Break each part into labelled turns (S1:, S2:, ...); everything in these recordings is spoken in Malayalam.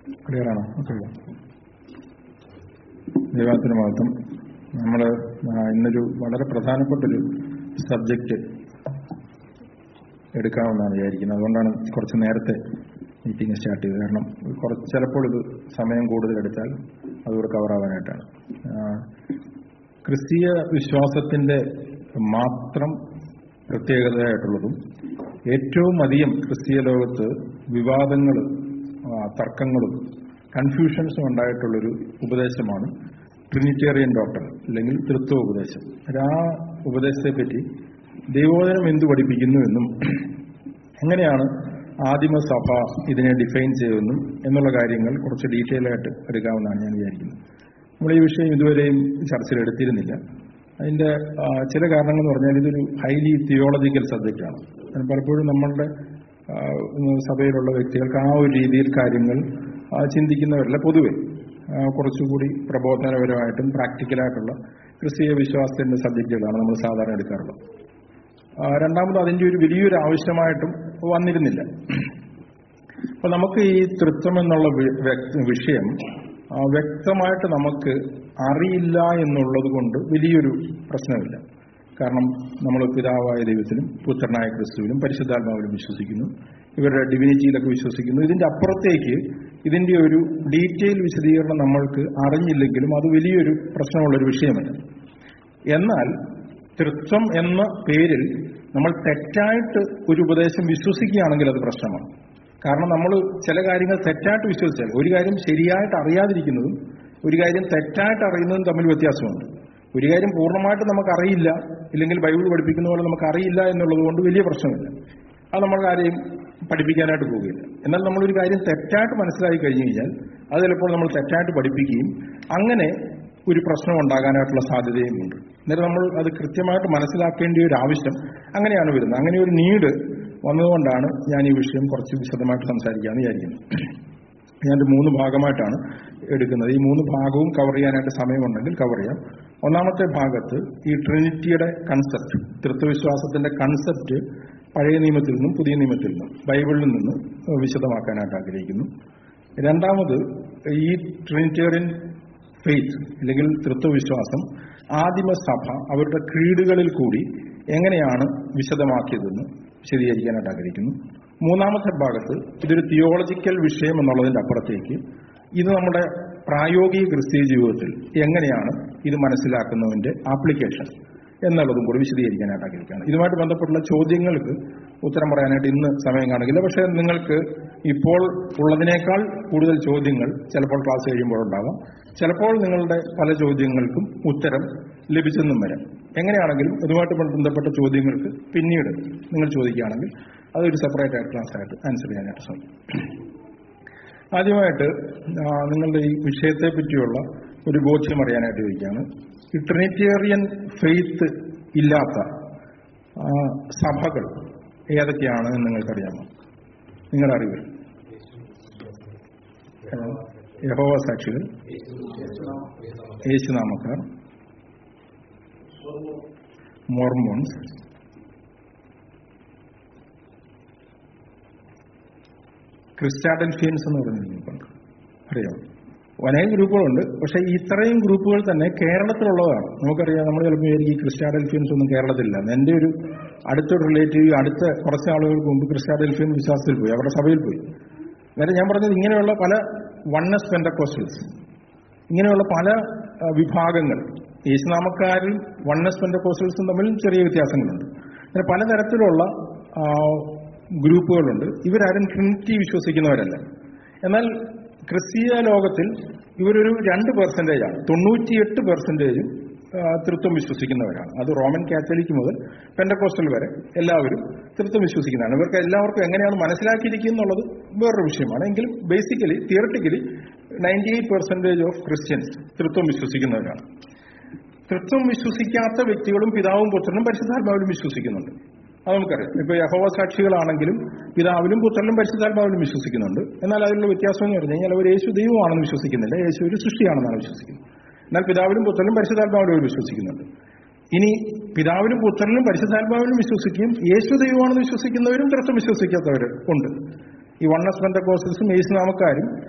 S1: ക്ലിയറാണോ ഓക്കെ ദൈവത്തിന് മാത്രം നമ്മൾ ഇന്നൊരു വളരെ പ്രധാനപ്പെട്ടൊരു സബ്ജക്റ്റ് എടുക്കാമെന്നാണ് വിചാരിക്കുന്നത് അതുകൊണ്ടാണ് കുറച്ച് നേരത്തെ മീറ്റിംഗ് സ്റ്റാർട്ട് ചെയ്തത് കാരണം കുറച്ച് ചിലപ്പോൾ ഇത് സമയം കൂടുതൽ എടുത്താൽ അതുകൂടെ കവറാവാനായിട്ടാണ് ക്രിസ്തീയ വിശ്വാസത്തിന്റെ മാത്രം പ്രത്യേകതയായിട്ടുള്ളതും ഏറ്റവും അധികം ക്രിസ്തീയ ലോകത്ത് വിവാദങ്ങൾ തർക്കങ്ങളും കൺഫ്യൂഷൻസും ഉണ്ടായിട്ടുള്ളൊരു ഉപദേശമാണ് ട്രിനിറ്റേറിയൻ ഡോക്ടർ അല്ലെങ്കിൽ തൃത്വ ഉപദേശം ആ ഉപദേശത്തെ പറ്റി ദൈവോധനം എന്തു പഠിപ്പിക്കുന്നു എന്നും എങ്ങനെയാണ് ആദിമസഭ ഇതിനെ ഡിഫൈൻ ചെയ്തെന്നും എന്നുള്ള കാര്യങ്ങൾ കുറച്ച് ഡീറ്റെയിൽ ആയിട്ട് എടുക്കാമെന്നാണ് ഞാൻ വിചാരിക്കുന്നത് നമ്മൾ ഈ വിഷയം ഇതുവരെയും ചർച്ചയിൽ എടുത്തിരുന്നില്ല അതിന്റെ ചില കാരണങ്ങൾ എന്ന് പറഞ്ഞാൽ ഇതൊരു ഹൈലി തിയോളജിക്കൽ സബ്ജക്റ്റാണ് പലപ്പോഴും നമ്മളുടെ സഭയിലുള്ള വ്യക്തികൾക്ക് ആ ഒരു രീതിയിൽ കാര്യങ്ങൾ ചിന്തിക്കുന്നവരല്ല പൊതുവെ കുറച്ചുകൂടി പ്രബോധനപരമായിട്ടും പ്രാക്ടിക്കലായിട്ടുള്ള ക്രിസ്തീയ വിശ്വാസത്തിന്റെ സബ്ജക്റ്റുകളാണ് നമ്മൾ സാധാരണ എടുക്കാറുള്ളത് രണ്ടാമത് അതിന്റെ ഒരു വലിയൊരു ആവശ്യമായിട്ടും വന്നിരുന്നില്ല അപ്പൊ നമുക്ക് ഈ തൃത്വം എന്നുള്ള വിഷയം വ്യക്തമായിട്ട് നമുക്ക് അറിയില്ല എന്നുള്ളത് കൊണ്ട് വലിയൊരു പ്രശ്നമില്ല കാരണം നമ്മൾ പിതാവായ ദൈവത്തിലും പുത്രനായ ക്രിസ്തുവിലും പരിശുദ്ധാത്മാവിലും വിശ്വസിക്കുന്നു ഇവരുടെ ഡിവിനിറ്റിയിലൊക്കെ വിശ്വസിക്കുന്നു ഇതിന്റെ അപ്പുറത്തേക്ക് ഇതിന്റെ ഒരു ഡീറ്റെയിൽ വിശദീകരണം നമ്മൾക്ക് അറിഞ്ഞില്ലെങ്കിലും അത് വലിയൊരു പ്രശ്നമുള്ളൊരു വിഷയമല്ല എന്നാൽ തൃത്വം എന്ന പേരിൽ നമ്മൾ തെറ്റായിട്ട് ഒരു ഉപദേശം വിശ്വസിക്കുകയാണെങ്കിൽ അത് പ്രശ്നമാണ് കാരണം നമ്മൾ ചില കാര്യങ്ങൾ തെറ്റായിട്ട് വിശ്വസിച്ചാൽ ഒരു കാര്യം ശരിയായിട്ട് അറിയാതിരിക്കുന്നതും ഒരു കാര്യം തെറ്റായിട്ട് അറിയുന്നതും തമ്മിൽ വ്യത്യാസമുണ്ട് ഒരു കാര്യം പൂർണ്ണമായിട്ട് നമുക്ക് അറിയില്ല ഇല്ലെങ്കിൽ ബൈബിൾ പഠിപ്പിക്കുന്ന പോലെ നമുക്ക് അറിയില്ല എന്നുള്ളത് കൊണ്ട് വലിയ പ്രശ്നമില്ല അത് നമ്മൾ കാര്യം പഠിപ്പിക്കാനായിട്ട് പോവുകയില്ല എന്നാൽ നമ്മളൊരു കാര്യം തെറ്റായിട്ട് മനസ്സിലാക്കി കഴിഞ്ഞു കഴിഞ്ഞാൽ അത് ചിലപ്പോൾ നമ്മൾ തെറ്റായിട്ട് പഠിപ്പിക്കുകയും അങ്ങനെ ഒരു പ്രശ്നം ഉണ്ടാകാനായിട്ടുള്ള സാധ്യതയുമുണ്ട് അന്നേരം നമ്മൾ അത് കൃത്യമായിട്ട് മനസ്സിലാക്കേണ്ട ഒരു ആവശ്യം അങ്ങനെയാണ് വരുന്നത് അങ്ങനെ ഒരു നീഡ് വന്നതുകൊണ്ടാണ് ഞാൻ ഈ വിഷയം കുറച്ച് വിശദമായിട്ട് സംസാരിക്കാമെന്ന് വിചാരിക്കുന്നത് ഞാൻ മൂന്ന് ഭാഗമായിട്ടാണ് എടുക്കുന്നത് ഈ മൂന്ന് ഭാഗവും കവർ ചെയ്യാനായിട്ട് സമയമുണ്ടെങ്കിൽ കവർ ചെയ്യാം ഒന്നാമത്തെ ഭാഗത്ത് ഈ ട്രിനിറ്റിയുടെ കൺസെപ്റ്റ് തൃത്വവിശ്വാസത്തിന്റെ കൺസെപ്റ്റ് പഴയ നിയമത്തിൽ നിന്നും പുതിയ നിയമത്തിൽ നിന്നും ബൈബിളിൽ നിന്ന് വിശദമാക്കാനായിട്ട് ആഗ്രഹിക്കുന്നു രണ്ടാമത് ഈ ട്രിനിറ്റേറിയൻ ഫെയ്ത്ത് അല്ലെങ്കിൽ തൃത്വവിശ്വാസം ആദിമസഭ അവരുടെ ക്രീഡുകളിൽ കൂടി എങ്ങനെയാണ് വിശദമാക്കിയതെന്ന് വിശദീകരിക്കാനായിട്ട് ആഗ്രഹിക്കുന്നു മൂന്നാമത്തെ ഭാഗത്ത് ഇതൊരു തിയോളജിക്കൽ വിഷയം എന്നുള്ളതിന്റെ അപ്പുറത്തേക്ക് ഇത് നമ്മുടെ പ്രായോഗിക ക്രിസ്തീയ ജീവിതത്തിൽ എങ്ങനെയാണ് ഇത് മനസ്സിലാക്കുന്നതിന്റെ ആപ്ലിക്കേഷൻ എന്നുള്ളതും കൂടി വിശദീകരിക്കാനായിട്ട് ആഗ്രഹിക്കുകയാണ് ഇതുമായിട്ട് ബന്ധപ്പെട്ടുള്ള ചോദ്യങ്ങൾക്ക് ഉത്തരം പറയാനായിട്ട് ഇന്ന് സമയം കാണിക്കില്ല പക്ഷേ നിങ്ങൾക്ക് ഇപ്പോൾ ഉള്ളതിനേക്കാൾ കൂടുതൽ ചോദ്യങ്ങൾ ചിലപ്പോൾ ക്ലാസ് കഴിയുമ്പോഴുണ്ടാകാം ചിലപ്പോൾ നിങ്ങളുടെ പല ചോദ്യങ്ങൾക്കും ഉത്തരം ലഭിച്ചെന്നും വരാം എങ്ങനെയാണെങ്കിലും ഇതുമായിട്ട് ബന്ധപ്പെട്ട ചോദ്യങ്ങൾക്ക് പിന്നീട് നിങ്ങൾ ചോദിക്കുകയാണെങ്കിൽ അതൊരു സെപ്പറേറ്റ് ആയിട്ട് ക്ലാസ് ആയിട്ട് ആൻസർ ചെയ്യാനായിട്ട് ശ്രമിക്കും ആദ്യമായിട്ട് നിങ്ങളുടെ ഈ വിഷയത്തെ പറ്റിയുള്ള ഒരു ബോധ്യം അറിയാനായിട്ട് ചോദിക്കുകയാണ് ഈ ട്രിനിറ്റേറിയൻ ഫെയ്ത്ത് ഇല്ലാത്ത സഭകൾ ഏതൊക്കെയാണ് എന്ന് നിങ്ങൾക്കറിയാമോ നിങ്ങളുടെ അറിവിൽ യഹോവ സാക്ഷികൾ യേശുനാമക്കാർ മോർമോൺസ് ക്രിസ്റ്റാഡൽഫിയൻസ് എന്ന് പറയുന്ന ഗ്രൂപ്പുണ്ട് അറിയാം അനേകം ഗ്രൂപ്പുകളുണ്ട് പക്ഷേ ഇത്രയും ഗ്രൂപ്പുകൾ തന്നെ കേരളത്തിലുള്ളതാണ് നമുക്കറിയാം നമ്മൾ ചിലപ്പോൾ ഈ ക്രിസ്റ്റാഡൽഫിയൻസ് ഒന്നും കേരളത്തിലില്ല എൻ്റെ ഒരു അടുത്തൊരു റിലേറ്റീവ് അടുത്ത കുറച്ച് ആളുകൾക്ക് മുമ്പ് ക്രിസ്റ്റാഡൽഫിയൻ വിശ്വാസത്തിൽ പോയി അവരുടെ സഭയിൽ പോയി അന്നേരം ഞാൻ പറഞ്ഞത് ഇങ്ങനെയുള്ള പല വണ്ണസ് പെൻഡക്കോസ്റ്റൽസ് ഇങ്ങനെയുള്ള പല വിഭാഗങ്ങൾ യേശുനാമക്കാരിൽ വണ്ണസ് പെൻഡക്കോസ്റ്റൽസും തമ്മിൽ ചെറിയ വ്യത്യാസങ്ങളുണ്ട് അങ്ങനെ പലതരത്തിലുള്ള ഗ്രൂപ്പുകളുണ്ട് ഇവരാരും ട്രിനിറ്റി വിശ്വസിക്കുന്നവരല്ല എന്നാൽ ക്രിസ്തീയ ലോകത്തിൽ ഇവരൊരു രണ്ട് പെർസെൻറ്റേജാണ് തൊണ്ണൂറ്റിയെട്ട് പെർസെൻറ്റേജും തൃത്വം വിശ്വസിക്കുന്നവരാണ് അത് റോമൻ കാത്തലിക് മുതൽ പെൻഡക്കോസ്റ്റൽ വരെ എല്ലാവരും തൃത്വം വിശ്വസിക്കുന്നതാണ് ഇവർക്ക് എല്ലാവർക്കും എങ്ങനെയാണ് മനസ്സിലാക്കിയിരിക്കുന്നുള്ളത് വേറൊരു വിഷയമാണ് എങ്കിലും basically theoretically ninety eight percentage of christians തൃത്വം വിശ്വസിക്കുന്നവരാണ് തൃത്വം വിശ്വസിക്കാത്ത വ്യക്തികളും പിതാവും പുത്രനും പരിശുദ്ധാത്മാവിലും വിശ്വസിക്കുന്നുണ്ട് അത് നമുക്കറിയാം ഇപ്പൊ യഹോവ സാക്ഷികളാണെങ്കിലും പിതാവിലും പുത്രനും പരിശുദ്ധാത്മാവിലും വിശ്വസിക്കുന്നുണ്ട് എന്നാൽ അതിലുള്ള വ്യത്യാസം എന്ന് പറഞ്ഞു കഴിഞ്ഞാൽ അവർ യേശു ദൈവമാണെന്ന് വിശ്വസിക്കുന്നില്ല യേശു ഒരു സൃഷ്ടിയാണെന്നാണ് വിശ്വസിക്കുന്നത് എന്നാൽ പിതാവിലും പുത്രനും പരിശുദ്ധാത്മാവിലും വിശ്വസിക്കുന്നുണ്ട് ഇനി പിതാവിലും പുത്രനും പരിശുദ്ധാത്മാവിലും വിശ്വസിക്കുകയും യേശു ദൈവമാണെന്ന് വിശ്വസിക്കുന്നവരും തൃത്വം വിശ്വസിക്കാത്തവർ ഉണ്ട് ഈ വണ്ണസ് ബന്ധക്കോസൽസും യേശു നാമക്കാരും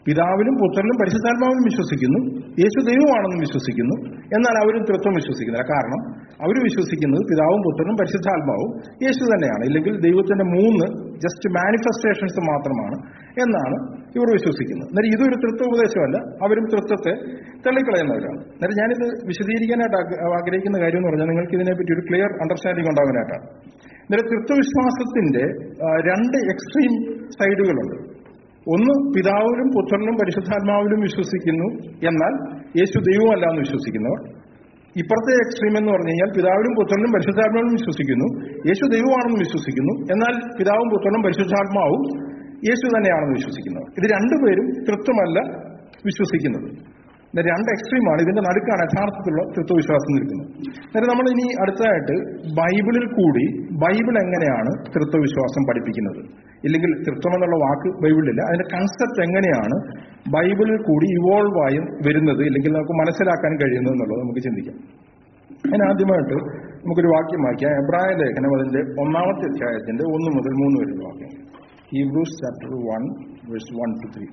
S1: പിതാവിലും പുത്രനിലും പരിശുദ്ധാത്മാവിലും വിശ്വസിക്കുന്നു യേശു ദൈവമാണെന്നും വിശ്വസിക്കുന്നു എന്നാൽ അവരും തൃത്വം വിശ്വസിക്കുന്നില്ല കാരണം അവർ വിശ്വസിക്കുന്നത് പിതാവും പുത്രനും പരിശുദ്ധാത്മാവും യേശു തന്നെയാണ് ഇല്ലെങ്കിൽ ദൈവത്തിന്റെ മൂന്ന് ജസ്റ്റ് മാനിഫെസ്റ്റേഷൻസ് മാത്രമാണ് എന്നാണ് ഇവർ വിശ്വസിക്കുന്നത് എന്നാൽ ഇതൊരു തൃത്വോപദേശമല്ല അവരും തൃത്വത്തെ തള്ളിക്കളയുന്നവരാണ് എന്നാൽ ഞാനിത് വിശദീകരിക്കാനായിട്ട് ആഗ്ര- ആഗ്രഹിക്കുന്ന കാര്യം എന്ന് പറഞ്ഞാൽ നിങ്ങൾക്ക് ഇതിനെപ്പറ്റി ഒരു ക്ലിയർ അണ്ടർസ്റ്റാൻഡിംഗ് ഉണ്ടാകാനായിട്ടാണ് എന്നാൽ തൃത്വവിശ്വാസത്തിന്റെ ആ, രണ്ട് എക്സ്ട്രീം സൈഡുകളുണ്ട് ഒന്ന് പിതാവിലും പുത്രനും പരിശുദ്ധാത്മാവിലും വിശ്വസിക്കുന്നു എന്നാൽ യേശു ദൈവമല്ല എന്ന് വിശ്വസിക്കുന്നവർ ഇപ്പുറത്തെ എക്സ്ട്രീം എന്ന് പറഞ്ഞു കഴിഞ്ഞാൽ പിതാവിലും പുത്രനും പരിശുദ്ധാത്മാവിലും വിശ്വസിക്കുന്നു യേശു ദൈവമാണെന്ന് വിശ്വസിക്കുന്നു എന്നാൽ പിതാവും പുത്രനും പരിശുദ്ധാത്മാവും യേശു തന്നെയാണെന്ന് വിശ്വസിക്കുന്നവർ ഇത് രണ്ടുപേരും തൃത്വമല്ല വിശ്വസിക്കുന്നത് ഇത് രണ്ട് എക്സ്ട്രീമാണ് ഇതിന്റെ നടുക്കാണ് യഥാർത്ഥത്തിലുള്ള തൃത്വവിശ്വാസം നിൽക്കുന്നത് അന്നേരം നമ്മൾ ഇനി അടുത്തതായിട്ട് ബൈബിളിൽ കൂടി ബൈബിൾ എങ്ങനെയാണ് തൃത്വവിശ്വാസം പഠിപ്പിക്കുന്നത് ഇല്ലെങ്കിൽ തൃത്വം എന്നുള്ള വാക്ക് ബൈബിളിലില്ല അതിന്റെ കൺസെപ്റ്റ് എങ്ങനെയാണ് ബൈബിളിൽ കൂടി ഇവോൾവ് ആയി വരുന്നത് ഇല്ലെങ്കിൽ നമുക്ക് മനസ്സിലാക്കാൻ കഴിയുന്നത് എന്നുള്ളത് നമുക്ക് ചിന്തിക്കാം അതിന് ആദ്യമായിട്ട് നമുക്കൊരു വാക്യം വായിക്കാം എബ്രായ ലേഖനം അതിന്റെ ഒന്നാമത്തെ അധ്യായത്തിന്റെ ഒന്ന് മുതൽ മൂന്ന് വരെയുള്ള വാക്യം Hebrews chapter one verse one two three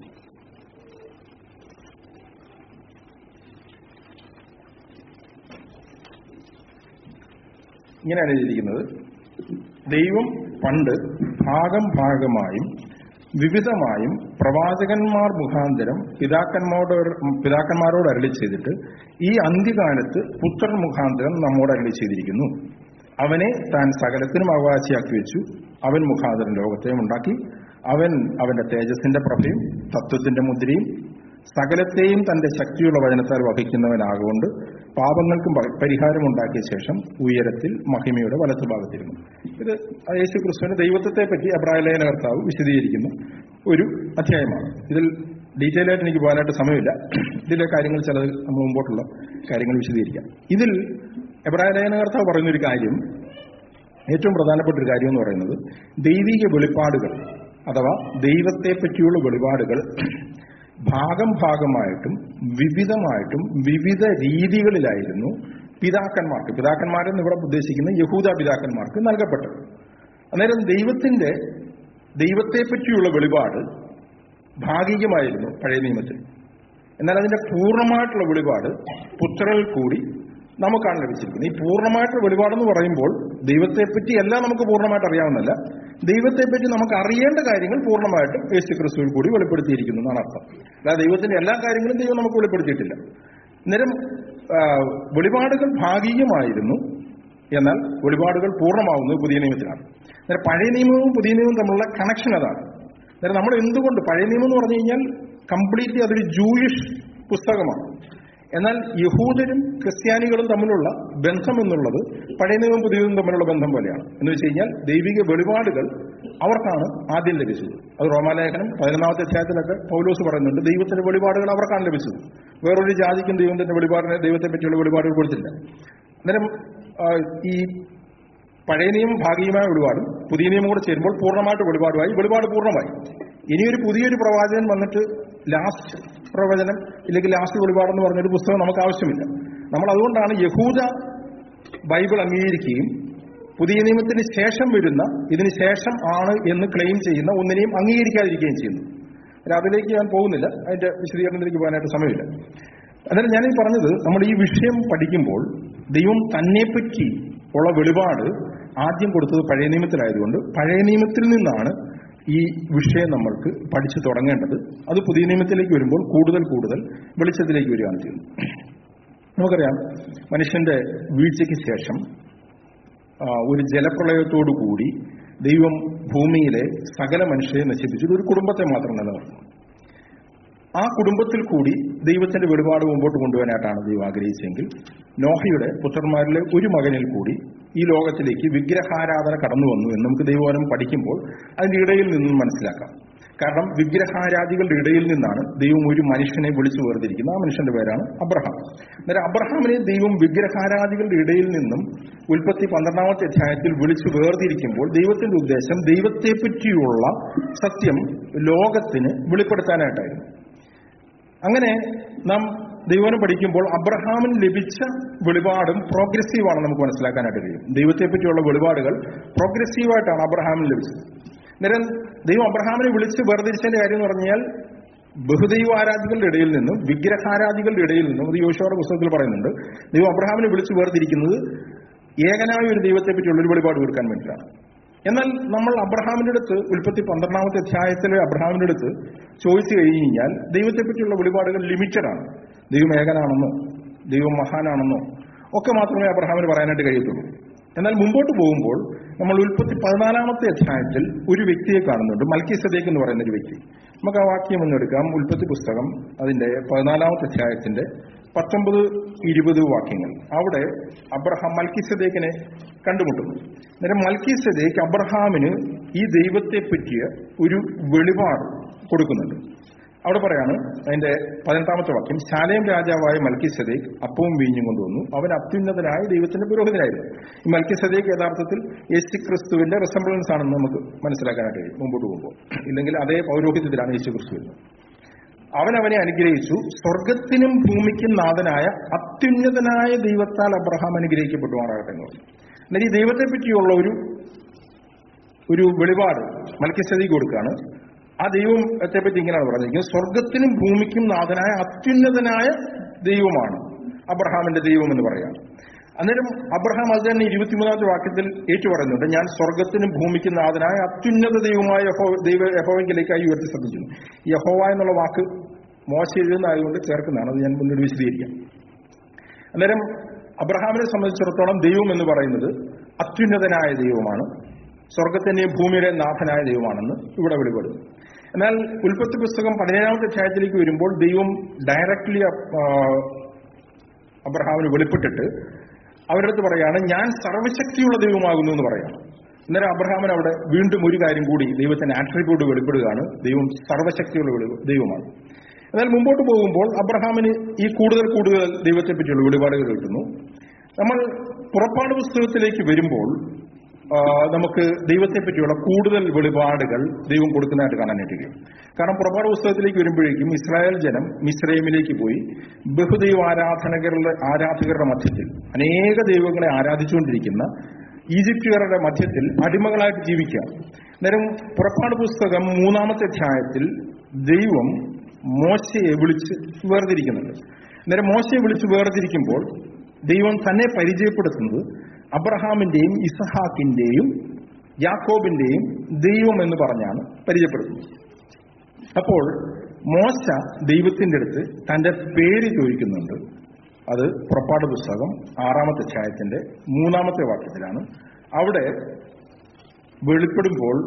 S1: ഇങ്ങനെയാണ് എഴുതിയിരിക്കുന്നത് ദൈവം പണ്ട് ഭാഗം ഭാഗമായും വിവിധമായും പ്രവാചകന്മാർ മുഖാന്തരം പിതാക്കന്മാരോട് പിതാക്കന്മാരോട് അരളി ചെയ്തിട്ട് ഈ അന്ത്യകാലത്ത് പുത്രൻ മുഖാന്തരം നമ്മോട് അരളി ചെയ്തിരിക്കുന്നു അവനെ താൻ സകലത്തിനും അവകാശിയാക്കി വെച്ചു അവൻ മുഖാന്തരം ലോകത്തെയും ഉണ്ടാക്കി അവൻ അവന്റെ തേജസ്സിന്റെ പ്രഭയും തത്വത്തിന്റെ മുദ്രയും സകലത്തെയും തന്റെ ശക്തിയുള്ള വചനത്താൽ വഹിക്കുന്നവനാകൊണ്ട് പാപങ്ങൾക്കും പ- പരിഹാരമുണ്ടാക്കിയ ശേഷം ഉയരത്തിൽ മഹിമയുടെ വലത്തുഭാഗത്തിരുന്നു ഇത് യേശു ക്രിസ്തുവിന്റെ ദൈവത്വത്തെ പറ്റി അബ്രാഹലേന കർത്താവ് വിശദീകരിക്കുന്ന ഒരു അധ്യായമാണ് ഇതിൽ ഡീറ്റെയിൽ ആയിട്ട് എനിക്ക് പോകാനായിട്ട് സമയമില്ല ഇതിലെ കാര്യങ്ങൾ ചിലത് നമ്മൾ മുമ്പോട്ടുള്ള കാര്യങ്ങൾ വിശദീകരിക്കാം ഇതിൽ എബ്രാഹലേന കർത്താവ് പറയുന്ന ഒരു കാര്യം ഏറ്റവും പ്രധാനപ്പെട്ട ഒരു കാര്യം എന്ന് പറയുന്നത് ദൈവിക വെളിപ്പാടുകൾ അഥവാ ദൈവത്തെ പറ്റിയുള്ള വെളിപാടുകൾ ഭാഗം ഭാഗമായിട്ടും വിവിധമായിട്ടും വിവിധ രീതികളിലായിരുന്നു പിതാക്കന്മാർക്ക് പിതാക്കന്മാരെന്ന് ഇവിടെ ഉദ്ദേശിക്കുന്ന യഹൂദ പിതാക്കന്മാർക്ക് നൽകപ്പെട്ടത് അന്നേരം ദൈവത്തിന്റെ ദൈവത്തെ പറ്റിയുള്ള വെളിപാട് ഭാഗികമായിരുന്നു പഴയ നിയമത്തിൽ എന്നാൽ അതിന്റെ പൂർണ്ണമായിട്ടുള്ള വെളിപാട് പുത്രനിൽ കൂടി നമുക്കാണ് ലഭിച്ചിരിക്കുന്നത് ഈ പൂർണ്ണമായിട്ടുള്ള വെളിപാടെന്ന് പറയുമ്പോൾ ദൈവത്തെപ്പറ്റി എല്ലാം നമുക്ക് പൂർണ്ണമായിട്ട് അറിയാവുന്നല്ല ദൈവത്തെപ്പറ്റി നമുക്ക് അറിയേണ്ട കാര്യങ്ങൾ പൂർണ്ണമായിട്ടും യേശു ക്രിസ്തുവിൽ കൂടി വെളിപ്പെടുത്തിയിരിക്കുന്നു എന്നാണ് അർത്ഥം അല്ലാതെ ദൈവത്തിന്റെ എല്ലാ കാര്യങ്ങളും ദൈവം നമുക്ക് വെളിപ്പെടുത്തിയിട്ടില്ല അന്നേരം ആ, വെളിപാടുകൾ ഭാഗികമായിരുന്നു എന്നാൽ വെളിപാടുകൾ പൂർണ്ണമാവുന്നത് പുതിയ നിയമത്തിലാണ് അന്നേരം പഴയ നിയമവും പുതിയ നിയമവും തമ്മിലുള്ള കണക്ഷൻ അതാണ് അന്നേരം നമ്മൾ എന്തുകൊണ്ട് പഴയ നിയമം എന്ന് പറഞ്ഞു കഴിഞ്ഞാൽ കംപ്ലീറ്റ്ലി അതൊരു ജൂയിഷ് പുസ്തകമാണ് എന്നാൽ യഹൂദരും ക്രിസ്ത്യാനികളും തമ്മിലുള്ള ബന്ധം എന്നുള്ളത് പഴയ നിയമവും പുതിയ നിയമവും തമ്മിലുള്ള ബന്ധം പോലെയാണ് എന്ന് വെച്ച് കഴിഞ്ഞാൽ ദൈവിക വെളിപാടുകൾ അവർക്കാണ് ആദ്യം ലഭിച്ചത് അത് റോമാലേഖനം പതിനൊന്നാമത്തെ അധ്യായത്തിലൊക്കെ പൗലോസ് പറയുന്നുണ്ട് ദൈവത്തിന്റെ വെളിപാടുകൾ അവർക്കാണ് ലഭിച്ചത് വേറൊരു ജാതിക്കും ദൈവത്തിന്റെ വെളിപാടിനെ ദൈവത്തെ പറ്റിയുള്ള വെളിപാടുകൾ കൊടുത്തില്ല അന്നേരം ആ, ഈ പഴയ നിയമം ഭാഗികമായ വെളിപാടും പുതിയ നിയമം കൂടെ ചേരുമ്പോൾ പൂർണ്ണമായിട്ട് വെളിപാടുമായി വെളിപാട് പൂർണ്ണമായി ഇനിയൊരു പുതിയൊരു പ്രവാചകൻ വന്നിട്ട് ലാസ്റ്റ് പ്രവചനം ഇല്ലെങ്കിൽ ലാസ്റ്റ് വെളിപാടെന്ന് പറഞ്ഞൊരു പുസ്തകം നമുക്ക് ആവശ്യമില്ല നമ്മൾ അതുകൊണ്ടാണ് യഹൂദ ബൈബിൾ അംഗീകരിക്കുകയും പുതിയ നിയമത്തിന് ശേഷം വരുന്ന ഇതിന് ശേഷം ആണ് എന്ന് ക്ലെയിം ചെയ്യുന്ന ഒന്നിനെയും അംഗീകരിക്കാതിരിക്കുകയും ചെയ്യുന്നു അല്ല, അതിലേക്ക് ഞാൻ പോകുന്നില്ല അതിന്റെ വിശദീകരണത്തിലേക്ക് പോകാനായിട്ട് സമയമില്ല അന്നേരം ഞാൻ ഈ പറഞ്ഞത് നമ്മൾ ഈ വിഷയം പഠിക്കുമ്പോൾ ദൈവം തന്നെപ്പറ്റി ഉള്ള വെളിപാട് ആദ്യം കൊടുത്തത് പഴയ നിയമത്തിലായതുകൊണ്ട് പഴയ നിയമത്തിൽ നിന്നാണ് ഈ വിഷയം നമ്മൾക്ക് പഠിച്ചു തുടങ്ങേണ്ടത് അത് പുതിയ നിയമത്തിലേക്ക് വരുമ്പോൾ കൂടുതൽ കൂടുതൽ വെളിച്ചത്തിലേക്ക് വരികയാണ് ചെയ്യുന്നത് നമുക്കറിയാം മനുഷ്യന്റെ വീഴ്ചയ്ക്ക് ശേഷം ആ, ഒരു ജലപ്രളയത്തോടു കൂടി ദൈവം ഭൂമിയിലെ സകല മനുഷ്യരെ നശിപ്പിച്ചത് ഒരു കുടുംബത്തെ മാത്രം നിലനിർത്തുന്നു ആ കുടുംബത്തിൽ കൂടി ദൈവത്തിന്റെ വെളിപാട് മുമ്പോട്ട് കൊണ്ടുപോകാനായിട്ടാണ് ദൈവം ആഗ്രഹിച്ചെങ്കിൽ നോഹയുടെ പുത്രന്മാരിലെ ഒരു മകനിൽ കൂടി ഈ ലോകത്തിലേക്ക് വിഗ്രഹാരാധന കടന്നു വന്നു എന്ന് നമുക്ക് ദൈവവനം പഠിക്കുമ്പോൾ അതിന്റെ ഇടയിൽ നിന്നും മനസ്സിലാക്കാം കാരണം വിഗ്രഹാരാധികളുടെ ഇടയിൽ നിന്നാണ് ദൈവം ഒരു മനുഷ്യനെ വിളിച്ചു വേർതിരിക്കുന്നത് ആ മനുഷ്യന്റെ പേരാണ് അബ്രഹാം അന്നേരം അബ്രഹാമിനെ ദൈവം വിഗ്രഹാരാധികളുടെ ഇടയിൽ നിന്നും ഉൽപ്പത്തി പന്ത്രണ്ടാമത്തെ അധ്യായത്തിൽ വിളിച്ചു വേർതിരിക്കുമ്പോൾ ദൈവത്തിന്റെ ഉദ്ദേശം ദൈവത്തെ പറ്റിയുള്ള സത്യം ലോകത്തിന് വെളിപ്പെടുത്താനായിട്ടായിരുന്നു അങ്ങനെ നാം ദൈവനം പഠിക്കുമ്പോൾ അബ്രഹാമിന് ലഭിച്ച വെളിപാടും പ്രോഗ്രസീവാണ് നമുക്ക് മനസ്സിലാക്കാനായിട്ട് കഴിയും ദൈവത്തെ പറ്റിയുള്ള വെളിപാടുകൾ പ്രോഗ്രസീവായിട്ടാണ് അബ്രഹാമിന് ലഭിച്ചത് നേരം ദൈവം അബ്രഹാമിനെ വിളിച്ച് വേർതിരിച്ചതിന്റെ കാര്യം എന്ന് പറഞ്ഞാൽ ബഹുദൈവ ആരാധികളുടെ ഇടയിൽ നിന്നും വിഗ്രഹാരാധികളുടെ ഇടയിൽ നിന്നും അത് യോശുവയുടെ പുസ്തകത്തിൽ പറയുന്നുണ്ട് ദൈവം അബ്രഹാമിനെ വിളിച്ചു വേർതിരിക്കുന്നത് ഏകനായ ഒരു ദൈവത്തെ പറ്റിയുള്ള ഒരു വെളിപാട് കൊടുക്കാൻ വേണ്ടിയിട്ടാണ് എന്നാൽ നമ്മൾ അബ്രഹാമിന്റെ അടുത്ത് ഉൽപ്പത്തി പന്ത്രണ്ടാമത്തെ അധ്യായത്തിലെ അബ്രഹാമിന്റെ അടുത്ത് ചോദിച്ചു കഴിഞ്ഞു കഴിഞ്ഞാൽ ദൈവത്തെ പറ്റിയുള്ള വെളിപാടുകൾ ലിമിറ്റഡ് ആണ് ദൈവം ഏകനാണെന്നോ ദൈവം മഹാനാണെന്നോ ഒക്കെ മാത്രമേ അബ്രഹാമിന് പറയാനായിട്ട് കഴിയത്തുള്ളൂ എന്നാൽ മുമ്പോട്ട് പോകുമ്പോൾ നമ്മൾ ഉൽപ്പത്തി പതിനാലാമത്തെ അധ്യായത്തിൽ ഒരു വ്യക്തിയെ കാണുന്നുണ്ട് മൽക്കി സദേക്ക് എന്ന് പറയുന്ന ഒരു വ്യക്തി നമുക്ക് ആ വാക്യം ഒന്നെടുക്കാം ഉൽപ്പത്തി പുസ്തകം അതിന്റെ പതിനാലാമത്തെ അധ്യായത്തിന്റെ പത്തൊമ്പത് ഇരുപത് വാക്യങ്ങൾ അവിടെ അബ്രഹാം മൽക്കി സദേക്കിനെ കണ്ടുമുട്ടുന്നു അന്നേരം മൽക്കി സദേക്ക് അബ്രഹാമിന് ഈ ദൈവത്തെ പറ്റിയ ഒരു വെളിപാട് കൊടുക്കുന്നുണ്ട് അവിടെ പറയാണ് അതിന്റെ പതിനെട്ടാമത്തെ വാക്യം ശാലേം രാജാവായ മൽക്കി സദേക്ക് അപ്പവും വീഞ്ഞും കൊണ്ടുവന്നു അവൻ അത്യുന്നതനായ ദൈവത്തിന്റെ പുരോഹിതനായിരുന്നു ഈ മൽക്കി സദേക്ക് യഥാർത്ഥത്തിൽ യേശു ക്രിസ്തുവിന്റെ റെസംബ്ലൻസ് ആണെന്ന് നമുക്ക് മനസ്സിലാക്കാനായിട്ട് കഴിയും മുമ്പോട്ട് പോകുമ്പോൾ ഇല്ലെങ്കിൽ അതേ പൗരോഹിത്യത്തിലാണ് യേശു ക്രിസ്തു വരുന്നത് അവൻ അവനെ അനുഗ്രഹിച്ചു സ്വർഗത്തിനും ഭൂമിക്കും നാഥനായ അത്യുന്നതനായ ദൈവത്താൽ അബ്രഹാം അനുഗ്രഹിക്കപ്പെട്ടുമാറാകട്ടെ എന്ന് പറഞ്ഞു എന്നാൽ ഈ ദൈവത്തെ പറ്റിയുള്ള ഒരു ഒരു വെളിപാട് മൽക്കിസ്ഥിതി കൊടുക്കുകയാണ് ആ ദൈവത്തെ പറ്റി ഇങ്ങനെയാണ് പറഞ്ഞിരിക്കുന്നത് സ്വർഗത്തിനും ഭൂമിക്കും നാഥനായ അത്യുന്നതനായ ദൈവമാണ് അബ്രഹാമിന്റെ ദൈവം എന്ന് പറയാം അന്നേരം അബ്രഹാം അത് തന്നെ ഇരുപത്തിമൂന്നാമത്തെ വാക്യത്തിൽ ഏറ്റു പറയുന്നുണ്ട് ഞാൻ സ്വർഗത്തിനും ഭൂമിക്കും നാഥനായ അത്യുന്നത ദൈവമായ യഹോ ദൈവ യഹോവെങ്കിലേക്കായി ഉയർത്തി ശ്രദ്ധിക്കുന്നു യഹോവ എന്നുള്ള വാക്ക് മോശ എഴുതുന്നതായതുകൊണ്ട് ചേർക്കുന്നതാണ് അത് ഞാൻ മുന്നോട്ട് വിശദീകരിക്കാം അന്നേരം അബ്രഹാമിനെ സംബന്ധിച്ചിടത്തോളം ദൈവം എന്ന് പറയുന്നത് അത്യുന്നതനായ ദൈവമാണ് സ്വർഗത്തിന്റെയും ഭൂമിയുടെയും നാഥനായ ദൈവമാണെന്ന് ഇവിടെ വെളിപ്പെടുന്നു എന്നാൽ ഉൽപ്പത്തി പുസ്തകം പതിനേഴാമത്തെ അധ്യായത്തിലേക്ക് വരുമ്പോൾ ദൈവം ഡയറക്ട്ലി അബ്രഹാമിന് വെളിപ്പെട്ടിട്ട് അവരുടെ അടുത്ത് പറയാണ് ഞാൻ സർവശക്തിയുള്ള ദൈവമാകുന്നു എന്ന് പറയാണ് അന്നേരം അബ്രഹാമിന് അവിടെ വീണ്ടും ഒരു കാര്യം കൂടി ദൈവത്തിന്റെ ആട്രിബ്യൂട്ട് വെളിപ്പെടുകയാണ് ദൈവം സർവശക്തിയുള്ള വെളി- ദൈവമാണ് എന്നാൽ മുമ്പോട്ട് പോകുമ്പോൾ അബ്രഹാമിന് ഈ കൂടുതൽ കൂടുതൽ ദൈവത്തെ പറ്റിയുള്ള വെളിപാടുകൾ കിട്ടുന്നു നമ്മൾ പുറപ്പാട് പുസ്തകത്തിലേക്ക് വരുമ്പോൾ ആ, നമുക്ക് ദൈവത്തെ പറ്റിയുള്ള കൂടുതൽ വെളിപാടുകൾ ദൈവം കൊടുക്കുന്നതായിട്ട് കാണാനായിട്ട് കഴിയും കാരണം പുറപ്പാട് പുസ്തകത്തിലേക്ക് വരുമ്പോഴേക്കും ഇസ്രായേൽ ജനം മിസ്രൈമിലേക്ക് പോയി ബഹുദൈവ ആരാധനകളുടെ ആരാധകരുടെ മധ്യത്തിൽ അനേക ദൈവങ്ങളെ ആരാധിച്ചുകൊണ്ടിരിക്കുന്ന ഈജിപ്തുകാരുടെ മധ്യത്തിൽ അടിമകളായിട്ട് ജീവിക്കുക നേരം പുറപ്പാട് പുസ്തകം മൂന്നാമത്തെ അധ്യായത്തിൽ ദൈവം മോശയെ വിളിച്ച് വേർതിരിക്കുന്നുണ്ട് അന്നേരം മോശയെ വിളിച്ച് വേർതിരിക്കുമ്പോൾ ദൈവം തന്നെ പരിചയപ്പെടുത്തുന്നത് അബ്രഹാമിന്റെയും ഇസഹാക്കിന്റെയും യാക്കോബിന്റെയും ദൈവം എന്ന് പറഞ്ഞാണ് പരിചയപ്പെടുത്തുന്നത് അപ്പോൾ മോശ ദൈവത്തിന്റെ അടുത്ത് തന്റെ പേര് ചോദിക്കുന്നുണ്ട് അത് പുറപ്പാട് പുസ്തകം ആറാമത്തെ അധ്യായത്തിന്റെ മൂന്നാമത്തെ വാക്യത്തിലാണ് അവിടെ വെളിപ്പെടുമ്പോൾ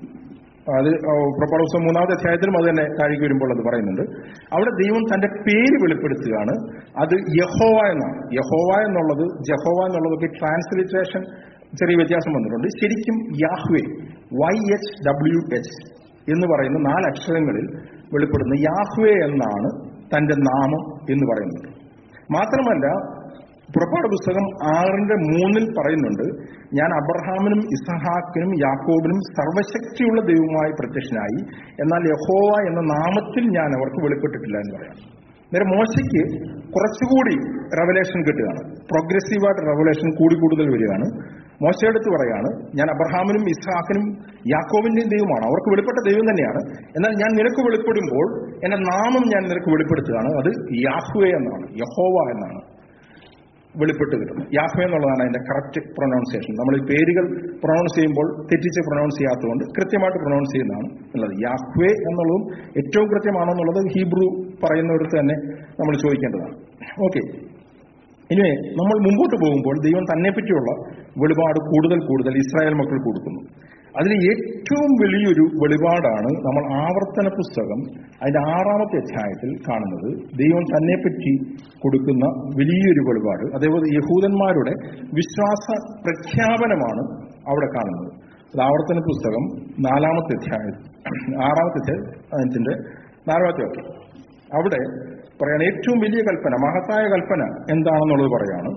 S1: അത് പുറപ്പാട് പുസ്തകം മൂന്നാമത്തെ അധ്യായത്തിലും അത് തന്നെ താഴേക്ക് വരുമ്പോൾ അത് പറയുന്നുണ്ട് അവിടെ ദൈവം തന്റെ പേര് വെളിപ്പെടുത്തുകയാണ് അത് യഹോവ എന്നാണ് യഹോവ എന്നുള്ളത് ജഹോവ എന്നുള്ളതൊക്കെ ട്രാൻസ്ലിറ്ററേഷൻ ചെറിയ വ്യത്യാസം വന്നിട്ടുണ്ട് ശരിക്കും Yahweh Y H W H എന്ന് പറയുന്ന നാല് അക്ഷരങ്ങളിൽ വെളിപ്പെടുന്ന യാഹ്വേ എന്നാണ് തന്റെ നാമം എന്ന് പറയുന്നത് മാത്രമല്ല പുറപ്പാട് പുസ്തകം ആറിന്റെ മൂന്നിൽ പറയുന്നുണ്ട് ഞാൻ അബ്രഹാമിനും ഇസഹാക്കിനും യാക്കോബിനും സർവശക്തിയുള്ള ദൈവമായി പ്രത്യക്ഷനായി എന്നാൽ യഹോവ എന്ന നാമത്തിൽ ഞാൻ അവർക്ക് വെളിപ്പെട്ടിട്ടില്ല എന്ന് പറയാം നേരം മോശയ്ക്ക് കുറച്ചുകൂടി റെവലേഷൻ കിട്ടുകയാണ് പ്രോഗ്രസീവായിട്ട് റെവലേഷൻ കൂടി കൂടുതൽ വരികയാണ് മോശയെടുത്ത് പറയാണ് ഞാൻ അബ്രഹാമിനും ഇസ്ഹാക്കിനും യാക്കോവിന്റെയും ദൈവമാണ് അവർക്ക് വെളിപ്പെട്ട ദൈവം തന്നെയാണ് എന്നാൽ ഞാൻ നിനക്ക് വെളിപ്പെടുമ്പോൾ എന്റെ നാമം ഞാൻ നിനക്ക് വെളിപ്പെടുത്തുകയാണ് അത് യാഹ്വേ എന്നാണ് യഹോവ എന്നാണ് വെളിപ്പെട്ട് കിട്ടുന്നത് യാഹ്വേ എന്നുള്ളതാണ് അതിന്റെ കറക്റ്റ് പ്രൊനൗൺസിയേഷൻ നമ്മൾ ഈ പേരുകൾ പ്രൊനൗൺസ് ചെയ്യുമ്പോൾ തെറ്റിച്ച് പ്രൊനൗൺസ് ചെയ്യാത്തതുകൊണ്ട് കൃത്യമായിട്ട് പ്രൊനൗൺസ് ചെയ്യുന്നതാണ് ഉള്ളത് യാഹ്വേ എന്നുള്ളതും ഏറ്റവും കൃത്യമാണോ എന്നുള്ളത് ഹീബ്രു പറയുന്നവർക്ക് തന്നെ നമ്മൾ ചോദിക്കേണ്ടതാണ് ഓക്കെ ഇനി നമ്മൾ മുമ്പോട്ട് പോകുമ്പോൾ ദൈവം തന്നെ പറ്റിയുള്ള വെളിപാട് കൂടുതൽ കൂടുതൽ ഇസ്രായേൽ മക്കൾ കൊടുക്കുന്നു അതിൽ ഏറ്റവും വലിയൊരു വെളിപാടാണ് നമ്മൾ ആവർത്തന പുസ്തകം അതിന്റെ ആറാമത്തെ അധ്യായത്തിൽ കാണുന്നത് ദൈവം തന്നെപ്പറ്റി കൊടുക്കുന്ന വലിയൊരു വെളിപാട് അതേപോലെ യഹൂദന്മാരുടെ വിശ്വാസ പ്രഖ്യാപനമാണ് അവിടെ കാണുന്നത് അത് ആവർത്തന പുസ്തകം നാലാമത്തെ അധ്യായം ആറാമത്തെ അധ്യായത്തിന്റെ നാലാമത്തെ വാക്യം അവിടെ പറയാണ് ഏറ്റവും വലിയ കൽപ്പന മഹത്തായ കൽപ്പന എന്താണെന്നുള്ളത് പറയാണ്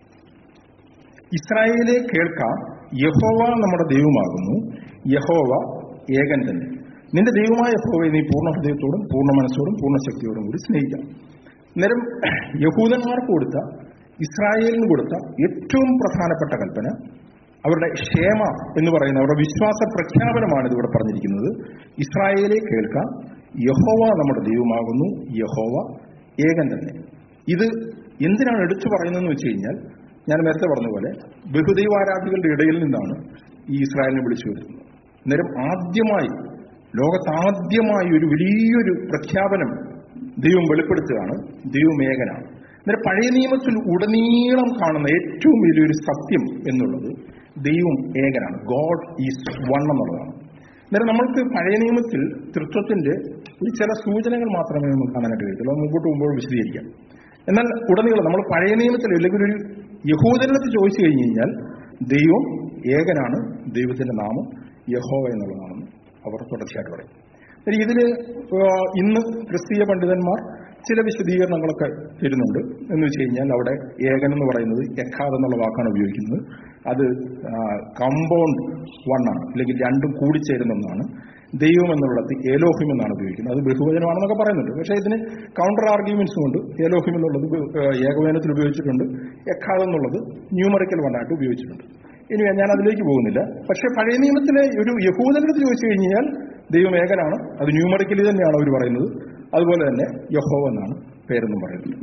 S1: ഇസ്രായേലെ കേൾക്കാം യഹോവ നമ്മുടെ ദൈവമാകുന്നു യഹോവ ഏകൻ തന്നെ നിന്റെ ദൈവമായ യഹോവയെ നീ പൂർണ്ണ ഹൃദയത്തോടും പൂർണ്ണ മനസ്സോടും പൂർണ്ണ ശക്തിയോടും കൂടി സ്നേഹിക്കാം അന്നേരം യഹൂദന്മാർക്ക് കൊടുത്ത ഇസ്രായേലിന് കൊടുത്ത ഏറ്റവും പ്രധാനപ്പെട്ട കൽപ്പന അവരുടെ ക്ഷേമ എന്ന് പറയുന്ന അവരുടെ വിശ്വാസ പ്രഖ്യാപനമാണ് ഇതിവിടെ പറഞ്ഞിരിക്കുന്നത് ഇസ്രായേലെ കേൾക്കാം യഹോവ നമ്മുടെ ദൈവമാകുന്നു യഹോവ ഏകൻ തന്നെ ഇത് എന്തിനാണ് എടുത്തു പറയുന്നതെന്ന് വെച്ച് കഴിഞ്ഞാൽ ഞാൻ നേരത്തെ പറഞ്ഞ പോലെ ബഹുദൈവാരാധികളുടെ ഇടയിൽ നിന്നാണ് ഈ ഇസ്രായേലിനെ വിളിച്ചു വരുന്നത് അന്നേരം ആദ്യമായി ലോകത്താദ്യമായി ഒരു വലിയൊരു പ്രഖ്യാപനം ദൈവം വെളിപ്പെടുത്തുകയാണ് ദൈവം ഏകനാണ് അന്നേരം പഴയ നിയമത്തിൽ ഉടനീളം കാണുന്ന ഏറ്റവും വലിയൊരു സത്യം എന്നുള്ളത് ദൈവം ഏകനാണ് ഗോഡ് ഈസ് വൺ എന്നുള്ളതാണ് അന്നേരം നമ്മൾക്ക് പഴയ നിയമത്തിൽ തൃത്വത്തിന്റെ ഒരു ചില സൂചനകൾ മാത്രമേ നമുക്ക് കാണാനായിട്ട് കഴിയത്തുള്ളൂ അത് മുമ്പോട്ട് പോകുമ്പോൾ വിശദീകരിക്കാം എന്നാൽ ഉടനീളം നമ്മൾ പഴയ നിയമത്തിൽ അല്ലെങ്കിൽ ഒരു യഹൂദനത്ത് ചോദിച്ചു കഴിഞ്ഞു കഴിഞ്ഞാൽ ദൈവം ഏകനാണ് ദൈവത്തിന്റെ നാമം യഹോവ എന്നുള്ളതാണെന്ന് അവർ തുടർച്ചയായിട്ട് പറയും എന്നാൽ ഇതിന് ആ, ഇന്ന് ക്രിസ്തീയ പണ്ഡിതന്മാർ ചില വിശദീകരണങ്ങളൊക്കെ തരുന്നുണ്ട് എന്ന് വെച്ച് കഴിഞ്ഞാൽ അവിടെ ഏകൻ എന്ന് പറയുന്നത് എക്കാദ് എന്നുള്ള വാക്കാണ് ഉപയോഗിക്കുന്നത് അത് കമ്പൗണ്ട് വൺ ആണ് അല്ലെങ്കിൽ രണ്ടും കൂടിച്ചേരുന്ന ഒന്നാണ് ദൈവം എന്നുള്ളത് ഏലോഹിം എന്നാണ് ഉപയോഗിക്കുന്നത് അത് ബഹുവചനമാണെന്നൊക്കെ പറയുന്നുണ്ട് പക്ഷേ ഇതിന് കൗണ്ടർ ആർഗ്യുമെന്റ്സും ഉണ്ട് ഏലോഹിം എന്നുള്ളത് ബ- ആ, ഏകവചനത്തിൽ ഉപയോഗിച്ചിട്ടുണ്ട് എക്കാദ് എന്നുള്ളത് ന്യൂമറിക്കൽ വണ്ണായിട്ട് ഉപയോഗിച്ചിട്ടുണ്ട് ഇനി ഞാൻ അതിലേക്ക് പോകുന്നില്ല പക്ഷേ പഴയ നിയമത്തിലെ ഒരു യഹൂദനടുത്ത് ചോദിച്ചു കഴിഞ്ഞാൽ ദൈവം ഏകനാണ് അത് ന്യൂമറിക്കലി തന്നെയാണ് അവർ പറയുന്നത് അതുപോലെ തന്നെ യഹോവ എന്നാണ് പേരെന്നും പറയുന്നത്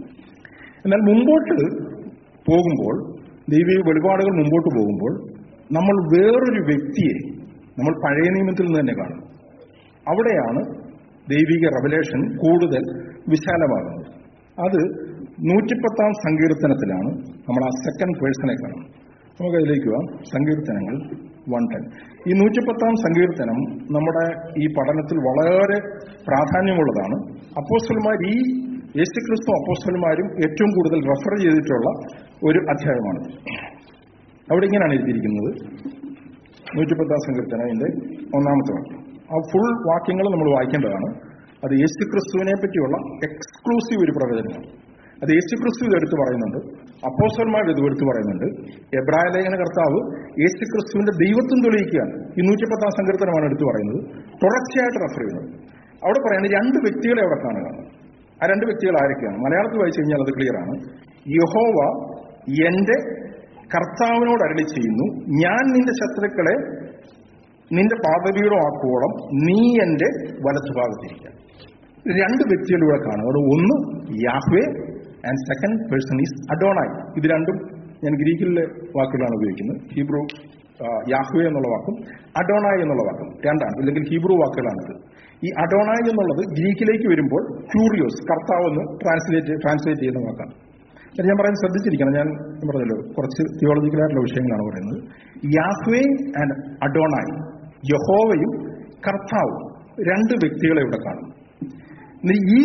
S1: എന്നാൽ മുമ്പോട്ട് പോകുമ്പോൾ ദൈവിക വെളിപാടുകൾ മുമ്പോട്ട് പോകുമ്പോൾ നമ്മൾ വേറൊരു വ്യക്തിയെ നമ്മൾ പഴയ നിയമത്തിൽ നിന്ന് തന്നെ കാണും അവിടെയാണ് ദൈവിക റവലേഷൻ കൂടുതൽ വിശാലമാകുന്നത് അത് നൂറ്റിപ്പത്താം സങ്കീർത്തനത്തിലാണ് നമ്മൾ ആ സെക്കൻഡ് പേഴ്സണെ കാണുന്നത് നമുക്ക് അതിലേക്ക് പോവാം സങ്കീർത്തനങ്ങൾ വൺ ടെൻ ഈ നൂറ്റിപ്പത്താം സങ്കീർത്തനം നമ്മുടെ ഈ പഠനത്തിൽ വളരെ പ്രാധാന്യമുള്ളതാണ് അപ്പോസ്റ്റൽമാർ ഈ യേശുക്രിസ്തു അപ്പോസ്റ്റൽമാരും ഏറ്റവും കൂടുതൽ റെഫർ ചെയ്തിട്ടുള്ള ഒരു അധ്യായമാണ് അവിടെ ഇങ്ങനെയാണ് എഴുതിയിരിക്കുന്നത് നൂറ്റിപ്പത്താം സങ്കീർത്തനം അതിന്റെ ഒന്നാമത്തെ വാക്യം ആ ഫുൾ വാക്യങ്ങൾ നമ്മൾ വായിക്കേണ്ടതാണ് അത് യേശുക്രിസ്തുവിനെ പറ്റിയുള്ള എക്സ്ക്ലൂസീവ് ഒരു പ്രവചനമാണ് അത് യേശുക്രിസ്തു ഇത് എടുത്തു പറയുന്നുണ്ട് അപ്പോസ്റ്റന്മാർ ഇത് എടുത്തു പറയുന്നുണ്ട് എബ്രായ ലേഖന കർത്താവ് യേശുക്രിസ്തുവിന്റെ ദൈവത്വം തെളിയിക്കുകയാണ് ഈ നൂറ്റിപ്പത്താം സങ്കീർത്തനമാണ് എടുത്തു പറയുന്നത് തുടർച്ചയായിട്ട് റെഫർ ചെയ്യുന്നത് അവിടെ പറയുന്നത് രണ്ട് വ്യക്തികളെ അവിടെ കാണുക ആ രണ്ട് വ്യക്തികൾ ആരൊക്കെയാണ് മലയാളത്തിൽ വായിച്ചു കഴിഞ്ഞാൽ അത് ക്ലിയർ ആണ് യഹോവ എന്റെ കർത്താവിനോട് അരളി ചെയ്യുന്നു ഞാൻ നിന്റെ ശത്രുക്കളെ നിന്റെ പാദപീഠമാക്കുവോളം നീ എന്റെ വലത്തുഭാഗത്തിരിക്കാം രണ്ട് വ്യക്തികൾ ഇവിടെ കാണും അവിടെ ഒന്ന് Yahweh and second person is Adonai ഇത് രണ്ടും ഞാൻ ഗ്രീക്കിലെ വാക്കുകളാണ് ഉപയോഗിക്കുന്നത് ഹീബ്രു ആ, യാഹ്വേ എന്നുള്ള വാക്കും അഡോണായി എന്നുള്ള വാക്കും രണ്ടാണ് അല്ലെങ്കിൽ ഹീബ്രു വാക്കുകളാണിത് ഈ അഡോണായി എന്നുള്ളത് ഗ്രീക്കിലേക്ക് വരുമ്പോൾ ക്യൂറിയോസ് കർത്താവ് എന്ന് ട്രാൻസ്ലേറ്റ് ട്രാൻസ്ലേറ്റ് ചെയ്യുന്ന വാക്കാണ് അത് ഞാൻ പറയുന്നത് ശ്രദ്ധിച്ചിരിക്കണം ഞാൻ ഞാൻ പറഞ്ഞല്ലോ കുറച്ച് തിയോളജിക്കലായിട്ടുള്ള വിഷയങ്ങളാണ് പറയുന്നത് യാഹ്വേ ആൻഡ് അഡോണായി യഹോവയും കർത്താവും രണ്ട് വ്യക്തികളെ ഇവിടെ കാണും ഇനി ഈ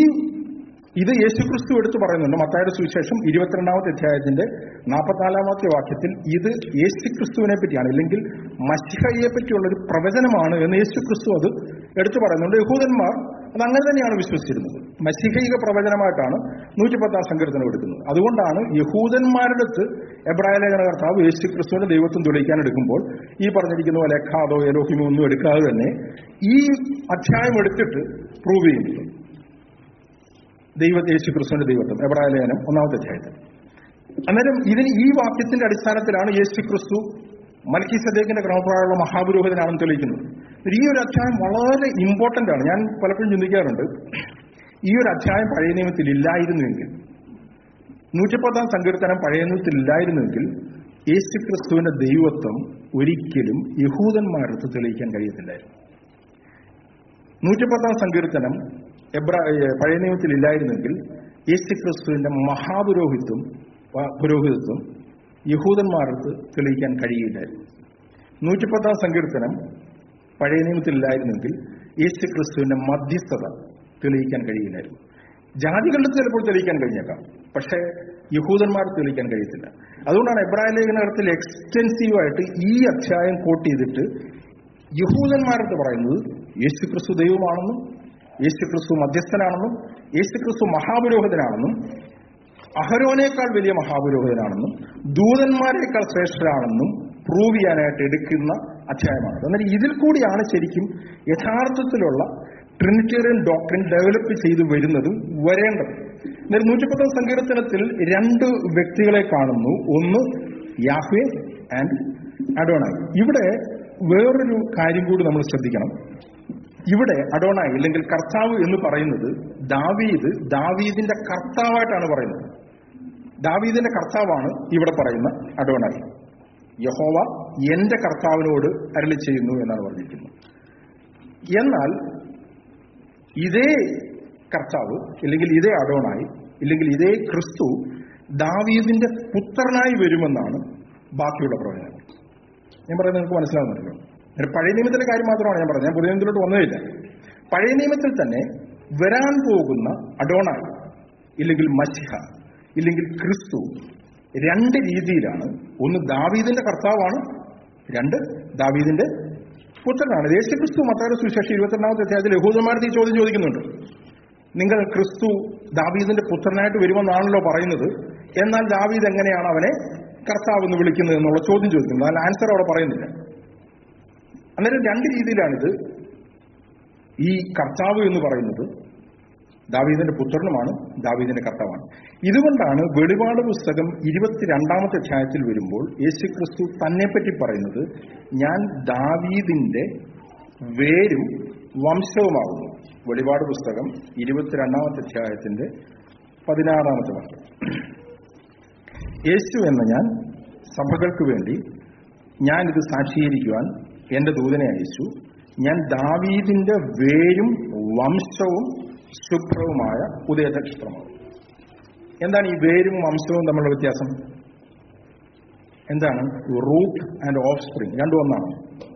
S1: ഇത് യേശുക്രിസ്തു എടുത്തു പറയുന്നുണ്ട് മത്തായുടെ സുവിശേഷം ഇരുപത്തിരണ്ടാമത്തെ അധ്യായത്തിന്റെ നാൽപ്പത്തിനാലാമത്തെ വാക്യത്തിൽ ഇത് യേശുക്രിസ്തുവിനെ പറ്റിയാണ് അല്ലെങ്കിൽ മഷിഹയെ പറ്റിയുള്ള ഒരു പ്രവചനമാണ് എന്ന് യേശുക്രിസ്തു അത് എടുത്തു പറയുന്നുണ്ട് യഹൂദന്മാർ അത് അങ്ങനെ തന്നെയാണ് വിശ്വസിച്ചിരുന്നത് മഷിഹൈക പ്രവചനമായിട്ടാണ് നൂറ്റിപ്പത്താം സങ്കീർത്തനം എടുക്കുന്നത് അതുകൊണ്ടാണ് യഹൂദന്മാരുടെ അടുത്ത് എബ്രായ ലേഖന കർത്താവ് യേശുക്രിസ്തുവിന്റെ ദൈവത്വം തെളിയിക്കാൻ എടുക്കുമ്പോൾ ഈ പറഞ്ഞിരിക്കുന്ന പോലെ എഖാദോ എലോഹിമോ ഒന്നും എടുക്കാതെ തന്നെ ഈ അധ്യായം എടുത്തിട്ട് പ്രൂവ് ചെയ്യുന്നത് ദൈവ യേശു ക്രിസ്തുവിന്റെ ദൈവത്വം എബ്രായ ലേഖനം ഒന്നാമത്തെ അധ്യായത്തിൽ അന്നേരം ഇതിന് ഈ വാക്യത്തിന്റെ അടിസ്ഥാനത്തിലാണ് യേശു ക്രിസ്തു മൽക്കി സദേക്കിന്റെ ക്രമപ്രകാരമുള്ള മഹാപുരോഹിതനാണെന്ന് തെളിയിക്കുന്നത് ഈ ഒരു അധ്യായം വളരെ ഇമ്പോർട്ടന്റ് ആണ് ഞാൻ പലപ്പോഴും ചിന്തിക്കാറുണ്ട് ഈ ഒരു അധ്യായം പഴയ നിയമത്തിൽ ഇല്ലായിരുന്നുവെങ്കിൽ നൂറ്റിപ്പത്താം സങ്കീർത്തനം പഴയ നിയമത്തിൽ ഇല്ലായിരുന്നുവെങ്കിൽ യേശു ക്രിസ്തുവിന്റെ ദൈവത്വം ഒരിക്കലും യഹൂദന്മാരടുത്ത് തെളിയിക്കാൻ കഴിയത്തില്ലായിരുന്നു നൂറ്റിപ്പത്താം സങ്കീർത്തനം എബ്രാ ഏ, പഴയ നിയമത്തിൽ ഇല്ലായിരുന്നെങ്കിൽ യേശു ക്രിസ്തുവിന്റെ മഹാപുരോഹിത്വം പ- പുരോഹിതത്വം യഹൂദന്മാർക്ക് തെളിയിക്കാൻ കഴിയില്ലായിരുന്നു നൂറ്റിപ്പത്താം സങ്കീർത്തനം പഴയ നിയമത്തിൽ ഇല്ലായിരുന്നെങ്കിൽ യേശു ക്രിസ്തുവിന്റെ മധ്യസ്ഥത തെളിയിക്കാൻ കഴിയില്ലായിരുന്നു ജാതികളുടെ ചിലപ്പോൾ തെളിയിക്കാൻ കഴിഞ്ഞേക്കാം പക്ഷേ യഹൂദന്മാർ തെളിയിക്കാൻ കഴിയത്തില്ല അതുകൊണ്ടാണ് എബ്രാഹിം ലേഖനത്തിൽ എക്സ്റ്റെൻസീവായിട്ട് ഈ അധ്യായം കോട്ട് ചെയ്തിട്ട് യഹൂദന്മാരെന്ന് പറയുന്നത് യേശുക്രിസ്തു ദൈവമാണെന്നും യേശുക്രിസ്തു മധ്യസ്ഥനാണെന്നും യേശുക്രിസ്തു മഹാപുരോഹിതനാണെന്നും അഹരോനേക്കാൾ വലിയ മഹാപുരോഹിതനാണെന്നും ദൂതന്മാരെക്കാൾ ശ്രേഷ്ഠരാണെന്നും പ്രൂവ് ചെയ്യാനായിട്ട് എടുക്കുന്ന അധ്യായമാണ് എന്നാൽ ഇതിൽ കൂടിയാണ് ശരിക്കും യഥാർത്ഥത്തിലുള്ള ട്രിനിറ്റേറിയൻ ഡോക്ടറിൻ ഡെവലപ്പ് ചെയ്തു വരുന്നതും വരേണ്ടത് എന്നാൽ നൂറ്റിപ്പത്താം സങ്കീർത്തനത്തിൽ രണ്ട് വ്യക്തികളെ കാണുന്നു ഒന്ന് യാഹ്വേ ആൻഡ് അഡോണായി ഇവിടെ വേറൊരു കാര്യം കൂടി നമ്മൾ ശ്രദ്ധിക്കണം ഇവിടെ അഡോണായി അല്ലെങ്കിൽ കർത്താവ് എന്ന് പറയുന്നത് ദാവീദ് ദാവീദിന്റെ കർത്താവായിട്ടാണ് പറയുന്നത് ദാവീദിന്റെ കർത്താവാണ് ഇവിടെ പറയുന്ന അഡോണായി യഹോവ എന്റെ കർത്താവിനോട് അരളി ചെയ്യുന്നു എന്നാണ് പറഞ്ഞിരിക്കുന്നത് എന്നാൽ ഇതേ കർത്താവ് അല്ലെങ്കിൽ ഇതേ അഡോണായി ഇല്ലെങ്കിൽ ഇതേ ക്രിസ്തു ദാവീദിന്റെ പുത്രനായി വരുമെന്നാണ് ബാക്കിയുള്ള പ്രവചനങ്ങൾ ഞാൻ പറയുന്നത് നിങ്ങൾക്ക് മനസ്സിലാവുന്നുണ്ടല്ലോ ഒരു പഴയ നിയമത്തിലെ കാര്യം മാത്രമാണ് ഞാൻ പറഞ്ഞത് ഞാൻ പുതിയ നിയമത്തിലോട്ട് വന്നതില്ല പഴയ നിയമത്തിൽ തന്നെ വരാൻ പോകുന്ന അഡോണായി ഇല്ലെങ്കിൽ മഷിഹ ഇല്ലെങ്കിൽ ക്രിസ്തു രണ്ട് രീതിയിലാണ് ഒന്ന് ദാവീദിന്റെ കർത്താവാണ് രണ്ട് ദാവീദിന്റെ പുത്രനാണ് യേശു ക്രിസ്തു മത്തായുടെ സുവിശേഷം ഇരുപത്തിരണ്ടാമത്തെ അധ്യായത്തിൽ യഹൂദന്മാരുടെ ഈ ചോദ്യം ചോദിക്കുന്നുണ്ട് നിങ്ങൾ ക്രിസ്തു ദാവീദിന്റെ പുത്രനായിട്ട് വരുമെന്നാണല്ലോ പറയുന്നത് എന്നാൽ ദാവീദ് എങ്ങനെയാണ് അവനെ കർത്താവ് എന്ന് വിളിക്കുന്നത് എന്നുള്ള ചോദ്യം ചോദിക്കുന്നത് അതിൽ ആൻസർ അവിടെ പറയുന്നില്ല അന്നേരം രണ്ട് രീതിയിലാണിത് ഈ കർത്താവ് എന്ന് പറയുന്നത് ദാവീദിന്റെ പുത്രനുമാണ് ദാവീദിന്റെ കർത്താവാണ് ഇതുകൊണ്ടാണ് വെളിപാട് പുസ്തകം ഇരുപത്തിരണ്ടാമത്തെ അധ്യായത്തിൽ വരുമ്പോൾ യേശു ക്രിസ്തു തന്നെപ്പറ്റി പറയുന്നത് ഞാൻ ദാവീദിന്റെ വേരും വംശവുമാകുന്നു വെളിപാട് പുസ്തകം ഇരുപത്തിരണ്ടാമത്തെ അധ്യായത്തിന്റെ പതിനാറാമത്തെ വാക്യം യേശു എന്ന ഞാൻ സഭകൾക്ക് വേണ്ടി ഞാനിത് സാക്ഷീകരിക്കുവാൻ എന്റെ ദൂതനെ അയച്ചു ഞാൻ ദാവീദിന്റെ വേരും വംശവും ശുഭ്രവുമായ ഉദയനക്ഷത്രമാണ് എന്താണ് ഈ വേരും വംശവും തമ്മിലുള്ള വ്യത്യാസം എന്താണ് റൂട്ട് ആൻഡ് ഓഫ് സ്പ്രിങ് രണ്ടും ഒന്നാണ്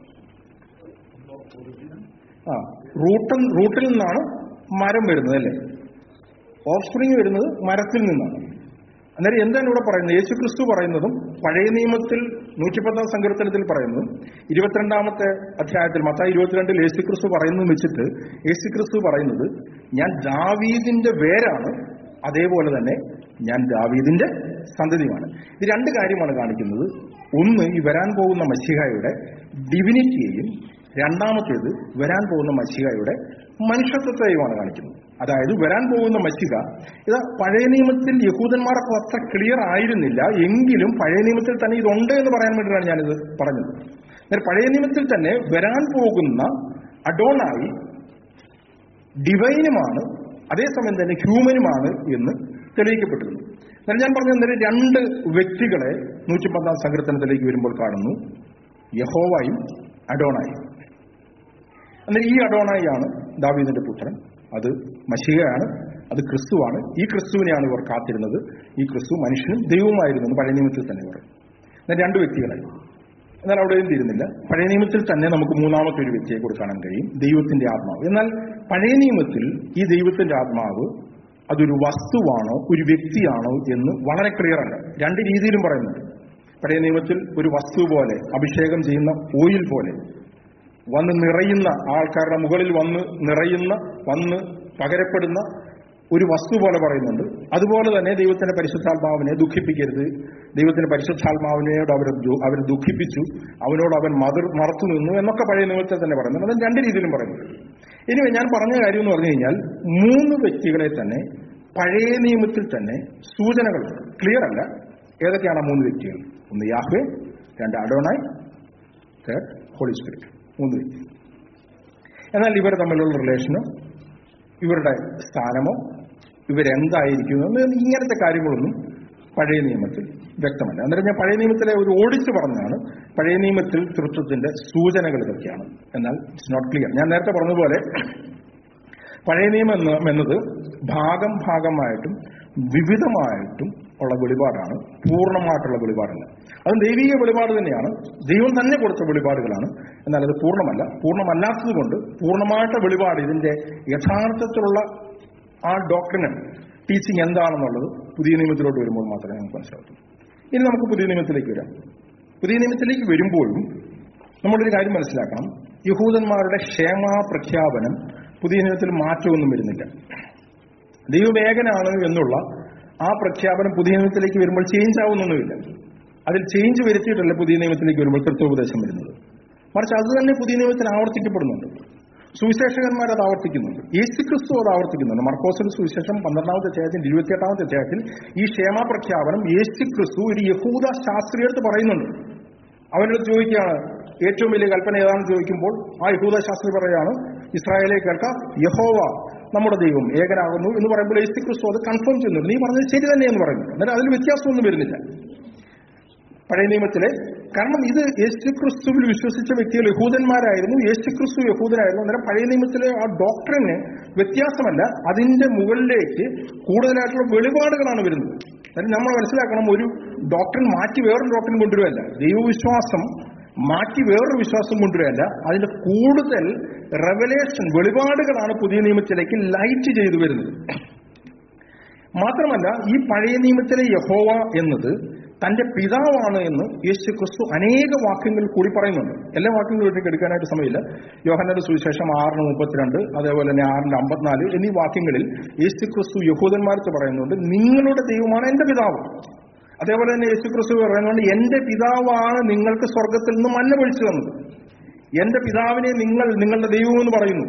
S1: ആ റൂട്ടിൽ റൂട്ടിൽ നിന്നാണ് മരം വരുന്നത് അല്ലേ ഓഫ് സ്പ്രിങ് വരുന്നത് മരത്തിൽ നിന്നാണ് അന്നേരം എന്താണ് ഇവിടെ പറയുന്നത് യേശു ക്രിസ്തു പറയുന്നതും പഴയ നിയമത്തിൽ നൂറ്റിപ്പത്താം സങ്കീർത്തനത്തിൽ പറയുന്നതും ഇരുപത്തിരണ്ടാമത്തെ അധ്യായത്തിൽ മത്തായി ഇരുപത്തിരണ്ടിൽ യേശു ക്രിസ്തു പറയുന്നതും വെച്ചിട്ട് യേശു ക്രിസ്തു പറയുന്നത് ഞാൻ ദാവീദിന്റെ വേരാണ് അതേപോലെ തന്നെ ഞാൻ ദാവീദിന്റെ സന്തതിയുമാണ് ഇത് രണ്ട് കാര്യമാണ് കാണിക്കുന്നത് ഒന്ന് ഈ വരാൻ പോകുന്ന മഷിഹായുടെ ഡിവിനിറ്റിയെയും രണ്ടാമത്തേത് വരാൻ പോകുന്ന മഷിഹായുടെ മനുഷ്യത്വത്തെയുമാണ് കാണിക്കുന്നത് അതായത് വരാൻ പോകുന്ന മഷിക ഇത് പഴയ നിയമത്തിൽ യഹൂദന്മാർക്ക് അത്ര ക്ലിയർ ആയിരുന്നില്ല എങ്കിലും പഴയ നിയമത്തിൽ തന്നെ ഇതുണ്ട് എന്ന് പറയാൻ വേണ്ടിയിട്ടാണ് ഞാനിത് പറഞ്ഞത് എന്നാൽ പഴയ നിയമത്തിൽ തന്നെ വരാൻ പോകുന്ന അഡോണായി ഡിവൈനുമാണ് അതേസമയം തന്നെ ഹ്യൂമനുമാണ് എന്ന് തെളിയിക്കപ്പെട്ടിരുന്നു എന്നാൽ ഞാൻ പറഞ്ഞ അന്നേരം രണ്ട് വ്യക്തികളെ നൂറ്റിപ്പത്താം സങ്കീർത്തനത്തിലേക്ക് വരുമ്പോൾ കാണുന്നു യഹോവായും അഡോണായും അന്നേരം ഈ അഡോണായിയാണ് ദാവീദിന്റെ പുത്രൻ അത് മഷികയാണ് അത് ക്രിസ്തുവാണ് ഈ ക്രിസ്തുവിനെയാണ് ഇവർ കാത്തിരുന്നത് ഈ ക്രിസ്തു മനുഷ്യനും ദൈവവുമായിരുന്നു എന്ന് പഴയ നിയമത്തിൽ തന്നെ പറയും എന്നാൽ രണ്ട് വ്യക്തികളായി എന്നാൽ അവിടെയും തീരുന്നില്ല പഴയ നിയമത്തിൽ തന്നെ നമുക്ക് മൂന്നാമത്തെ ഒരു വ്യക്തിയെ കൂടെ കാണാൻ കഴിയും ദൈവത്തിന്റെ ആത്മാവ് എന്നാൽ പഴയ നിയമത്തിൽ ഈ ദൈവത്തിന്റെ ആത്മാവ് അതൊരു വസ്തുവാണോ ഒരു വ്യക്തിയാണോ എന്ന് വളരെ ക്ലിയർ അല്ല രണ്ട് രീതിയിലും പറയുന്നുണ്ട് പഴയ നിയമത്തിൽ ഒരു വസ്തു പോലെ അഭിഷേകം ചെയ്യുന്ന ഓയിൽ പോലെ വന്ന് നിറയുന്ന ആൾക്കാരുടെ മുകളിൽ വന്ന് നിറയുന്ന വന്ന് പകരപ്പെടുന്ന ഒരു വസ്തു പോലെ പറയുന്നുണ്ട് അതുപോലെ തന്നെ ദൈവത്തിന്റെ പരിശുദ്ധാത്മാവിനെ ദുഃഖിപ്പിക്കരുത് ദൈവത്തിന്റെ പരിശുദ്ധാത്മാവിനോട് അവർ ദു- അവർ ദുഃഖിപ്പിച്ചു അവനോട് അവൻ മതർ മറത്തു നിന്നു എന്നൊക്കെ പഴയ നിയമത്തിൽ തന്നെ പറയുന്നുണ്ട് അത് രണ്ട് രീതിയിലും പറയുന്നുണ്ട് ഇനി ഞാൻ പറഞ്ഞ കാര്യം എന്ന് പറഞ്ഞു കഴിഞ്ഞാൽ മൂന്ന് വ്യക്തികളെ തന്നെ പഴയ നിയമത്തിൽ തന്നെ സൂചനകളുണ്ട് ക്ലിയർ അല്ല ഏതൊക്കെയാണ് ആ മൂന്ന് വ്യക്തികൾ ഒന്ന് യാഹ്വേ രണ്ട് അഡോണായി തേർഡ് ഹോളി സ്പിരിറ്റ് മൂന്ന് വ്യക്തി എന്നാൽ ഇവർ തമ്മിലുള്ള റിലേഷനോ ഇവരുടെ സ്ഥാനമോ ഇവരെന്തായിരിക്കുന്നു എന്ന് ഇങ്ങനത്തെ കാര്യങ്ങളൊന്നും പഴയ നിയമത്തിൽ വ്യക്തമല്ല അന്നേരം ഞാൻ പഴയ നിയമത്തിലെ ഒരു ഓടിച്ചു പറഞ്ഞാണ് പഴയ നിയമത്തിൽ തൃത്വത്തിന്റെ സൂചനകൾ ഇതൊക്കെയാണ് എന്നാൽ ഇറ്റ്സ് നോട്ട് ക്ലിയർ ഞാൻ നേരത്തെ പറഞ്ഞതുപോലെ പഴയ നിയമം എന്ന് എന്നത് ഭാഗം ഭാഗമായിട്ടും വിവിധമായിട്ടും ഉള്ള വെളിപാടാണ് പൂർണ്ണമായിട്ടുള്ള വെളിപാടല്ല അത് ദൈവിക വെളിപാട് തന്നെയാണ് ദൈവം തന്നെ കൊടുത്ത വെളിപാടുകളാണ് എന്നാൽ അത് പൂർണ്ണമല്ല പൂർണ്ണമല്ലാത്തത് കൊണ്ട് പൂർണ്ണമായിട്ട് വെളിപാട് ഇതിന്റെ യഥാർത്ഥത്തിലുള്ള ആ ഡോക്ടറിന് ടീച്ചിങ് എന്താണെന്നുള്ളത് പുതിയ നിയമത്തിലോട്ട് വരുമ്പോൾ മാത്രമേ നമുക്ക് മനസ്സിലാവൂ ഇനി നമുക്ക് പുതിയ നിയമത്തിലേക്ക് വരാം പുതിയ നിയമത്തിലേക്ക് വരുമ്പോഴും നമ്മളൊരു കാര്യം മനസ്സിലാക്കണം യഹൂദന്മാരുടെ ക്ഷേമ പ്രഖ്യാപനം പുതിയ നിയമത്തിൽ മാറ്റമൊന്നും വരുന്നില്ല ദൈവവേഗനാണ് എന്നുള്ള ആ പ്രഖ്യാപനം പുതിയ നിയമത്തിലേക്ക് വരുമ്പോൾ ചേഞ്ച് ആവുന്നൊന്നുമില്ല അതിൽ ചേഞ്ച് വരുത്തിയിട്ടല്ല പുതിയ നിയമത്തിലേക്ക് വരുമ്പോൾ കൃത്യോപദേശം വരുന്നത് മറിച്ച് അത് തന്നെ പുതിയ നിയമത്തിൽ ആവർത്തിക്കപ്പെടുന്നുണ്ട് സുവിശേഷകന്മാർ അത് ആവർത്തിക്കുന്നുണ്ട് യേശു ക്രിസ്തു അത് ആവർത്തിക്കുന്നുണ്ട് മർക്കോസിന്റെ സുവിശേഷം പന്ത്രണ്ടാമത്തെ അധ്യായത്തിൽ ഇരുപത്തിയെട്ടാമത്തെ അധ്യായത്തിൽ ഈ ക്ഷേമ പ്രഖ്യാപനം യേശു ക്രിസ്തു ഒരു യഹൂദ ശാസ്ത്രീയടുത്ത് പറയുന്നുണ്ട് അവനോട് ചോദിക്കുകയാണ് ഏറ്റവും വലിയ കൽപ്പന ഏതാണെന്ന് ചോദിക്കുമ്പോൾ ആ യഹൂദ ശാസ്ത്രി പറയാണ് ഇസ്രായേലെ കേൾക്കാം യഹോവ നമ്മുടെ ദൈവം ഏകനാകുന്നു എന്ന് പറയുമ്പോൾ യേശു ക്രിസ്തു അത് കൺഫേം ചെയ്യുന്നുണ്ട് നീ പറഞ്ഞത് ശരി തന്നെ എന്ന് പറയുന്നു എന്നാൽ അതിൽ വ്യത്യാസമൊന്നും വരുന്നില്ല പഴയ നിയമത്തിലെ കാരണം ഇത് യേശുക്രിസ്തുവിൽ വിശ്വസിച്ച വ്യക്തികൾ യഹൂദന്മാരായിരുന്നു യേശുക്രിസ്തു യഹൂദനായിരുന്നു അന്നേരം പഴയ നിയമത്തിലെ ആ ഡോക്ടറിന് വ്യത്യാസമല്ല അതിന്റെ മുകളിലേക്ക് കൂടുതലായിട്ടുള്ള വെളിപാടുകളാണ് വരുന്നത് അതായത് നമ്മൾ മനസ്സിലാക്കണം ഒരു ഡോക്ടറിൻ മാറ്റി വേറൊരു ഡോക്ടറിൻ കൊണ്ടുവരികയല്ല ദൈവവിശ്വാസം മാറ്റി വേറൊരു വിശ്വാസം കൊണ്ടുവരികയല്ല അതിന്റെ കൂടുതൽ റെവലേഷൻ വെളിപാടുകളാണ് പുതിയ നിയമത്തിലേക്ക് ലൈറ്റ് ചെയ്തു വരുന്നത് മാത്രമല്ല ഈ പഴയ നിയമത്തിലെ യഹോവ എന്നത് തന്റെ പിതാവാണ് എന്ന് യേശു ക്രിസ്തു അനേക വാക്യങ്ങളിൽ കൂടി പറയുന്നുണ്ട് എല്ലാ വാക്യങ്ങളിലേക്ക് എടുക്കാനായിട്ട് സമയമില്ല യോഹന്നന്റെ സുവിശേഷം ആറിന് മുപ്പത്തിരണ്ട് അതേപോലെ തന്നെ ആറിന്റെ അമ്പത്തിനാല് എന്നീ വാക്യങ്ങളിൽ യേശു ക്രിസ്തു യഹൂദന്മാർക്ക് പറയുന്നുണ്ട് നിങ്ങളുടെ ദൈവമാണ് എന്റെ പിതാവ് അതേപോലെ തന്നെ യേശു ക്രിസ്തു പറയുന്നുണ്ട് എന്റെ പിതാവാണ് നിങ്ങൾക്ക് സ്വർഗത്തിൽ നിന്ന് മന്ന പൊഴിച്ചു തന്നത് എന്റെ പിതാവിനെ നിങ്ങൾ നിങ്ങളുടെ ദൈവമെന്ന് പറയുന്നു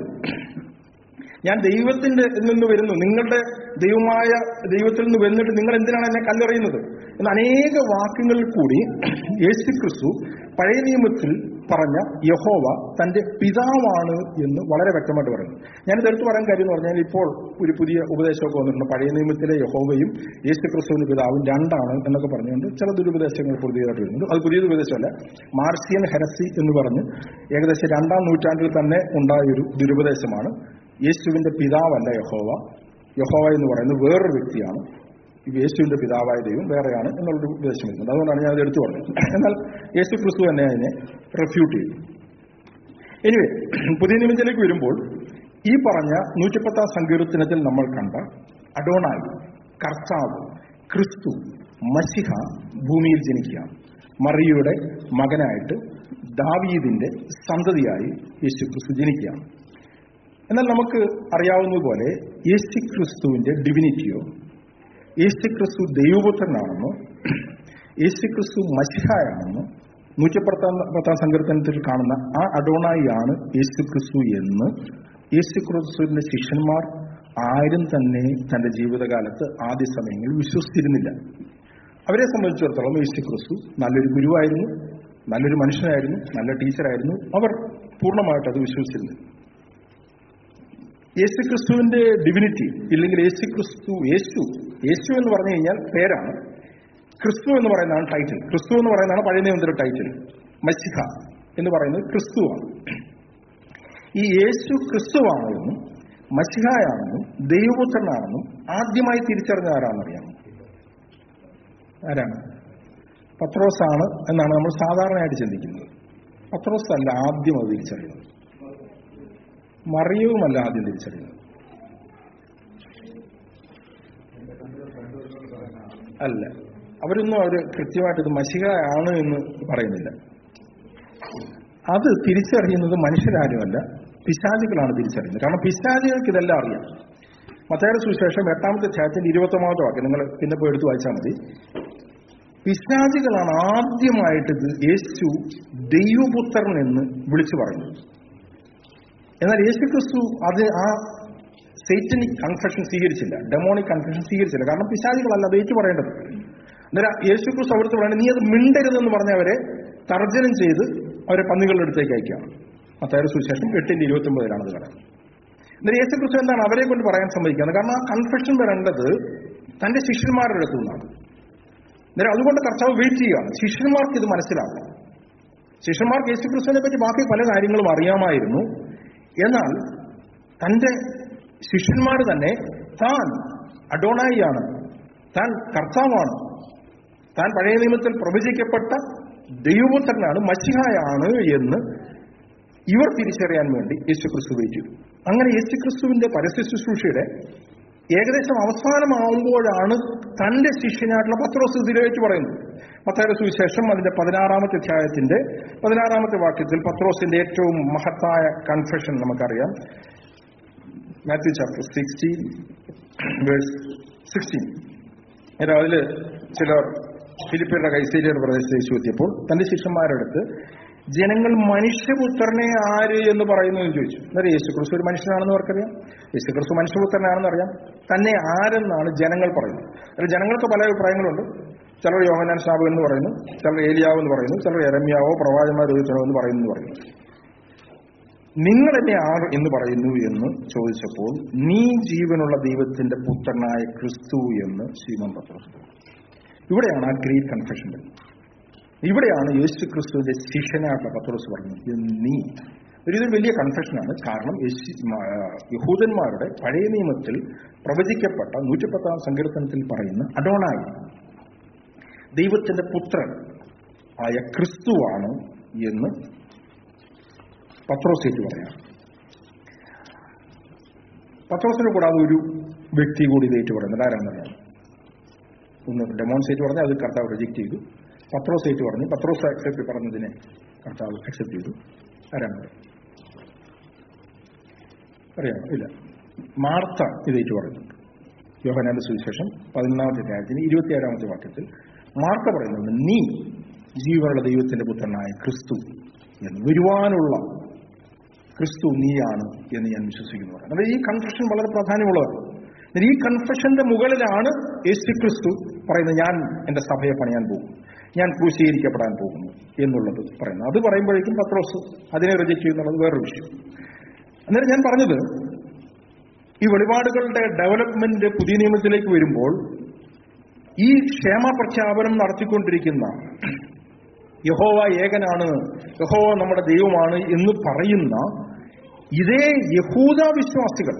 S1: ഞാൻ ദൈവത്തിന്റെ നിന്ന് വരുന്നു നിങ്ങളുടെ ദൈവമായ ദൈവത്തിൽ നിന്ന് വന്നിട്ട് നിങ്ങൾ എന്തിനാണ് എന്നെ കല്ലെറിയുന്നത് എന്ന് അനേക വാക്യങ്ങളിൽ കൂടി യേശു ക്രിസ്തു പഴയ നിയമത്തിൽ പറഞ്ഞ യഹോവ തന്റെ പിതാവാണ് എന്ന് വളരെ വ്യക്തമായിട്ട് പറയുന്നു ഞാനിത് എടുത്തു പറയാൻ കാര്യം എന്ന് പറഞ്ഞാൽ ഇപ്പോൾ ഒരു പുതിയ ഉപദേശമൊക്കെ വന്നിട്ടുണ്ട് പഴയ നിയമത്തിലെ യഹോവയും യേശു ക്രിസ്തുവിന്റെ പിതാവും രണ്ടാണ് എന്നൊക്കെ പറഞ്ഞുകൊണ്ട് ചില ദുരുപദേശങ്ങൾ പുതിയതായിട്ട് വരുന്നുണ്ട് അത് പുതിയ ഉപദേശമല്ല മാർസിയൻ ഹെരസി എന്ന് പറഞ്ഞ് ഏകദേശം രണ്ടാം നൂറ്റാണ്ടിൽ തന്നെ ഉണ്ടായൊരു ദുരുപദേശമാണ് യേശുവിന്റെ പിതാവല്ല യഹോവ യഹോവ എന്ന് പറയുന്നത് വേറൊരു വ്യക്തിയാണ് ഈ യേശുവിന്റെ പിതാവായ ദൈവം വേറെയാണ് എന്നുള്ളൊരു ഉപദേശം വരുന്നുണ്ട് അതുകൊണ്ടാണ് ഞാൻ അത് എടുത്തു പറഞ്ഞത് എന്നാൽ യേശു ക്രിസ്തു തന്നെ അതിനെ റെഫ്യൂട്ട് ചെയ്തു എനിവേ പുതിയ നിയമത്തിലേക്ക് വരുമ്പോൾ ഈ പറഞ്ഞ നൂറ്റിപ്പത്താം സങ്കീർത്തനത്തിൽ നമ്മൾ കണ്ട അഡോണായി കർത്താവ് ക്രിസ്തു മസിഹ ഭൂമിയിൽ ജനിക്കുക മറിയയുടെ മകനായിട്ട് ദാവീദിന്റെ സന്തതിയായി യേശു ക്രിസ്തു ജനിക്കുകയാണ് എന്നാൽ നമുക്ക് അറിയാവുന്നതുപോലെ യേശു ക്രിസ്തുവിന്റെ ഡിവിനിറ്റിയോ യേശു ക്രിസ്തു ദൈവപുത്രനാണെന്നോ യേശു ക്രിസ്തു മഷിഹായാണെന്നോ നൂറ്റിപ്പത്താം പത്താം സങ്കീർത്തനത്തിൽ കാണുന്ന ആ അഡോണായിയാണ് യേശു ക്രിസ്തു എന്ന് യേശു ക്രിസ്തുവിന്റെ ശിഷ്യന്മാർ ആരും തന്നെ തന്റെ ജീവിതകാലത്ത് ആദ്യ സമയങ്ങളിൽ വിശ്വസിച്ചിരുന്നില്ല അവരെ സംബന്ധിച്ചിടത്തോളം യേശു ക്രിസ്തു നല്ലൊരു ഗുരുവായിരുന്നു നല്ലൊരു മനുഷ്യനായിരുന്നു നല്ല ടീച്ചറായിരുന്നു അവർ പൂർണ്ണമായിട്ട് അത് വിശ്വസിച്ചിരുന്നു യേശു ക്രിസ്തുവിന്റെ ഡിവിനിറ്റി ഇല്ലെങ്കിൽ യേശു ക്രിസ്തു യേശു യേശു എന്ന് പറഞ്ഞു കഴിഞ്ഞാൽ പേരാണ് ക്രിസ്തു എന്ന് പറയുന്നതാണ് ടൈറ്റിൽ ക്രിസ്തു എന്ന് പറയുന്നതാണ് പഴയ നിയമത്തിലെ ടൈറ്റിൽ മസിഹ എന്ന് പറയുന്നത് ക്രിസ്തുവാണ് ഈ യേശു ക്രിസ്തുവാണെന്നും മസിഹായാണെന്നും ദൈവപുത്രനാണെന്നും ആദ്യമായി തിരിച്ചറിഞ്ഞ ആരാണെന്നറിയാമോ ആരാണ് പത്രോസ് ആണ് എന്നാണ് നമ്മൾ സാധാരണയായിട്ട് ചിന്തിക്കുന്നത് പത്രോസ് അല്ല ആദ്യം അത് തിരിച്ചറിയുന്നത് മറിയവുമല്ല ആദ്യം തിരിച്ചറിയുന്നത് അല്ല അവരൊന്നും അവർ കൃത്യമായിട്ട് ഇത് മഷികയാണ് എന്ന് പറയുന്നില്ല അത് തിരിച്ചറിയുന്നത് മനുഷ്യരാരുമല്ല പിശാചികളാണ് തിരിച്ചറിയുന്നത് കാരണം പിശാചികൾക്ക് ഇതെല്ലാം അറിയാം മത്തയുടെ സുവിശേഷം എട്ടാമത്തെ അധ്യായത്തിന്റെ ഇരുപത്തൊമ്പതാമത്തെ വാക്യം നിങ്ങൾ പിന്നെ പോയി എടുത്ത് വായിച്ചാൽ മതി പിശാചികളാണ് ആദ്യമായിട്ട് ഇത് യേശു ദൈവപുത്രൻ എന്ന് വിളിച്ചു പറയുന്നത് എന്നാൽ യേശു ക്രിസ്തു അത് ആ സേറ്റനിക് കൺഫെഷൻ സ്വീകരിച്ചില്ല ഡെമോണിക് കൺഫെഷൻ സ്വീകരിച്ചില്ല കാരണം പിശാചികളല്ല അത് ഏറ്റു പറയേണ്ടത് അന്നേരം യേശു ക്രിസ്തു അവിടുത്തെ പറയുന്നത് നീ അത് മിണ്ടരുതെന്ന് പറഞ്ഞ് അവരെ തർജ്ജനം ചെയ്ത് അവരെ പന്നികളുടെ അടുത്തേക്ക് അയക്കുകയാണ് മത്തായ സുവിശേഷം എട്ടിന്റെ ഇരുപത്തി ഒമ്പതിലാണ് അത് പറയുന്നത് എന്നാൽ യേശു ക്രിസ്തു എന്താണ് അവരെ കൊണ്ട് പറയാൻ സംഭവിക്കുന്നത് കാരണം ആ കൺഫെഷൻ വരേണ്ടത് തന്റെ ശിഷ്യന്മാരുടെ അടുത്തു നിന്നാണ് അന്നേരം അതുകൊണ്ട് കർത്താവ് വെയിറ്റ് ചെയ്യുകയാണ് ശിഷ്യന്മാർക്ക് ഇത് മനസ്സിലാക്കണം ശിഷ്യന്മാർക്ക് യേശു ക്രിസ്തുവിനെ പറ്റി ബാക്കി പല കാര്യങ്ങളും അറിയാമായിരുന്നു എന്നാൽ തന്റെ ശിഷ്യന്മാർ തന്നെ താൻ അഡോണായിയാണ് താൻ കർത്താവാണ് താൻ പഴയ നിയമത്തിൽ പ്രവചിക്കപ്പെട്ട ദൈവപുത്രനാണ് മഷിഹായാണ് എന്ന് ഇവർ തിരിച്ചറിയാൻ വേണ്ടി യേശുക്രിസ്തു വെയിറ്റ് അങ്ങനെ യേശുക്രിസ്തുവിന്റെ പരസ്യ ശുശ്രൂഷയുടെ ഏകദേശം അവസാനമാവുമ്പോഴാണ് തന്റെ ശിഷ്യനായിട്ടുള്ള പത്രോസ് ഇതിലേക്ക് പറയുന്നത് പത്തായുടെ സുവിശേഷം അതിന്റെ പതിനാറാമത്തെ അധ്യായത്തിന്റെ പതിനാറാമത്തെ വാക്യത്തിൽ പത്രോസിന്റെ ഏറ്റവും മഹത്തായ കൺഫെഷൻ നമുക്കറിയാം Matthew chapter sixteen verse sixteen അതിൽ ചിലർ ഫിലിപ്പിയുടെ കൈസേരിയുടെ പ്രദേശത്ത് യേശു എത്തിയപ്പോൾ തന്റെ ശിഷ്യന്മാരുടെ അടുത്ത് ജനങ്ങൾ മനുഷ്യപുത്രനെ ആര് എന്ന് പറയുന്നു എന്ന് ചോദിച്ചു അന്നേരം യേശു ക്രിസ്തു ഒരു മനുഷ്യനാണെന്ന് അവർക്കറിയാം യേശു ക്രിസ്തു മനുഷ്യപുത്രനാണെന്ന് അറിയാം തന്നെ ആരെന്നാണ് ജനങ്ങൾ പറയുന്നത് അതിൽ ജനങ്ങൾക്ക് പല അഭിപ്രായങ്ങളുണ്ട് ചിലർ യോഹനാൻ സ്നാപകൻ എന്ന് പറയുന്നു ചിലർ ഏലിയാവ് എന്ന് പറയുന്നു ചിലർ എരമ്യാവോ പ്രവാചകന്മാർ ചോദിച്ചോ എന്ന് പറയുന്നു എന്ന് പറയുന്നു നിങ്ങൾ എന്നെ ആർ എന്ന് പറയുന്നു എന്ന് ചോദിച്ചപ്പോൾ നീ ജീവനുള്ള ദൈവത്തിന്റെ പുത്രനായ ക്രിസ്തു എന്ന് ശ്രീമൻ പത്രോസ് പറഞ്ഞു. ഇവിടെയാണ് ആ ഗ്രേറ്റ് കൺഫെഷൻ വരുന്നത് ഇവിടെയാണ് യേശു ക്രിസ്തുവിന്റെ ശിഷ്യനായിട്ടുള്ള പത്രോസ് പറഞ്ഞത് "ഇത് നീ ഒരു ഇതൊരു വലിയ കൺഫെഷനാണ് കാരണം യേശു- മ- യഹൂദന്മാരുടെ പഴയ നിയമത്തിൽ പ്രവചിക്കപ്പെട്ട നൂറ്റിപ്പത്താം സങ്കീർത്തനത്തിൽ പറയുന്ന അഡോണായി ദൈവത്തിന്റെ പുത്രൻ ആയ ക്രിസ്തുവാണ് എന്ന് പത്രോസേറ്റ് പറയാം പത്രോസിനെ കൂടാതെ ഒരു വ്യക്തി കൂടി ഇത് ഏറ്റു പറയുന്നത് ആരാണെന്നറിയാം ഒന്ന് ഡെമോൺസ്ട്രേറ്റ് പറഞ്ഞ് അത് കർത്താവ് റിജക്ട് ചെയ്തു പത്രോസ് ഏറ്റു പറഞ്ഞു പത്രോസ് അക്സെപ്റ്റ് പറഞ്ഞതിനെ കർത്താവ് അക്സെപ്റ്റ് ചെയ്തു ആരാണ് അറിയാമോ ഇല്ല മാർത്ത ഇത് ഏറ്റു പറയുന്നുണ്ട് യോഹനാന്റെ സുവിശേഷം പതിനൊന്നാമത്തെ അധ്യായത്തിന് ഇരുപത്തിയേഴാമത്തെ വാക്യത്തിൽ മാർത്ത പറയുന്നുണ്ട് നീ ജീവനുള്ള ദൈവത്തിന്റെ പുത്രനായ ക്രിസ്തു എന്ന് വരുവാനുള്ള ക്രിസ്തു നീയാണ് എന്ന് ഞാൻ വിശ്വസിക്കുന്നു പറയുന്നത് അതായത് ഈ കൺഫെഷൻ വളരെ പ്രാധാന്യമുള്ളതാണ് എന്നാൽ ഈ കൺഫെഷന്റെ മുകളിലാണ് യേശു ക്രിസ്തു പറയുന്നത് ഞാൻ എന്റെ സഭയെ പണിയാൻ പോകും ഞാൻ ക്രൂശീകരിക്കപ്പെടാൻ പോകുന്നു എന്നുള്ളത് പറയുന്നത് അത് പറയുമ്പോഴേക്കും പത്രോസ് അതിനെ റിജക്ട് ചെയ്യുന്നുള്ളത് വേറൊരു വിഷയം അന്നേരം ഞാൻ പറഞ്ഞത് ഈ വെളിപാടുകളുടെ ഡെവലപ്മെന്റ് പുതിയ നിയമത്തിലേക്ക് വരുമ്പോൾ ഈ ക്ഷേമ പ്രഖ്യാപനം നടത്തിക്കൊണ്ടിരിക്കുന്ന യഹോവ ഏകനാണ് യഹോവ നമ്മുടെ ദൈവമാണ് എന്ന് പറയുന്ന ഇതേ യഹൂദ വിശ്വാസികൾ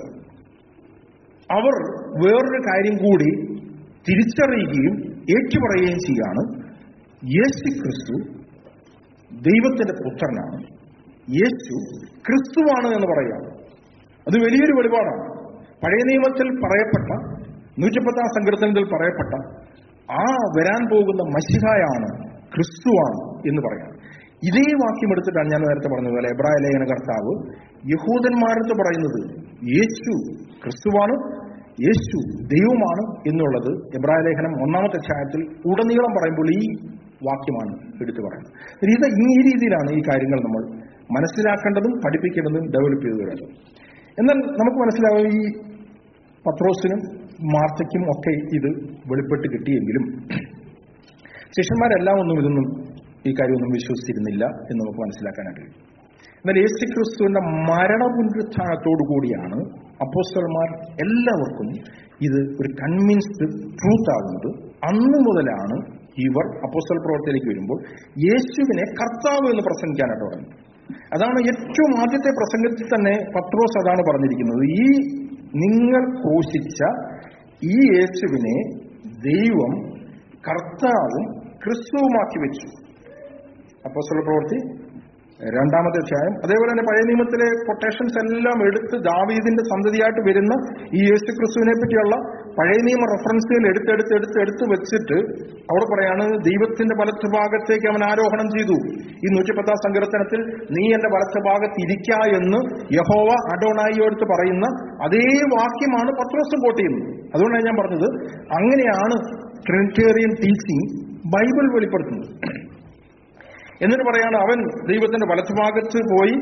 S1: അവർ വേറൊരു കാര്യം കൂടി തിരിച്ചറിയുകയും ഏറ്റുപറയുകയും ചെയ്യാണ് യേശു ക്രിസ്തു ദൈവത്തിന്റെ പുത്രനാണ് യേശു ക്രിസ്തുവാണ് എന്ന് പറയുകയാണ് അത് വലിയൊരു വെളിപാടാണ് പഴയ നിയമത്തിൽ പറയപ്പെട്ട നൂറ്റിപ്പത്താം സങ്കീർത്തനത്തിൽ പറയപ്പെട്ട ആ വരാൻ പോകുന്ന മഷിഹായാണ് ക്രിസ്തുവാണ് എന്ന് പറയാം ഇതേ വാക്യം എടുത്തിട്ടാണ് ഞാൻ നേരത്തെ പറഞ്ഞതുപോലെ എബ്രായ ലേഖന കർത്താവ് യഹൂദന്മാരത്ത് പറയുന്നത് യേശു ക്രിസ്തുവാണ് യേശു ദൈവമാണ് എന്നുള്ളത് എബ്രായ ലേഖനം ഒന്നാമത്തെ അധ്യായത്തിൽ ഉടനീളം പറയുമ്പോൾ ഈ വാക്യമാണ് എടുത്തു പറയുന്നത് ഇത് ഈ രീതിയിലാണ് ഈ കാര്യങ്ങൾ നമ്മൾ മനസ്സിലാക്കേണ്ടതും പഠിപ്പിക്കേണ്ടതും ഡെവലപ്പ് ചെയ്തു വരുന്നത് എന്നാൽ നമുക്ക് മനസ്സിലാവും ഈ പത്രോസിനും മാർത്തയ്ക്കും ഒക്കെ ഇത് വെളിപ്പെട്ട് കിട്ടിയെങ്കിലും ശിഷ്യന്മാരെല്ലാം ഒന്നും ഇതൊന്നും ഈ കാര്യമൊന്നും വിശ്വസിച്ചിരുന്നില്ല എന്ന് നമുക്ക് മനസ്സിലാക്കാനായിട്ട് കഴിയും എന്നാൽ യേശു ക്രിസ്തുവിന്റെ മരണപുനരുത്ഥാനത്തോടു കൂടിയാണ് അപ്പോസ്റ്റർമാർ എല്ലാവർക്കും ഇത് ഒരു കൺവിൻസ്ഡ് ട്രൂത്ത് ആകുന്നത് അന്നു മുതലാണ് ഇവർ അപ്പോസ്റ്റൽ പ്രവർത്തിയിലേക്ക് വരുമ്പോൾ യേശുവിനെ കർത്താവ് എന്ന് പ്രസംഗിക്കാനായിട്ട് തുടങ്ങി അതാണ് ഏറ്റവും ആദ്യത്തെ പ്രസംഗത്തിൽ തന്നെ പത്രോസ് അതാണ് പറഞ്ഞിരിക്കുന്നത് ഈ നിങ്ങൾ ക്രൂശിച്ച ഈ യേശുവിനെ ദൈവം കർത്താവും ക്രിസ്തുവുമാക്കി വെച്ചു അപ്പോസ്തല പ്രവൃത്തി രണ്ടാമത്തെ അധ്യായം അതേപോലെ തന്നെ പഴയ നിയമത്തിലെ കൊട്ടേഷൻസ് എല്ലാം എടുത്ത് ദാവീദിന്റെ സന്തതിയായിട്ട് വരുന്ന ഈ യേശു ക്രിസ്തുവിനെ പറ്റിയുള്ള പഴയ നിയമ റെഫറൻസുകൾ എടുത്തെടുത്ത് എടുത്ത് എടുത്ത് വെച്ചിട്ട് അവിടെ പറയാണ് ദൈവത്തിന്റെ വലത്ത് ഭാഗത്തേക്ക് അവൻ ആരോഹണം ചെയ്തു ഈ നൂറ്റിപ്പത്താം സങ്കീർത്തനത്തിൽ നീ എന്റെ വലത്ത് ഭാഗത്ത് ഇരിക്ക എന്ന് യഹോവ അഡോണായിയോടുത്ത് പറയുന്ന അതേ വാക്യമാണ് പത്രോസും കോട്ട് ചെയ്യുന്നത് അതുകൊണ്ടാണ് ഞാൻ പറഞ്ഞത് അങ്ങനെയാണ് ട്രിനിറ്റേറിയൻ ടീച്ചിങ് ബൈബിൾ വെളിപ്പെടുത്തുന്നത് എന്നിട്ട് പറയാണ് അവൻ ദൈവത്തിന്റെ വലത്തുഭാഗത്ത് പോയി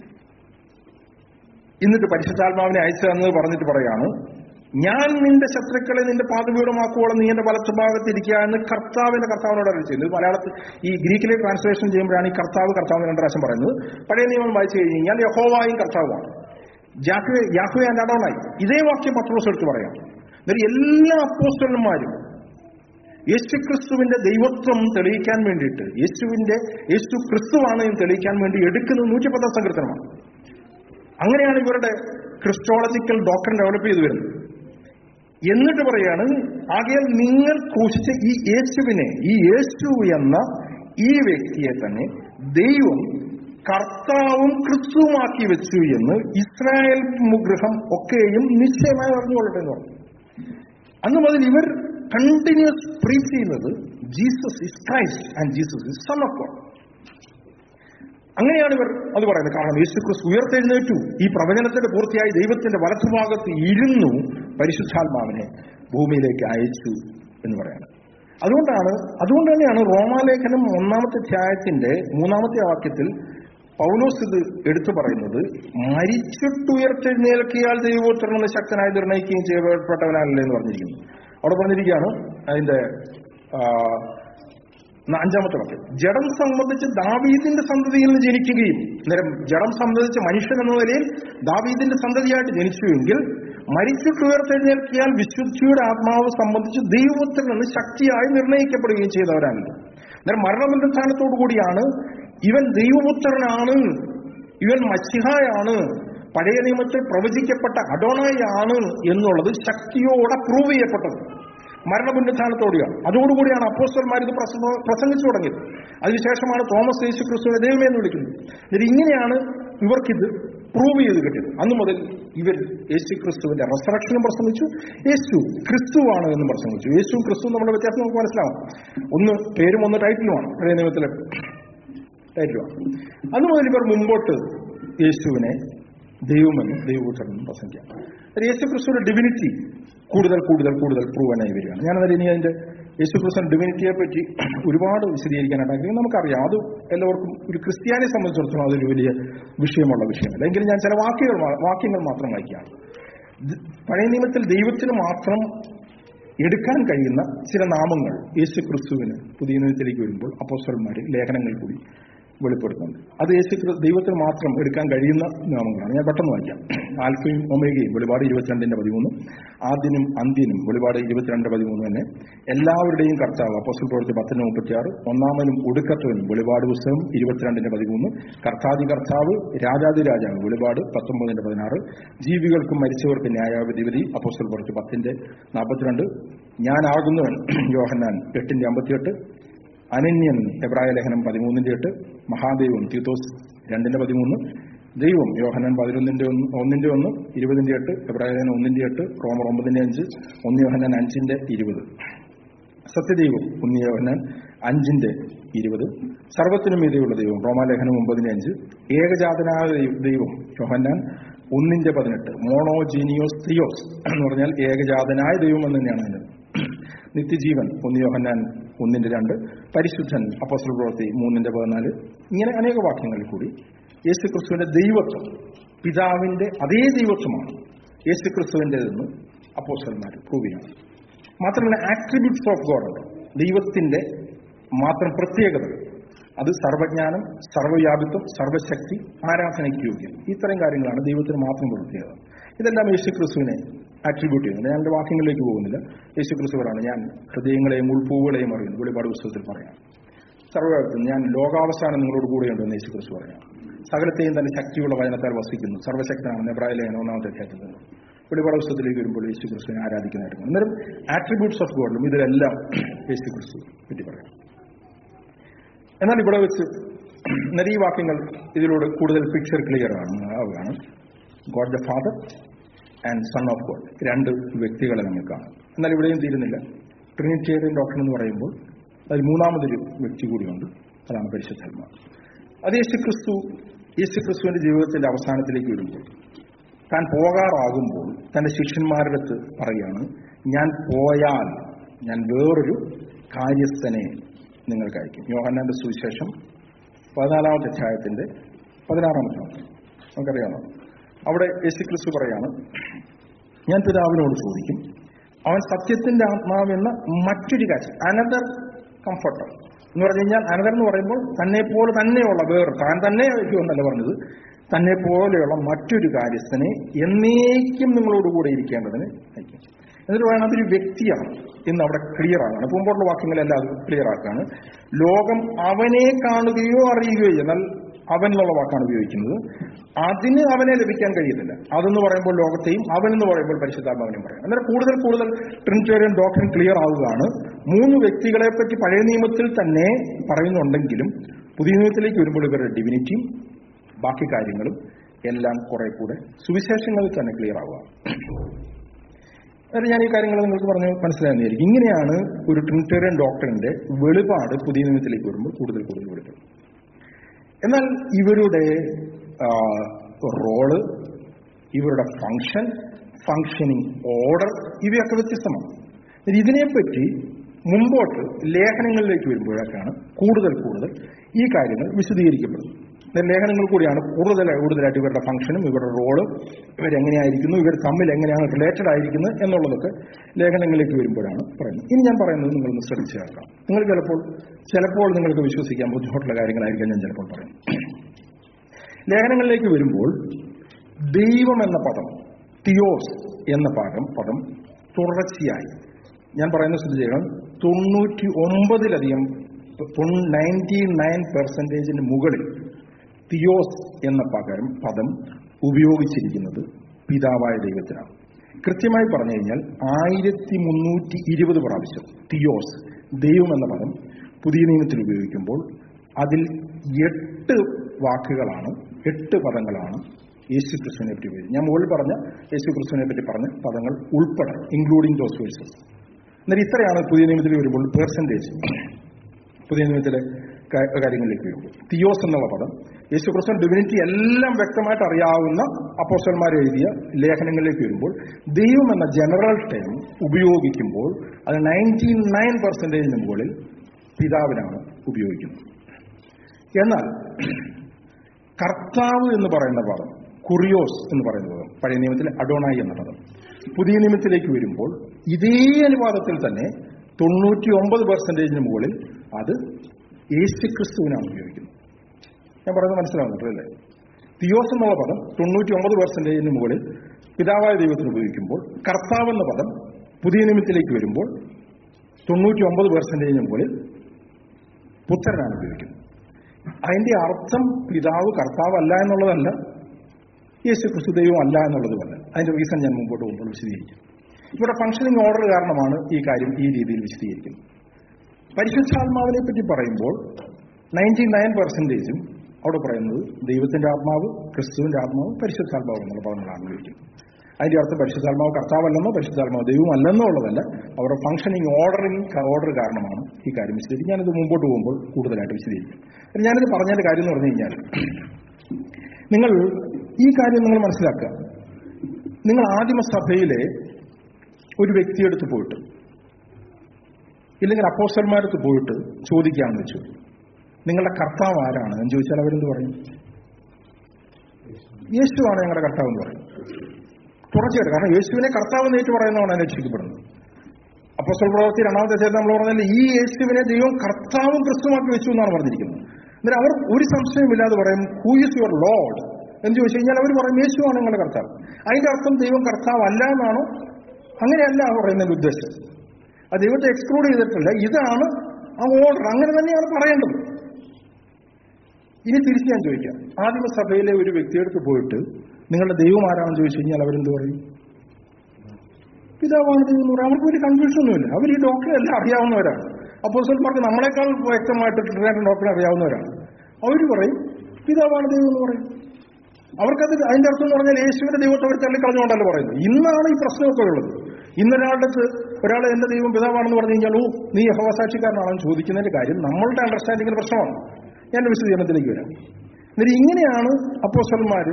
S1: എന്നിട്ട് പരിശുദ്ധാത്മാവിനെ അയച്ചു തന്നത് പറഞ്ഞിട്ട് പറയാണ് ഞാൻ നിന്റെ ശത്രുക്കളെ നിന്റെ പാതപീഠമാക്കുവോളം നീ എന്റെ വലത്തുഭാഗത്ത് ഇരിക്കുക എന്ന് കർത്താവിന്റെ കർത്താവിനോട് അറിയിച്ചു ഇത് മലയാളത്തിൽ ഈ ഗ്രീക്കിലെ ട്രാൻസ്ലേഷൻ ചെയ്യുമ്പോഴാണ് ഈ കർത്താവ് കർത്താവ് രണ്ട് പ്രാവശ്യം പറയുന്നത് പഴയ നിയമം വായിച്ചു കഴിഞ്ഞ് കഴിഞ്ഞാൽ യഹോവായും കർത്താവുമാണ് ജാഹ്വേ യാഹ്വേ ആൻഡ് അഡോണായി ഇതേ വാക്യം പത്രോസ് എടുത്ത് പറയാം എന്നിട്ട് എല്ലാ അപ്പോസ്റ്റലന്മാരും യേശുക്രിസ്തുവിന്റെ ദൈവത്വം തെളിയിക്കാൻ വേണ്ടിയിട്ട് യേശുവിന്റെ യേശു ക്രിസ്തുവാണ് എന്ന് തെളിയിക്കാൻ വേണ്ടി എടുക്കുന്നത് നൂറ്റിപ്പത്താം സങ്കീർത്തനമാണ് അങ്ങനെയാണ് ഇവരുടെ ക്രിസ്റ്റോളജിക്കൽ ഡോക്ടർ ഡെവലപ്പ് ചെയ്തു വരുന്നത് എന്നിട്ട് പറയാണ് ആകയാൽ നിങ്ങൾ ക്രൂശിച്ച ഈ യേശുവിനെ ഈ യേശു എന്ന ഈ വ്യക്തിയെ തന്നെ ദൈവം കർത്താവും ക്രിസ്തുവുമാക്കി വെച്ചു എന്ന് ഇസ്രായേൽ ഗൃഹം ഒക്കെയും നിശ്ചയമായി അറിഞ്ഞുകൊള്ളട്ടെ എന്ന് പറഞ്ഞു അന്ന് മുതൽ ഇവർ കണ്ടിന്യൂസ് പ്രീച്ച് ചെയ്യുന്നത് Jesus is Christ and Jesus is son of God അങ്ങനെയാണ് ഇവർ അത് പറയുന്നത് കാരണം യേശു ക്രിസ്തു ഉയർത്തെഴുന്നേറ്റു ഈ പ്രവചനത്തിന്റെ പൂർത്തിയായി ദൈവത്തിന്റെ വലത്തുഭാഗത്ത് ഇരുന്നു പരിശുദ്ധാത്മാവിനെ ഭൂമിയിലേക്ക് അയച്ചു എന്ന് പറയുന്നത് അതുകൊണ്ടാണ് അതുകൊണ്ട് തന്നെയാണ് റോമാലേഖനം ഒന്നാമത്തെ അധ്യായത്തിന്റെ മൂന്നാമത്തെ വാക്യത്തിൽ പൗലോസ് ഇത് എടുത്തു പറയുന്നത് മരിച്ചിട്ടുയർത്തെഴുന്നേൽക്കിയാൽ ദൈവോത്തരണമെന്ന് ശക്തനായി നിർണ്ണയിക്കുകയും ചെയ്യപ്പെട്ടവനല്ലേ എന്ന് പറഞ്ഞിരിക്കുന്നു അവിടെ പറഞ്ഞിരിക്കുകയാണ് അതിന്റെ ആ, എന്നാ അഞ്ചാമത്തെ വാക്യം ജഡം സംബന്ധിച്ച് ദാവീദിന്റെ സന്തതിയിൽ നിന്ന് ജനിക്കുകയും അന്നേരം ജഡം സംബന്ധിച്ച് മനുഷ്യൻ എന്ന നിലയിൽ ദാവീദിന്റെ സന്തതിയായിട്ട് ജനിച്ചുവെങ്കിൽ മരിച്ചിട്ട് ഉയർത്തെഴുന്നേൽക്കിയാൽ വിശുദ്ധിയുടെ ആത്മാവ് സംബന്ധിച്ച് ദൈവത്തിൽ നിന്ന് ശക്തിയായി നിർണയിക്കപ്പെടുകയും ചെയ്തവരാണ് അന്നേരം മരണബന്ധസ്ഥാനത്തോടു കൂടിയാണ് ഇവൻ ദൈവപുത്രനാണ് ഇവൻ മച്ചിഹായാണ് പഴയ നിയമത്തിൽ പ്രവചിക്കപ്പെട്ട അഡോണായാണ് എന്നുള്ളത് ശക്തിയോടെ പ്രൂവ് ചെയ്യപ്പെട്ടത് മരണപുണ്യസ്ഥാനത്തോടെയാണ് അതോടുകൂടിയാണ് അപ്പോസ്റ്റർമാർ ഇത് പ്രസംഗ- പ്രസംഗിച്ചു തുടങ്ങിയത് അതിനുശേഷമാണ് തോമസ് യേശു ക്രിസ്തുവിനെ ദൈവമേ എന്ന് വിളിക്കുന്നത് എന്നിട്ട് ഇങ്ങനെയാണ് ഇവർക്കിത് പ്രൂവ് ചെയ്ത് കിട്ടിയത് അന്ന് മുതൽ ഇവർ യേശു ക്രിസ്തുവിന്റെ റെസറക്ഷനും പ്രസംഗിച്ചു യേശു ക്രിസ്തുവാണ് എന്നും പ്രസംഗിച്ചു യേശു ക്രിസ്തു നമ്മുടെ വ്യത്യാസം നമുക്ക് മനസ്സിലാവും ഒന്ന് പേരും ഒന്ന് ടൈറ്റിലുമാണ് പഴയ നിയമത്തിലെ ടൈറ്റിലുമാണ് അന്ന് മുതൽ ഇവർ മുമ്പോട്ട് യേശുവിനെ ദൈവമെന്നും ദൈവപുത്രനെന്നും പ്രസംഗിക്കാം അത് യേശു ക്രിസ്തുവിന്റെ ഡിവിനിറ്റി കൂടുതൽ കൂടുതൽ കൂടുതൽ പ്രൂവനായി വരികയാണ് ഞാനത് ഇനി അതിന്റെ യേശു ക്രിസ്തുവിന്റെ ഡിവിനിറ്റിയെ പറ്റി ഒരുപാട് വിശദീകരിക്കാനായിട്ട് നമുക്കറിയാം അത് എല്ലാവർക്കും ഒരു ക്രിസ്ത്യാനിയെ സംബന്ധിച്ചിടത്തോളം അതൊരു വലിയ വിഷയമുള്ള വിഷയമല്ല എങ്കിലും ഞാൻ ചില വാക്കുകൾ മാ- വാക്യങ്ങൾ മാത്രം വായിക്കുകയാണ് ദ- പഴയ നിയമത്തിൽ ദൈവത്തിന് മാത്രം എടുക്കാൻ കഴിയുന്ന ചില നാമങ്ങൾ യേശു ക്രിസ്തുവിന് പുതിയ നിയമത്തിലേക്ക് വരുമ്പോൾ അപ്പോസ്റ്റൽമാര് ലേഖനങ്ങൾ കൂടി വെളിപ്പെടുത്തുന്നുണ്ട് അത് യേശു ക്രി- ദൈവത്തിന് മാത്രം എടുക്കാൻ കഴിയുന്ന നാമങ്ങളാണ് ഞാൻ പെട്ടെന്ന് വായിക്കാം ആൽഫയും ഒമേഗയും വെളിപാട് ഇരുപത്തിരണ്ടിന്റെ പതിമൂന്ന് ആദ്യനും അന്ത്യനും വെളിപാട് ഇരുപത്തിരണ്ട് പതിമൂന്ന് തന്നെ എല്ലാവരുടെയും കർത്താവ് അപ്പോസ്റ്റൽ പ്രവൃത്തി പത്തിന് മുപ്പത്തിയാറ് ഒന്നാമനും ഒടുക്കത്തവനും വെളിപാട് പുസ്തകം ഇരുപത്തിരണ്ടിന്റെ പതിമൂന്ന് കർത്താതി കർത്താവ് രാജാതി രാജാവ് വെളിപാട് പത്തൊമ്പതിന്റെ പതിനാറ് ജീവികൾക്കും മരിച്ചവർക്കും ന്യായാധിപതി അപ്പോസ്റ്റൽ പ്രവൃത്തി പത്തിന്റെ നാൽപ്പത്തിരണ്ട് ഞാനാകുന്നവൻ യോഹന്നാൻ എട്ടിന്റെ അമ്പത്തിയെട്ട് അനന്യൻ എബ്രായ ലേഖനം പതിമൂന്നിന്റെ എട്ട് മഹാദൈവം തീത്തോസ് രണ്ടിന്റെ പതിമൂന്ന് ദൈവം യോഹനൻ പതിനൊന്നിന്റെ ഒന്ന് ഒന്നിന്റെ ഒന്ന് ഇരുപതിന്റെ എട്ട് എബ്രായ ലേഖനം ഒന്നിന്റെ എട്ട് റോമർ ഒമ്പതിന്റെ അഞ്ച് ഒന്ന് യോഹനൻ അഞ്ചിന്റെ ഇരുപത് സത്യദൈവം ഒന്ന് യോഹനൻ അഞ്ചിന്റെ ഇരുപത് സർവത്തിനും മീതെയുള്ള ദൈവം റോമാലേഖനം ഒമ്പതിന്റെ അഞ്ച് ഏകജാതനായ ദൈവ- ദൈവം യോഹന്നാൻ ഒന്നിന്റെ പതിനെട്ട് മോണോജീനിയോസ് തിയോസ് എന്ന് പറഞ്ഞാൽ ഏകജാതനായ ദൈവം എന്ന് തന്നെയാണ് അതിന് നിത്യജീവൻ ഒന്ന് യോഹന്നാൻ ഒന്നിന്റെ രണ്ട് പരിശുദ്ധൻ അപ്പോസ്റ്റൽ പ്രവൃത്തി മൂന്നിന്റെ പതിനാല് ഇങ്ങനെ അനേക വാക്യങ്ങളിൽ കൂടി യേശു ക്രിസ്തുവിന്റെ ദൈവത്വം പിതാവിന്റെ അതേ ദൈവത്വമാണ് യേശു ക്രിസ്തുവിൻ്റെതെന്ന് അപ്പോസ്റ്റൽമാർ പ്രൂവ് ചെയ്യണം മാത്രമല്ല ആട്രിബ്യൂട്ട്സ് ഓഫ് ഗോഡ് ഉണ്ട് ദൈവത്തിന്റെ മാത്രം പ്രത്യേകതകൾ അത് സർവജ്ഞാനം സർവ്വവ്യാപിത്വം സർവശക്തി ആരാധനയ്ക്ക് യോഗ്യം ഇത്തരം കാര്യങ്ങളാണ് ദൈവത്തിന് മാത്രം പ്രത്യേകത ഇതെല്ലാം യേശു ക്രിസ്തുവിനെ ആട്രിബ്യൂട്ട് ചെയ്യുന്നത് ഞാൻ എൻ്റെ വാക്യങ്ങളിലേക്ക് പോകുന്നില്ല യേശു ക്രിസ്തു പറയാണ് ഞാൻ ഹൃദയങ്ങളെയും ഉൾപ്പൂവുകളെയും അറിയുന്നു വെളിപാട് പുസ്തകത്തിൽ പറയാം സർവ്വവ്യാപിത്വം ഞാൻ ലോകാവസാനം നിങ്ങളോട് കൂടെയുണ്ടെന്ന് യേശു ക്രിസ്തു പറയാം സകലത്തെയും തന്നെ ശക്തിയുള്ള വചനത്താൽ വസിക്കുന്നു സർവശക്തനാണ് എബ്രായ ലേഖനം ഒന്നാമത്തെ അധ്യായത്തിൽ നിന്ന് വെളിപാട് പുസ്തകത്തിലേക്ക് വരുമ്പോൾ യേശു ക്രിസ്തുവിനെ ആരാധിക്കുന്നതായിട്ട് കാണും. അന്നേരം ആട്രിബ്യൂട്ട്സ് ഓഫ് ഗോഡിലും ഇതിലെല്ലാം യേശു ക്രിസ്തു പറ്റി പറയാം എന്നാൽ ഇവിടെ വെച്ച് എന്നാൽ ഈ വാക്യങ്ങൾ ഇതിലൂടെ കൂടുതൽ പിക്ചർ ക്ലിയർ ആണ് ആവുകയാണ് God the father and son of God രണ്ട് വ്യക്തികളെ നമ്മൾ കാണാം എന്നാൽ ഇവിടെയും തീരുന്നില്ല ട്രിനിറ്റേറിയൻ ഡോക്ടർ എന്ന് പറയുമ്പോൾ അതിൽ മൂന്നാമതൊരു വ്യക്തി കൂടിയുണ്ട് അതാണ് പരിശുദ്ധാത്മ അത് യേശു ക്രിസ്തു യേശു ക്രിസ്തുവിന്റെ ജീവിതത്തിന്റെ അവസാനത്തിലേക്ക് വരുമ്പോൾ താൻ പോകാറാകുമ്പോൾ തന്റെ ശിഷ്യന്മാരുടെ അടുത്ത് പറയുകയാണ് ഞാൻ പോയാൽ ഞാൻ വേറൊരു കാര്യസ്ഥനെ നിങ്ങൾക്ക് അയക്കും യോഹന്നാന്റെ സുവിശേഷം പതിനാലാമത്തെ അധ്യായത്തിന്റെ പതിനാറാമത്തെ വാക്യം നമുക്കറിയാമോ അവിടെ യേശു ക്രിസ്തു പറയാണ് ഞാൻ പിതാവിനോട് ചോദിക്കും അവൻ സത്യത്തിന്റെ ആത്മാവെന്ന മറ്റൊരു കാര്യം അനദർ കംഫർട്ടർ എന്ന് പറഞ്ഞു കഴിഞ്ഞാൽ അനദർ എന്ന് പറയുമ്പോൾ തന്നെ പോലെ തന്നെയുള്ള വേറെ താൻ തന്നെ എന്നല്ല പറഞ്ഞത് തന്നെ പോലെയുള്ള മറ്റൊരു കാര്യസ്ഥനെ എന്നേക്കും നിങ്ങളോടുകൂടെ ഇരിക്കേണ്ടതിന് അയക്കും എന്നിട്ട് പറയുന്നത് അതൊരു വ്യക്തിയാണ് എന്ന് അവിടെ ക്ലിയർ ആണ് മുമ്പോട്ടുള്ള വാക്യങ്ങളെല്ലാം അത് ക്ലിയർ ആക്കാണ് ലോകം അവനെ കാണുകയോ അറിയുകയോ എന്നാൽ അവൻ എന്നുള്ള വാക്കാണ് ഉപയോഗിക്കുന്നത് അതിന് അവനെ ലഭിക്കാൻ കഴിയത്തില്ല അതെന്ന് പറയുമ്പോൾ ലോകത്തെയും അവൻ എന്ന് പറയുമ്പോൾ പരിശുദ്ധാത്മാവിനെയും പറയാം അന്നേരം കൂടുതൽ കൂടുതൽ ട്രിനിറ്റേറിയൻ ഡോക്ടറിൻ ക്ലിയർ ആവുകയാണ് മൂന്ന് വ്യക്തികളെ പറ്റി പഴയ നിയമത്തിൽ തന്നെ പറയുന്നുണ്ടെങ്കിലും പുതിയ നിയമത്തിലേക്ക് വരുമ്പോൾ ഇവരുടെ ഡിവിനിറ്റിയും ബാക്കി കാര്യങ്ങളും എല്ലാം കുറെ കൂടെ സുവിശേഷങ്ങളിൽ തന്നെ ക്ലിയർ ആവുക അതായത് ഞാൻ ഈ കാര്യങ്ങൾ നിങ്ങൾക്ക് പറഞ്ഞ് മനസ്സിലാകുന്നതായിരിക്കും ഇങ്ങനെയാണ് ഒരു ട്രിനിറ്റേറിയൻ ഡോക്ടറിന്റെ വെളിപാട് പുതിയ നിയമത്തിലേക്ക് വരുമ്പോൾ കൂടുതൽ കൂടുതൽ വെളിപ്പെടും എന്നാൽ ഇവരുടെ റോള് ഇവരുടെ ഫങ്ഷൻ ഫങ്ഷനിങ് ഓർഡർ ഇവയൊക്കെ വ്യത്യസ്തമാണ് എന്നാൽ ഇതിനെപ്പറ്റി മുമ്പോട്ട് ലേഖനങ്ങളിലേക്ക് വരുമ്പോഴൊക്കെയാണ് കൂടുതൽ കൂടുതൽ ഈ കാര്യങ്ങൾ വിശദീകരിക്കപ്പെടുന്നത് ഇത് ലേഖനങ്ങൾ കൂടിയാണ് കൂടുതൽ കൂടുതലായിട്ട് ഇവരുടെ ഫംഗ്ഷനും ഇവരുടെ റോളും ഇവരെങ്ങനെയായിരിക്കുന്നു ഇവർ തമ്മിൽ എങ്ങനെയാണ് റിലേറ്റഡ് ആയിരിക്കുന്നത് എന്നുള്ളതൊക്കെ ലേഖനങ്ങളിലേക്ക് വരുമ്പോഴാണ് പറയുന്നത് ഇനി ഞാൻ പറയുന്നത് നിങ്ങളൊന്ന് ശ്രദ്ധിച്ചു കേൾക്കാം നിങ്ങൾ ചിലപ്പോൾ ചിലപ്പോൾ നിങ്ങൾക്ക് വിശ്വസിക്കാൻ ബുദ്ധിമുട്ടുള്ള കാര്യങ്ങളായിരിക്കാം ഞാൻ ചിലപ്പോൾ പറയും ലേഖനങ്ങളിലേക്ക് വരുമ്പോൾ ദൈവം എന്ന പദം തിയോസ് എന്ന പാഠം പദം തുടർച്ചയായി ഞാൻ പറയുന്ന സ്ഥിതി ചെയ്യണം തൊണ്ണൂറ്റി ഒമ്പതിലധികം നയൻറ്റി നയൻ പെർസെൻറ്റേജിന് മുകളിൽ തിയോസ് എന്ന പകരം പദം ഉപയോഗിച്ചിരിക്കുന്നത് പിതാവായ ദൈവത്തിനാണ് കൃത്യമായി പറഞ്ഞു കഴിഞ്ഞാൽ ആയിരത്തി മുന്നൂറ്റി ഇരുപത് പ്രാവശ്യം തിയോസ് ദൈവം എന്ന പദം പുതിയ നിയമത്തിൽ ഉപയോഗിക്കുമ്പോൾ അതിൽ എട്ട് വാക്കുകളാണ് എട്ട് പദങ്ങളാണ് യേശു ക്രിസ്തുവിനെ പറ്റി ഉപയോഗിച്ചത് ഞാൻ മുകളിൽ പറഞ്ഞ യേശു ക്രിസ്തുവിനെ പറ്റി പറഞ്ഞ പദങ്ങൾ ഉൾപ്പെടെ ഇൻക്ലൂഡിംഗ് ദോസ് വേഴ്സസ് എന്നാൽ ഇത്രയാണ് പുതിയ നിയമത്തിൽ വരുമ്പോൾ പേഴ്സൻറ്റേജ് പുതിയ നിയമത്തിലെ കാ- കാര്യങ്ങളിലേക്ക് വരുമ്പോൾ തിയോസ് എന്നുള്ള പദം യേശു ക്രിസ്തു ഡിവിനിറ്റി എല്ലാം വ്യക്തമായിട്ട് അറിയാവുന്ന അപ്പോസ്റ്റന്മാർ എഴുതിയ ലേഖനങ്ങളിലേക്ക് വരുമ്പോൾ ദൈവം എന്ന ജനറൽ ടേം ഉപയോഗിക്കുമ്പോൾ അത് നയൻറ്റി നയൻ പെർസെൻറ്റേജിന് മുകളിൽ പിതാവിനാണ് ഉപയോഗിക്കുന്നത് എന്നാൽ കർത്താവ് എന്ന് പറയുന്ന പദം കുറിയോസ് എന്ന് പറയുന്ന പദം പഴയ നിയമത്തിലെ അഡോണായി എന്ന പദം പുതിയ നിയമത്തിലേക്ക് വരുമ്പോൾ ഇതേ അനുപാതത്തിൽ തന്നെ തൊണ്ണൂറ്റി ഒമ്പത് പെർസെൻറ്റേജിന് മുകളിൽ അത് യേശുക്രിസ്തുവിനാണ് ഉപയോഗിക്കുന്നത് ഞാൻ പറയുന്നത് മനസ്സിലാവുന്നുണ്ടല്ലേ തിയോസ് എന്നുള്ള പദം തൊണ്ണൂറ്റി ഒമ്പത് പെർസെൻറ്റേജിന് മുകളിൽ പിതാവായ ദൈവത്തിന് ഉപയോഗിക്കുമ്പോൾ കർത്താവ് എന്ന പദം പുതിയ നിയമത്തിലേക്ക് വരുമ്പോൾ തൊണ്ണൂറ്റി ഒമ്പത് പെർസെൻറ്റേജിന് മുകളിൽ പുത്രനാണ് ഉപയോഗിക്കുന്നത് അതിന്റെ അർത്ഥം പിതാവ് കർത്താവ് അല്ല എന്നുള്ളതല്ല യേശു ക്രിസ്തു ദൈവം അല്ല എന്നുള്ളതുമല്ല അതിന്റെ റീസൺ ഞാൻ മുമ്പോട്ട് പോകുമ്പോൾ വിശദീകരിക്കും ഇവിടെ ഫംഗ്ഷനിങ് ഓർഡർ കാരണമാണ് ഈ കാര്യം ഈ രീതിയിൽ വിശദീകരിക്കുന്നത് പരിശുദ്ധാത്മാവിനെ പറ്റി പറയുമ്പോൾ നയൻറ്റി നയൻ പെർസെൻറ്റേജും അവിടെ പറയുന്നത് ദൈവത്തിന്റെ ആത്മാവ് ക്രിസ്തുവിന്റെ ആത്മാവ് പരിശുദ്ധാത്മാവ് എന്നുള്ള പദങ്ങളാണ് ഉപയോഗിക്കുന്നത് അതിന്റെ അർത്ഥം പരിശുദ്ധാത്മാവ് കർത്താവല്ലെന്നോ പരിശുദ്ധാത്മാവ് ദൈവം അല്ലെന്നോ ഉള്ളതല്ല അവരുടെ ഫംഗ്ഷനിങ് ഓർഡറിങ് ഓർഡർ കാരണമാണ് ഈ കാര്യം വിശദീകരിക്കും ഞാനിത് മുമ്പോട്ട് പോകുമ്പോൾ കൂടുതലായിട്ട് വിശദീകരിക്കും അപ്പോൾ ഞാനിത് പറഞ്ഞതിന്റെ കാര്യം എന്ന് പറഞ്ഞു കഴിഞ്ഞാൽ നിങ്ങൾ ഈ കാര്യം നിങ്ങൾ മനസ്സിലാക്കുക നിങ്ങൾ ആദിമസഭയിലെ ഒരു വ്യക്തിയെടുത്ത് പോയിട്ട് ഇല്ലെങ്കിൽ അപ്പോസ്റ്റന്മാരടുത്ത് പോയിട്ട് ചോദിക്കാമെന്ന് വെച്ചു നിങ്ങളുടെ കർത്താവ് ആരാണ് എന്ന് ചോദിച്ചാൽ അവരെന്ത് പറയും യേശുവാണ് ഞങ്ങളുടെ കർത്താവ് എന്ന് പറയും തുടർച്ചയായിട്ട് കാരണം യേശുവിനെ കർത്താവ് നേരിട്ട് പറയുന്നതാണ് അന്വേഷിക്കപ്പെടുന്നത് അപ്പോസ്റ്റൽ പ്രവർത്തി രണ്ടാമത്തെ അധ്യായത്തിൽ നമ്മൾ പറഞ്ഞാൽ ഈ യേശുവിനെ ദൈവം കർത്താവും ക്രിസ്തുമാക്കി വെച്ചു എന്നാണ് പറഞ്ഞിരിക്കുന്നത് എന്നാൽ അവർ ഒരു സംശയമില്ലാതെ പറയും ഹൂ ഇസ് യുവർ ലോഡ് എന്ന് ചോദിച്ചു കഴിഞ്ഞാൽ അവർ പറയും യേശുവാണ് നിങ്ങളുടെ കർത്താവ് അതിന്റെ അർത്ഥം ദൈവം കർത്താവ് അല്ല എന്നാണോ അങ്ങനെയല്ല പറയുന്നതിന്റെ ഉദ്ദേശം ആ ദൈവത്തെ എക്സ്ക്ലൂഡ് ചെയ്തിട്ടില്ല ഇതാണ് ആ ഓർഡർ അങ്ങനെ തന്നെയാണ് പറയേണ്ടത് ഇനി തിരിച്ച് ഞാൻ ചോദിക്കാം ആദിമസഭയിലെ ഒരു വ്യക്തിയെടുത്ത് പോയിട്ട് നിങ്ങളുടെ ദൈവം ആരാണെന്ന് ചോദിച്ചു കഴിഞ്ഞാൽ അവരെന്ത് പറയും പിതാവാണ് ദൈവം എന്ന് പറയും അവർക്ക് ഒരു കൺഫ്യൂഷൻ ഒന്നുമില്ല അവർ ഈ ഡോക്ടറെ എല്ലാം അറിയാവുന്നവരാണ് അപ്പോസ്റ്റന്മാർക്ക് നമ്മളെക്കാൾ വ്യക്തമായിട്ട് ട്രിവാൻഡ്രം ഡോക്ടറെ അറിയാവുന്നവരാണ് അവർ പറയും പിതാവാണ് ദൈവം എന്ന് പറയും അവർക്കത് അതിന്റെ അർത്ഥം എന്ന് പറഞ്ഞാൽ യേശുവിന്റെ ദൈവത്തെ അവർ തള്ളിക്കളഞ്ഞുകൊണ്ടല്ല പറയുന്നത് ഇന്നാണ് ഈ പ്രശ്നമൊക്കെ ഉള്ളത് ഇന്നൊരാളുടെ അടുത്ത് ഒരാൾ എന്റെ ദൈവം പിതാവാണെന്ന് പറഞ്ഞു കഴിഞ്ഞാൽ ഓ നീ യഹോസാക്ഷിക്കാരനാണെന്ന് ചോദിക്കുന്നതിന്റെ കാര്യം നമ്മളുടെ അണ്ടർസ്റ്റാൻഡിങ്ങിന് പ്രശ്നമാണ് ഞാൻ വിശദീകരണത്തിലേക്ക് വരാം എന്നിട്ട് ഇങ്ങനെയാണ് അപ്പോസ്റ്റന്മാര്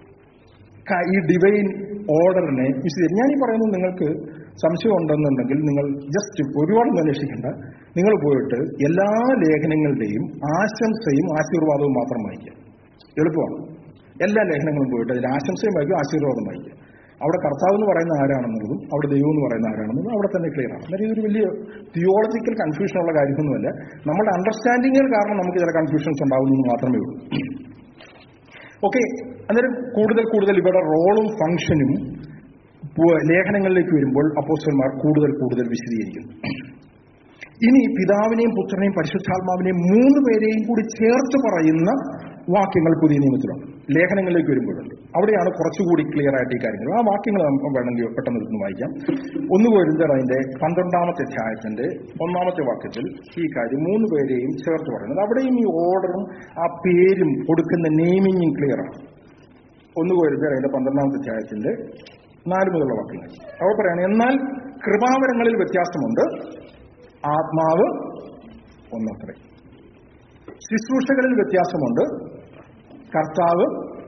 S1: ക- ഈ ഡിവൈൻ ഓർഡറിനെ വിശദീകരിക്കും ഞാൻ ഈ പറയുന്നത് നിങ്ങൾക്ക് സംശയം ഉണ്ടെന്നുണ്ടെങ്കിൽ നിങ്ങൾ ജസ്റ്റ് ഒരുപാടൊന്നും അന്വേഷിക്കേണ്ട നിങ്ങൾ പോയിട്ട് എല്ലാ ലേഖനങ്ങളുടെയും ആശംസയും ആശീർവാദവും മാത്രം വായിക്കുക എളുപ്പമാണ് എല്ലാ ലേഖനങ്ങളും പോയിട്ട് അതിൽ ആശംസയും വായിക്കുക ആശീർവാദം വായിക്കുക അവിടെ കർത്താവ് എന്ന് പറയുന്ന ആരാണെന്നുള്ളതും അവിടെ ദൈവം എന്ന് പറയുന്ന ആരാണെന്നതും അവിടെ തന്നെ ക്ലിയർ ആണ് അന്നേരം ഇതൊരു വലിയ തിയോളജിക്കൽ കൺഫ്യൂഷൻ ഉള്ള കാര്യമൊന്നുമല്ല നമ്മുടെ അണ്ടർസ്റ്റാൻഡിങ്ങുകൾ കാരണം നമുക്ക് ചില കൺഫ്യൂഷൻസ് ഉണ്ടാകുന്നു മാത്രമേ ഉള്ളൂ ഓക്കെ അന്നേരം കൂടുതൽ കൂടുതൽ ഇവരുടെ റോളും ഫംഗ്ഷനും പു- ലേഖനങ്ങളിലേക്ക് വരുമ്പോൾ അപ്പോസ്റ്റന്മാർ കൂടുതൽ കൂടുതൽ വിശദീകരിക്കുന്നു ഇനി പിതാവിനെയും പുത്രനെയും പരിശുദ്ധാത്മാവിനെയും മൂന്ന് പേരെയും കൂടി ചേർത്ത് പറയുന്ന വാക്യങ്ങൾ പുതിയ നിയമത്തിലുണ്ട് ലേഖനങ്ങളിലേക്ക് വരുമ്പോഴുണ്ട് അവിടെയാണ് കുറച്ചുകൂടി ക്ലിയർ ആയിട്ട് ഈ കാര്യങ്ങൾ ആ വാക്യങ്ങൾ നമുക്ക് വേണമെങ്കിൽ പെട്ടെന്ന് എടുത്ത് വായിക്കാം ഒന്ന് പോരുന്നത് അതിന്റെ പന്ത്രണ്ടാമത്തെ അധ്യായത്തിന്റെ ഒന്നാമത്തെ വാക്യത്തിൽ ഈ കാര്യം മൂന്ന് പേരെയും ചേർത്ത് പറയുന്നത് അവിടെയും ഈ ഓർഡറും ആ പേരും കൊടുക്കുന്ന നെയിമിങ്ങും ക്ലിയർ ആണ് ഒന്ന് പോരുന്നത് അതിന്റെ പന്ത്രണ്ടാമത്തെ അധ്യായത്തിന്റെ നാല് മുതലുള്ള വാക്യങ്ങൾ അവർ പറയാണ് എന്നാൽ കൃപാവരങ്ങളിൽ വ്യത്യാസമുണ്ട് ആത്മാവ് ഒന്നത്രേ ശുശ്രൂഷകളിൽ വ്യത്യാസമുണ്ട് കർത്താവ്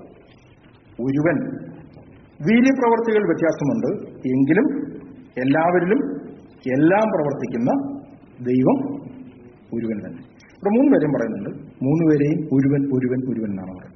S1: ഒരുവൻ വീര്യപ്രവർത്തികൾ വ്യത്യാസമുണ്ട് എങ്കിലും എല്ലാവരിലും എല്ലാം പ്രവർത്തിക്കുന്ന ദൈവം ഒരുവൻ തന്നെ ഇവിടെ മൂന്ന് പേരെയും പറയുന്നുണ്ട് മൂന്ന് പേരെയും ഒരുവൻ ഒരുവൻ ഒരുവൻ എന്നാണ് പറയുന്നത്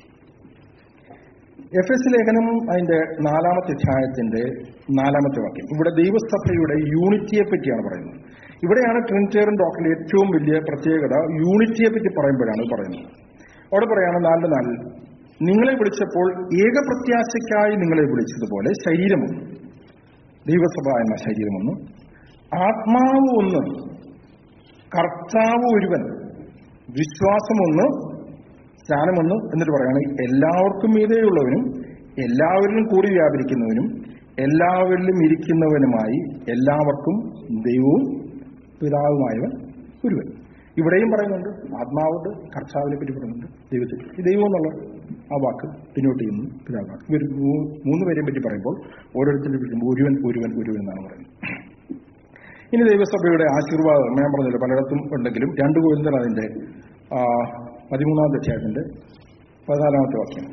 S1: എഫ് എസ് ലേഖനം അതിന്റെ നാലാമത്തെ അധ്യായത്തിന്റെ നാലാമത്തെ വാക്യം ഇവിടെ ദൈവസഭയുടെ യൂണിറ്റിയെ പറ്റിയാണ് പറയുന്നത് ഇവിടെയാണ് ട്രിനിറ്റേറിയൻ ഡോക്ടറിന്റെ ഏറ്റവും വലിയ പ്രത്യേകത യൂണിറ്റിയെ പറ്റി പറയുമ്പോഴാണ് പറയുന്നത് അവിടെ പറയാണ് നാലിന്റെ നാലിൽ നിങ്ങളെ വിളിച്ചപ്പോൾ ഏകപ്രത്യാശയ്ക്കായി നിങ്ങളെ വിളിച്ചതുപോലെ ശരീരമൊന്ന് ദൈവസഭ എന്ന ശരീരമൊന്ന് ആത്മാവ് ഒന്ന് കർത്താവ് ഒരുവൻ വിശ്വാസമൊന്ന് സ്നാനമൊന്ന് എന്നിട്ട് പറയാണ് എല്ലാവർക്കും മീതെയുള്ളവനും എല്ലാവരിലും കൂടി വ്യാപരിക്കുന്നവനും എല്ലാവരിലും ഇരിക്കുന്നവനുമായി എല്ലാവർക്കും ദൈവവും പിതാവുമായവൻ ഒരുവൻ ഇവിടെയും പറയുന്നുണ്ട് ആത്മാവുണ്ട് കർത്താവിനെ പറ്റി പറയുന്നുണ്ട് ദൈവത്തിൽ ഈ ദൈവം എന്നുള്ള ആ വാക്ക് ഡിനോട്ട് ചെയ്യുന്നു പിതാവാണ് ഇവർ മൂ- മൂന്ന് പേരെയും പറ്റി പറയുമ്പോൾ ഓരോരുത്തരും വിളിക്കുമ്പോൾ ഒരുവൻ ഒരുവൻ ഒരുവൻ എന്നാണ് പറയുന്നത് ഇനി ദൈവസഭയുടെ ആശീർവാദം ഞാൻ പറഞ്ഞില്ല പലയിടത്തും ഉണ്ടെങ്കിലും രണ്ട് കോരിന്തർ അതിന്റെ ആ, പതിമൂന്നാമത്തെ അധ്യായത്തിന്റെ പതിനാലാമത്തെ വാക്യം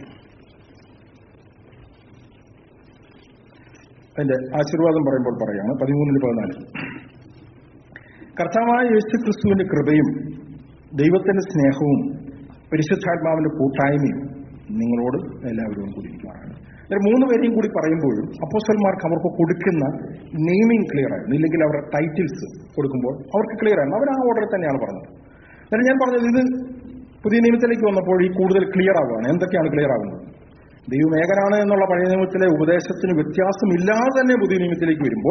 S1: അതിന്റെ ആശീർവാദം പറയുമ്പോൾ പറയാണ് പതിമൂന്നിന് പതിനാല് കർത്താവായ യേശു ക്രിസ്തുവിന്റെ കൃപയും ദൈവത്തിന്റെ സ്നേഹവും പരിശുദ്ധാത്മാവിന്റെ കൂട്ടായ്മയും നിങ്ങളോട് എല്ലാവരോടും കൂടി ഇരിക്കുവാനാണ് അന്നേരം മൂന്ന് പേരെയും കൂടി പറയുമ്പോഴും അപ്പോസ്റ്റന്മാർക്ക് അവർക്ക് കൊടുക്കുന്ന നെയിമിംഗ് ക്ലിയർ ആയിരുന്നു ഇല്ലെങ്കിൽ അവരുടെ ടൈറ്റിൽസ് കൊടുക്കുമ്പോൾ അവർക്ക് ക്ലിയർ ആയിരുന്നു അവർ ആ ഓർഡറിൽ തന്നെയാണ് പറഞ്ഞത് അന്നേരം ഞാൻ പറഞ്ഞത് ഇത് പുതിയ നിയമത്തിലേക്ക് വന്നപ്പോൾ ഈ കൂടുതൽ ക്ലിയർ ആവുകയാണ് എന്തൊക്കെയാണ് ക്ലിയർ ആവുന്നത് ദൈവം ഏകനാണ് എന്നുള്ള പഴയ നിയമത്തിലെ ഉപദേശത്തിന് വ്യത്യാസമില്ലാതെ തന്നെ പുതിയ നിയമത്തിലേക്ക് വരുമ്പോൾ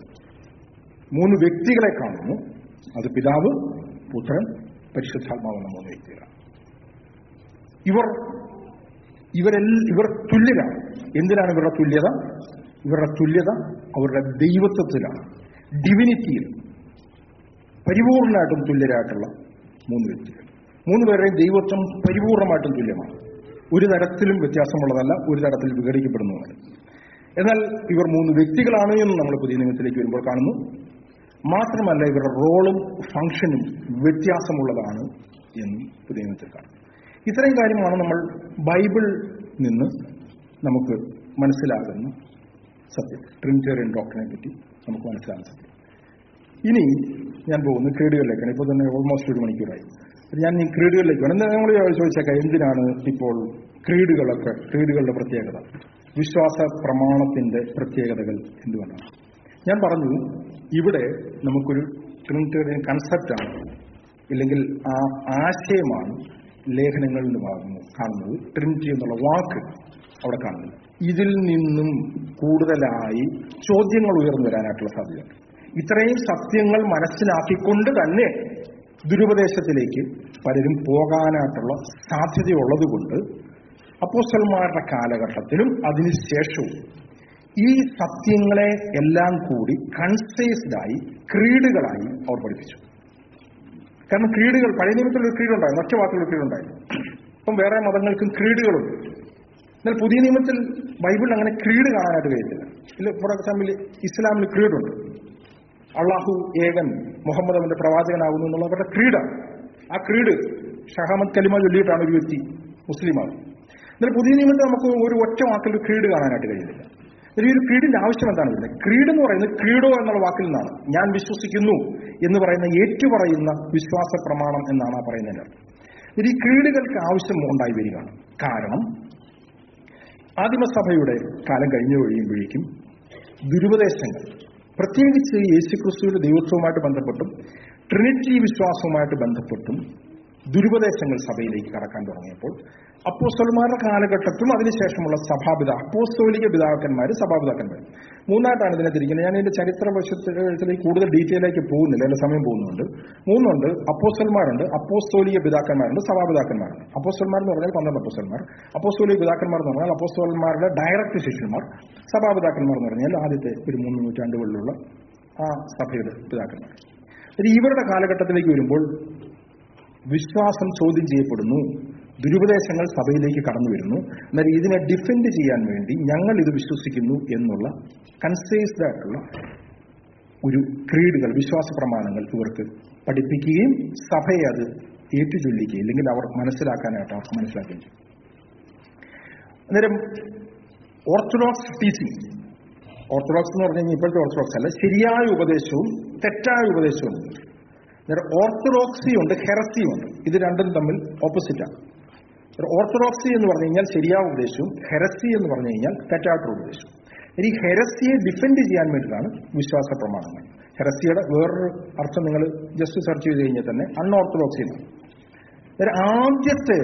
S1: മൂന്ന് വ്യക്തികളെ കാണുന്നു അത് പിതാവ് പുത്രൻ പരിശുദ്ധാത്മാവ് എന്ന മൂന്ന് വ്യക്തികളാണ് ഇവർ ഇവരെല്ലാം ഇവർ തുല്യരാണ് എന്തിനാണ് ഇവരുടെ തുല്യത ഇവരുടെ തുല്യത അവരുടെ ദൈവത്വത്തിലാണ് ഡിവിനിറ്റിയിൽ പരിപൂർണമായിട്ടും തുല്യരായിട്ടുള്ള മൂന്ന് വ്യക്തികൾ മൂന്ന് പേരുടെയും ദൈവത്വം പരിപൂർണമായിട്ടും തുല്യമാണ് ഒരു തരത്തിലും വ്യത്യാസമുള്ളതല്ല ഒരു തരത്തിൽ വിഘടിക്കപ്പെടുന്നതല്ല എന്നാൽ ഇവർ മൂന്ന് വ്യക്തികളാണ് എന്ന് നമ്മൾ പുതിയ നിയമത്തിലേക്ക് വരുമ്പോൾ കാണുന്നു മാത്രമല്ല ഇവരുടെ റോളും ഫംഗ്ഷനും വ്യത്യാസമുള്ളതാണ് എന്ന് പുതിയ നിയമത്തിൽ കാണുന്നു ഇത്രയും കാര്യമാണ് നമ്മൾ ബൈബിൾ നിന്ന് നമുക്ക് മനസ്സിലാകുന്ന സത്യം ട്രിനിറ്റേറിയൻ ഡോക്ടറിനെ പറ്റി നമുക്ക് മനസ്സിലാകുന്ന സത്യം ഇനി ഞാൻ പോകുന്നു ക്രീഡുകളിലേക്കാണ് ഇപ്പോൾ തന്നെ ഓൾമോസ്റ്റ് ഒരു മണിക്കൂറായി ഞാൻ ഈ ക്രീഡുകളിലേക്ക് വേണം എന്താ നമ്മൾ ചോദിച്ചേക്കാം എന്തിനാണ് ഇപ്പോൾ ക്രീഡുകളൊക്കെ ക്രീഡുകളുടെ പ്രത്യേകത വിശ്വാസ പ്രമാണത്തിന്റെ പ്രത്യേകതകൾ എന്തുകൊണ്ടാണ് ഞാൻ പറഞ്ഞു ഇവിടെ നമുക്കൊരു ട്രിനിറ്റേറിയൻ കൺസെപ്റ്റാണ് ഇല്ലെങ്കിൽ ആ ആശയമാണ് ലേഖനങ്ങളിൽ ഭാഗങ്ങൾ കാണുന്നത് ട്രിനിറ്റി എന്നുള്ള വാക്ക് അവിടെ കാണുന്നത് ഇതിൽ നിന്നും കൂടുതലായി ചോദ്യങ്ങൾ ഉയർന്നു വരാനായിട്ടുള്ള സാധ്യതയുണ്ട് ഇത്രയും സത്യങ്ങൾ മനസ്സിലാക്കിക്കൊണ്ട് തന്നെ ദുരുപദേശത്തിലേക്ക് പലരും പോകാനായിട്ടുള്ള സാധ്യതയുള്ളതുകൊണ്ട് അപ്പോസ്റ്റൽമാരുടെ കാലഘട്ടത്തിലും അതിനുശേഷവും ഈ സത്യങ്ങളെ എല്ലാം കൂടി കൺസൈസ്ഡായി ക്രീഡുകളായി അവർ പഠിപ്പിച്ചു കാരണം ക്രീഡുകൾ പഴയ നിയമത്തിലൊരു ക്രീഡുണ്ടായിരുന്നു ഒറ്റ വാക്കിലൊരു ക്രീഡുണ്ടായിരുന്നു ഇപ്പം വേറെ മതങ്ങൾക്കും ക്രീഡുകളുണ്ട് എന്നാൽ പുതിയ നിയമത്തിൽ ബൈബിളിൽ അങ്ങനെ ക്രീഡ് കാണാനായിട്ട് കഴിയത്തില്ല ഇല്ല ഫോർ എക്സാമ്പിൾ ഇസ്ലാമിൽ ക്രീഡുണ്ട് അള്ളാഹു ഏകൻ മുഹമ്മദ് അവന്റെ പ്രവാചകനാകുന്നു എന്നുള്ള അവരുടെ ക്രീഡാണ് ആ ക്രീഡ് ഷഹാമത് കലിമ ചൊല്ലിയിട്ടാണ് ഒരു വ്യക്തി മുസ്ലിമാണ് എന്നാൽ പുതിയ നിയമത്തിൽ നമുക്ക് ഒരു ഒറ്റ വാക്കിൽ ഒരു ക്രീഡ് കാണാനായിട്ട് കഴിയുന്നില്ല ഈ ഒരു ക്രീഡിന്റെ ആവശ്യം എന്താണ് ഇതിന്റെ ക്രീഡ് എന്ന് പറയുന്നത് ക്രീഡോ എന്നുള്ള വാക്കിൽ നിന്നാണ് ഞാൻ വിശ്വസിക്കുന്നു എന്ന് പറയുന്ന ഏറ്റുപറയുന്ന വിശ്വാസ പ്രമാണം എന്നാണ് ആ പറയുന്നതിന്റെ അർത്ഥം ഇത് ഈ ക്രീഡുകൾക്ക് ആവശ്യം ഉണ്ടായി വരികയാണ് കാരണം ആദിമസഭയുടെ കാലം കഴിഞ്ഞു കഴിയുമ്പോഴേക്കും ദുരുപദേശങ്ങൾ പ്രത്യേകിച്ച് യേശുക്രിസ്തുവിന്റെ ദൈവത്വവുമായിട്ട് ബന്ധപ്പെട്ടും ട്രിനിറ്റി വിശ്വാസവുമായിട്ട് ബന്ധപ്പെട്ടും ദുരുപദേശങ്ങൾ സഭയിലേക്ക് കടക്കാൻ തുടങ്ങിയപ്പോൾ അപ്പോസ്തലന്മാരുടെ കാലഘട്ടത്തിലും അതിനുശേഷമുള്ള സഭാപിത അപ്പോസ്തോലിക പിതാക്കന്മാർ സഭാപിതാക്കന്മാർ മൂന്നായിട്ടാണ് ഇതിനെ തിരിക്കുന്നത് ഞാൻ ഇതിന്റെ ചരിത്ര വശത്തിലേക്ക് കൂടുതൽ ഡീറ്റെയിലേക്ക് പോകുന്നില്ല അതിന്റെ സമയം പോകുന്നുണ്ട് മൂന്നുണ്ട് അപ്പോസ്റ്റന്മാരുണ്ട് അപ്പോസ്തോലിക പിതാക്കന്മാരുണ്ട് സഭാപിതാക്കന്മാരുണ്ട് അപ്പോസ്റ്റന്മാർ എന്ന് പറഞ്ഞാൽ പന്ത്രണ്ട് അപ്പോസ്റ്റന്മാർ അപ്പോസ്തോലിക പിതാക്കന്മാർ എന്ന് പറഞ്ഞാൽ അപ്പോസ്തോലന്മാരുടെ ഡയറക്റ്റ് ശിഷ്യന്മാർ സഭാപിതാക്കന്മാർ എന്ന് പറഞ്ഞാൽ ആദ്യത്തെ ഒരു മൂന്ന് നൂറ്റാണ്ടുകളിലുള്ള ആ സഭയുടെ പിതാക്കന്മാർ ഇത് ഇവരുടെ കാലഘട്ടത്തിലേക്ക് വരുമ്പോൾ വിശ്വാസം ചോദ്യം ചെയ്യപ്പെടുന്നു ദുരുപദേശങ്ങൾ സഭയിലേക്ക് കടന്നു വരുന്നു എന്നാൽ ഇതിനെ ഡിഫെൻഡ് ചെയ്യാൻ വേണ്ടി ഞങ്ങൾ ഇത് വിശ്വസിക്കുന്നു എന്നുള്ള കൺസൈസ്ഡ് ആയിട്ടുള്ള ഒരു ക്രീഡുകൾ വിശ്വാസ പ്രമാണങ്ങൾ ഇവർക്ക് പഠിപ്പിക്കുകയും സഭയെ അത് ഏറ്റുചൊല്ലിക്കുകയും ഇല്ലെങ്കിൽ അവർ മനസ്സിലാക്കാനായിട്ട് അവർക്ക് മനസ്സിലാക്കുകയും ചെയ്യും അന്നേരം ഓർത്തഡോക്സ് ടീച്ചിങ് ഓർത്തഡോക്സ് എന്ന് പറഞ്ഞു കഴിഞ്ഞാൽ ഇപ്പോഴത്തെ ഓർത്തഡോക്സ് അല്ല ശരിയായ ഉപദേശവും തെറ്റായ ഉപദേശവും ഉണ്ട്. ഓർത്തഡോക്സി ഉണ്ട് ഹെറസി ഉണ്ട് ഇത് രണ്ടും തമ്മിൽ ഓപ്പോസിറ്റാണ് ഓർത്തഡോക്സി എന്ന് പറഞ്ഞു കഴിഞ്ഞാൽ ശരിയായ ഉപദേശവും ഹെറസി എന്ന് പറഞ്ഞു കഴിഞ്ഞാൽ തെറ്റായിട്ടുള്ള ഉപദേശവും ഈ ഹെറസിയെ ഡിഫെൻഡ് ചെയ്യാൻ വേണ്ടിയിട്ടാണ് വിശ്വാസ പ്രമാണങ്ങൾ ഹെറസിയുടെ വേറൊരു അർത്ഥം നിങ്ങൾ ജസ്റ്റ് സെർച്ച് ചെയ്ത് കഴിഞ്ഞാൽ തന്നെ അൺഓർത്തഡോക്സി എന്നാണ് ഒരു ആദ്യത്തെ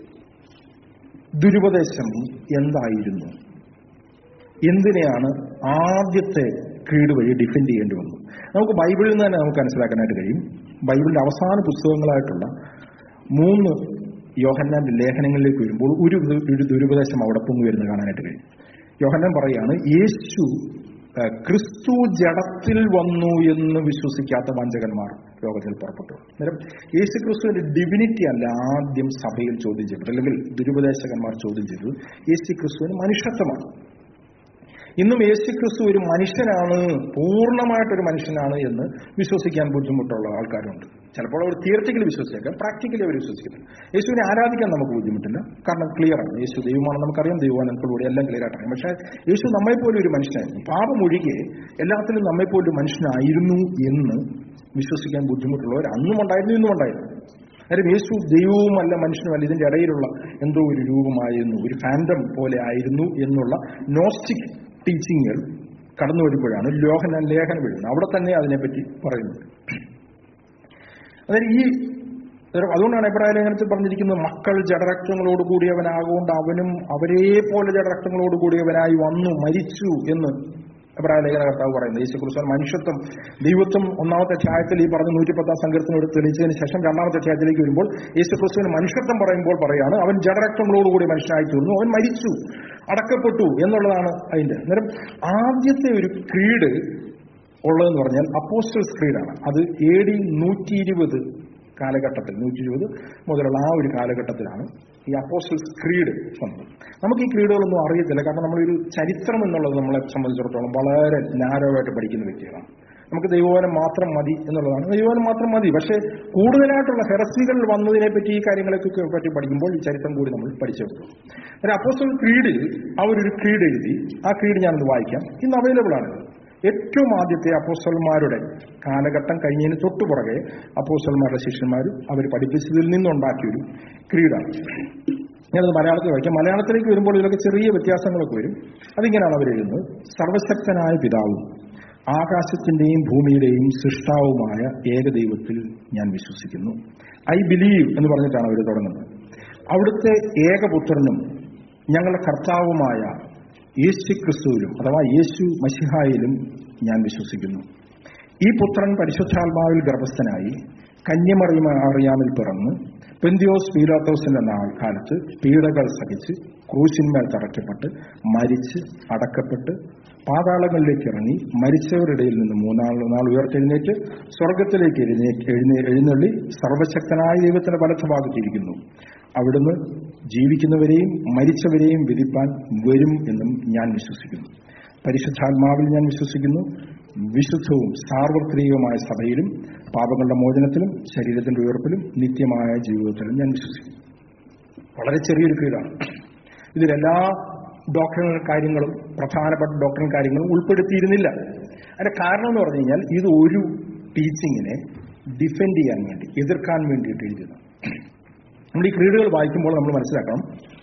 S1: ദുരുപദേശം എന്തായിരുന്നു എന്തിനെയാണ് ആദ്യത്തെ ക്രീഡ് വഴി ഡിഫെൻഡ് ചെയ്യേണ്ടി വന്നത് നമുക്ക് ബൈബിളിൽ നിന്ന് തന്നെ നമുക്ക് മനസ്സിലാക്കാനായിട്ട് കഴിയും ബൈബിളിന്റെ അവസാന പുസ്തകങ്ങളായിട്ടുള്ള മൂന്ന് യോഹന്നാന്റെ ലേഖനങ്ങളിലേക്ക് വരുമ്പോൾ ഒരു ദു- ഒരു ദുരുപദേശം അവിടെ പൊങ്ങി വരുന്നത് കാണാനായിട്ട് കഴിയും യോഹന്നാൻ പറയാണ് യേശു ആ, ക്രിസ്തു ജഡത്തിൽ വന്നു എന്ന് വിശ്വസിക്കാത്ത വഞ്ചകന്മാർ ലോകത്തിൽ പുറപ്പെട്ടു അന്നേരം യേശു ക്രിസ്തുവിന്റെ ഡിവിനിറ്റി അല്ല ആദ്യം സഭയിൽ ചോദ്യം ചെയ്യപ്പെട്ടു അല്ലെങ്കിൽ ദുരുപദേശകന്മാർ ചോദ്യം ചെയ്തത് യേശു ക്രിസ്തുവിന് മനുഷ്യത്വമാണ് ഇന്നും യേശു ക്രിസ്തു ഒരു മനുഷ്യനാണ് പൂർണ്ണമായിട്ടൊരു മനുഷ്യനാണ് എന്ന് വിശ്വസിക്കാൻ ബുദ്ധിമുട്ടുള്ള ആൾക്കാരുണ്ട് ചിലപ്പോൾ അവർ തിയററ്റിക്കലി വിശ്വസിച്ചേക്കാം പ്രാക്ടിക്കലി അവർ വിശ്വസിക്കുന്നില്ല യേശുവിനെ ആരാധിക്കാൻ നമുക്ക് ബുദ്ധിമുട്ടില്ല കാരണം ക്ലിയർ ആണ് യേശു ദൈവമാണ് നമുക്കറിയാം ദൈവമാനത്തിലൂടെ എല്ലാം ക്ലിയർ ആയിട്ട് അറിയാം പക്ഷേ യേശു നമ്മെപ്പോലെ ഒരു മനുഷ്യനായിരുന്നു പാപം ഒഴികെ എല്ലാത്തിലും നമ്മെപ്പോലെ ഒരു മനുഷ്യനായിരുന്നു എന്ന് വിശ്വസിക്കാൻ ബുദ്ധിമുട്ടുള്ളവർ അന്നും ഉണ്ടായിരുന്നു ഇന്നും ഉണ്ടായിരുന്നു കാര്യം യേശു ദൈവവുമല്ല മനുഷ്യനുമല്ല ഇതിന്റെ ഇടയിലുള്ള എന്തോ ഒരു രൂപമായിരുന്നു ഒരു ഫാൻഡം പോലെ ആയിരുന്നു എന്നുള്ള നോസ്റ്റിക് ടീച്ചിങ്ങുകൾ കടന്നു വരുമ്പോഴാണ് ലോഹന ലേഖനം എഴുതുന്നത് അവിടെ തന്നെ അതിനെപ്പറ്റി പറയുന്നത് അതായത് ഈ അതുകൊണ്ടാണ് എബ്രാഹിം ലേഖനത്തിൽ പറഞ്ഞിരിക്കുന്നത് മക്കൾ ജഡരക്തങ്ങളോട് കൂടിയവനാകൊണ്ട് അവനും അവരെ പോലെ ജഡരക്തങ്ങളോട് കൂടിയവനായി വന്നു മരിച്ചു എന്ന് എബ്രാഹിം ലേഖന കർത്താവ് പറയുന്നത് യേശു ക്രിസ്തു മനുഷ്യത്വം ദൈവത്വം ഒന്നാമത്തെ അധ്യായത്തിൽ ഈ പറഞ്ഞ നൂറ്റിപ്പത്താം സംഘത്തിനോട് തെളിയിച്ചതിന് ശേഷം രണ്ടാമത്തെ അധ്യായത്തിലേക്ക് വരുമ്പോൾ യേശു ക്രിസ്തുവിന് മനുഷ്യത്വം പറയുമ്പോൾ പറയാണ് അവൻ ജഡരക്തങ്ങളോടുകൂടി മനുഷ്യനായി തീർന്നു അവൻ മരിച്ചു അടക്കപ്പെട്ടു എന്നുള്ളതാണ് അതിന്റെ അന്നേരം ആദ്യത്തെ ഒരു ക്രീഡ് ഉള്ളതെന്ന് പറഞ്ഞാൽ അപ്പോസ്റ്റൽസ് ക്രീഡാണ് അത് എ ഡി നൂറ്റി ഇരുപത് കാലഘട്ടത്തിൽ നൂറ്റി ഇരുപത് മുതലുള്ള ആ ഒരു കാലഘട്ടത്തിലാണ് ഈ അപ്പോസ്റ്റൽസ് ക്രീഡ് വന്നത് നമുക്ക് ഈ ക്രീഡുകളൊന്നും അറിയത്തില്ല കാരണം നമ്മളൊരു ചരിത്രം എന്നുള്ളത് നമ്മളെ സംബന്ധിച്ചിടത്തോളം വളരെ നാരോവായിട്ട് പഠിക്കുന്ന വ്യക്തികളാണ് നമുക്ക് ദൈവവനം മാത്രം മതി എന്നുള്ളതാണ് ദൈവവനം മാത്രം മതി പക്ഷേ കൂടുതലായിട്ടുള്ള ഹെറസികൾ വന്നതിനെ പറ്റി ഈ കാര്യങ്ങളെയൊക്കെ പറ്റി പഠിക്കുമ്പോൾ ഈ ചരിത്രം കൂടി നമ്മൾ പഠിച്ചെടുത്തു ഒരു അപ്പോസ്റ്റൽ ക്രീഡിൽ അവരൊരു ക്രീഡ് എഴുതി ആ ക്രീഡ് ഞാനൊന്ന് വായിക്കാം ഇന്ന് അവൈലബിൾ ആണിത് ഏറ്റവും ആദ്യത്തെ അപ്പോസ്റ്റൽമാരുടെ കാലഘട്ടം കഴിഞ്ഞതിന് തൊട്ടുപുറകെ അപ്പോസ്റ്റൽമാരുടെ ശിഷ്യന്മാരും അവർ പഠിപ്പിച്ചതിൽ നിന്നുണ്ടാക്കിയൊരു ക്രീഡാണ് ഞാനത് മലയാളത്തിൽ വായിക്കാം മലയാളത്തിലേക്ക് വരുമ്പോൾ ഇതിലൊക്കെ ചെറിയ വ്യത്യാസങ്ങളൊക്കെ വരും അതിങ്ങനെയാണ് അവർ എഴുതുന്നത് സർവശക്തനായ പിതാവും ആകാശത്തിന്റെയും ഭൂമിയുടെയും സൃഷ്ടാവുമായ ഏകദൈവത്തിൽ ഞാൻ വിശ്വസിക്കുന്നു ഐ ബിലീവ് എന്ന് പറഞ്ഞിട്ടാണ് അവർ തുടങ്ങുന്നത് അവിടുത്തെ ഏകപുത്രനും ഞങ്ങളുടെ കർത്താവുമായ യേശു ക്രിസ്തുവിലും അഥവാ യേശു മഷിഹായിലും ഞാൻ വിശ്വസിക്കുന്നു ഈ പുത്രൻ പരിശുദ്ധാത്മാവിൽ ഗർഭസ്ഥനായി കന്യമറിയ അറിയാമിൽ പിറന്ന് പെന്തിയോസ് പീലാത്തോസിന്റെ നാൾ കാലത്ത് പീഡകൾ സഹിച്ച് ക്രൂശിന്മേൽ തറയ്ക്കപ്പെട്ട് മരിച്ച് അടക്കപ്പെട്ട് പാതാളങ്ങളിലേക്ക് ഇറങ്ങി മരിച്ചവരിടയിൽ നിന്ന് മൂന്നാൾ നാൾ ഉയർത്തെഴുന്നേറ്റ് സ്വർഗത്തിലേക്ക് എഴുന്നേ എഴുന്നേ എഴുന്നള്ളി സർവശക്തനായ ദൈവത്തിന്റെ വലത്തുഭാഗത്തിരിക്കുന്നു അവിടുന്ന് ജീവിക്കുന്നവരെയും മരിച്ചവരെയും വിധിപ്പാൻ വരും എന്നും ഞാൻ വിശ്വസിക്കുന്നു പരിശുദ്ധാത്മാവിൽ ഞാൻ വിശ്വസിക്കുന്നു വിശുദ്ധവും സാർവത്രികവുമായ സഭയിലും പാപങ്ങളുടെ മോചനത്തിലും ശരീരത്തിന്റെ ഉയർപ്പിലും നിത്യമായ ജീവിതത്തിലും ഞാൻ വിശ്വസിക്കുന്നു വളരെ ചെറിയൊരു കീഴാണ് ഇതിലെല്ലാ ഡോക്ടറിനൽ കാര്യങ്ങളും പ്രധാനപ്പെട്ട ഡോക്ടറിനൽ കാര്യങ്ങളും ഉൾപ്പെടുത്തിയിരുന്നില്ല അതിന്റെ കാരണം എന്ന് പറഞ്ഞു കഴിഞ്ഞാൽ ഇത് ഒരു ടീച്ചിങ്ങിനെ ഡിഫെൻഡ് ചെയ്യാൻ വേണ്ടി എതിർക്കാൻ വേണ്ടിയിട്ട് എഴുതിയത് നമ്മൾ ഈ ക്രീഡുകൾ വായിക്കുമ്പോൾ നമ്മൾ മനസ്സിലാക്കണം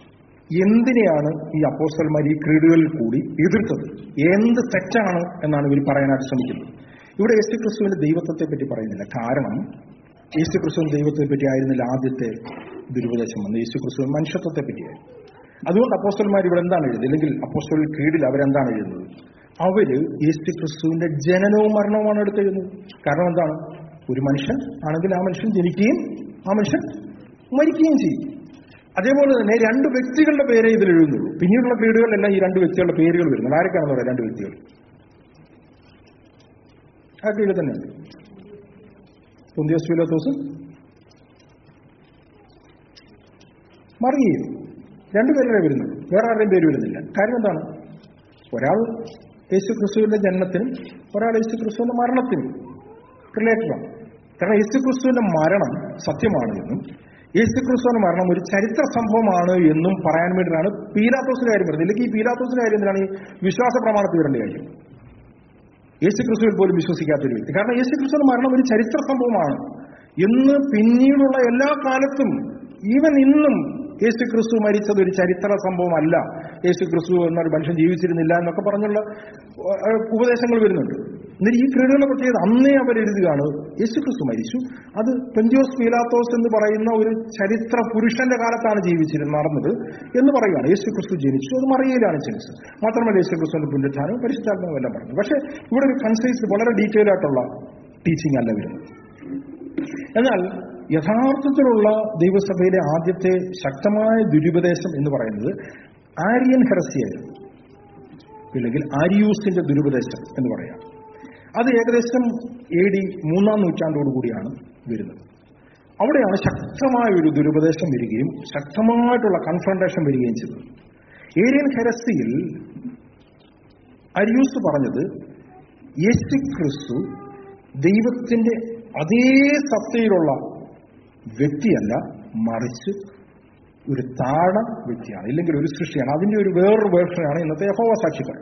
S1: എന്തിനെയാണ് ഈ അപ്പോസ്റ്റൽമാർ ഈ ക്രീഡുകളിൽ കൂടി എതിർത്തത് എന്ത് തെറ്റാണ് എന്നാണ് ഇവർ പറയാനായിട്ട് ശ്രമിക്കുന്നത് ഇവിടെ യേശു ക്രിസ്തുവിന്റെ ദൈവത്വത്തെ പറ്റി പറയുന്നില്ല കാരണം യേശു ക്രിസ്തുവിന്റെ ദൈവത്തെ പറ്റി ആയിരുന്നില്ല ആദ്യത്തെ ദുരുപദേശം വന്നത് യേശു ക്രിസ്തു മനുഷ്യത്വത്തെ പറ്റിയായിരുന്നു അതുകൊണ്ട് അപ്പോസ്റ്റൽമാർ ഇവിടെ എന്താണ് എഴുതുന്നത് അല്ലെങ്കിൽ അപ്പോസ്റ്റൽ ക്രീഡിൽ അവരെന്താണ് എഴുതുന്നത് അവര് യേശു ക്രിസ്തുവിന്റെ ജനനവും മരണവുമാണ് എടുത്തെഴുതുന്നത് കാരണം എന്താണ് ഒരു മനുഷ്യൻ ആണെങ്കിൽ ആ മനുഷ്യൻ ജനിക്കുകയും ആ മനുഷ്യൻ മരിക്കുകയും ചെയ്യും അതേപോലെ തന്നെ രണ്ട് വ്യക്തികളുടെ പേരെ ഇതിൽ എഴുതുന്നുള്ളൂ പിന്നീടുള്ള ക്രീഡുകളിലെല്ലാം ഈ രണ്ട് വ്യക്തികളുടെ പേരുകൾ വരുന്നത് ആരൊക്കെയാണെന്ന് പറയാം രണ്ട് വ്യക്തികൾ ആ ക്രീഡ് തന്നെയാണ് പൊന്തിയോസ് ഫിലോത്തോസും മറിയയും രണ്ടുപേരുടെ വരുന്നുള്ളൂ വേറെ ആരുടെയും പേര് വരുന്നില്ല കാര്യം എന്താണ് ഒരാൾ യേശു ക്രിസ്തുവിന്റെ ജന്മത്തിനും ഒരാൾ യേശു ക്രിസ്തുവിന്റെ മരണത്തിനും റിലേറ്റഡാണ് കാരണം യേശു ക്രിസ്തുവിന്റെ മരണം സത്യമാണ് എന്നും യേശു ക്രിസ്തുവിന്റെ മരണം ഒരു ചരിത്ര സംഭവമാണ് എന്നും പറയാൻ വേണ്ടിയിട്ടാണ് പീലാത്തോസിന്റെ കാര്യം പറയുന്നത് ഇല്ലെങ്കിൽ ഈ പീലാത്തോസിന്റെ കാര്യം എന്തിനാണ് ഈ വിശ്വാസ പ്രമാണത്തിൽ വരേണ്ട കാര്യം യേശു ക്രിസ്തുവിൽ പോലും വിശ്വസിക്കാത്തൊരു വ്യക്തി കാരണം യേശു ക്രിസ്തുവിന്റെ മരണം ഒരു ചരിത്ര സംഭവമാണ് എന്ന് പിന്നീടുള്ള എല്ലാ കാലത്തും ഈവൻ ഇന്നും യേശു ക്രിസ്തു മരിച്ചത് ഒരു ചരിത്ര സംഭവമല്ല യേശു ക്രിസ്തു എന്നൊരു മനുഷ്യൻ ജീവിച്ചിരുന്നില്ല എന്നൊക്കെ പറഞ്ഞുള്ള ഏഹ്, ഉപദേശങ്ങൾ വരുന്നുണ്ട് എന്നിട്ട് ഈ ക്രീഡുകളെ പ്രത്യേകത അന്നേ അവർ എഴുതുകയാണ് യേശു ക്രിസ്തു മരിച്ചു അത് പെന്തിയോസ് പീലാത്തോസ് എന്ന് പറയുന്ന ഒരു ചരിത്ര പുരുഷന്റെ കാലത്താണ് ജീവിച്ചിരുന്നത് നടന്നത് എന്ന് പറയുകയാണ് യേശു ക്രിസ്തു ജനിച്ചു അത് മറിയയിലാണ് ജനിച്ചത് മാത്രമല്ല യേശു ക്രിസ്തുവിന്റെ പുനരുത്ഥാനവും പരിശുദ്ധാത്മാവും എല്ലാം പറഞ്ഞു പക്ഷേ ഇവിടെ ഒരു കൺസൈസ് വളരെ ഡീറ്റെയിൽ ആയിട്ടുള്ള ടീച്ചിങ് അല്ല വരുന്നത് എന്നാൽ യഥാർത്ഥത്തിലുള്ള ദൈവസഭയിലെ ആദ്യത്തെ ശക്തമായ ദുരുപദേശം എന്ന് പറയുന്നത് ആര്യൻ ഹെറസിയായിരുന്നു ഇല്ലെങ്കിൽ ആരിയൂസിന്റെ ദുരുപദേശം എന്ന് പറയാം അത് ഏകദേശം എ ഡി മൂന്നാം നൂറ്റാണ്ടോടുകൂടിയാണ് വരുന്നത് അവിടെയാണ് ശക്തമായ ഒരു ദുരുപദേശം വരികയും ശക്തമായിട്ടുള്ള കൺഫ്രണ്ടേഷൻ വരികയും ചെയ്തത് ഏരിയൻ ഹെറസിയിൽ അരിയൂസ് പറഞ്ഞത് യേശു ക്രിസ്തു ദൈവത്തിന്റെ അതേ സത്തയിലുള്ള വ്യക്തിയല്ല മറിച്ച് ഒരു താഴ വ്യക്തിയാണ് ഇല്ലെങ്കിൽ ഒരു സൃഷ്ടിയാണ് അതിന്റെ ഒരു വേറൊരു വേർഷനാണ് ഇന്നത്തെ യഹോവ സാക്ഷികൾ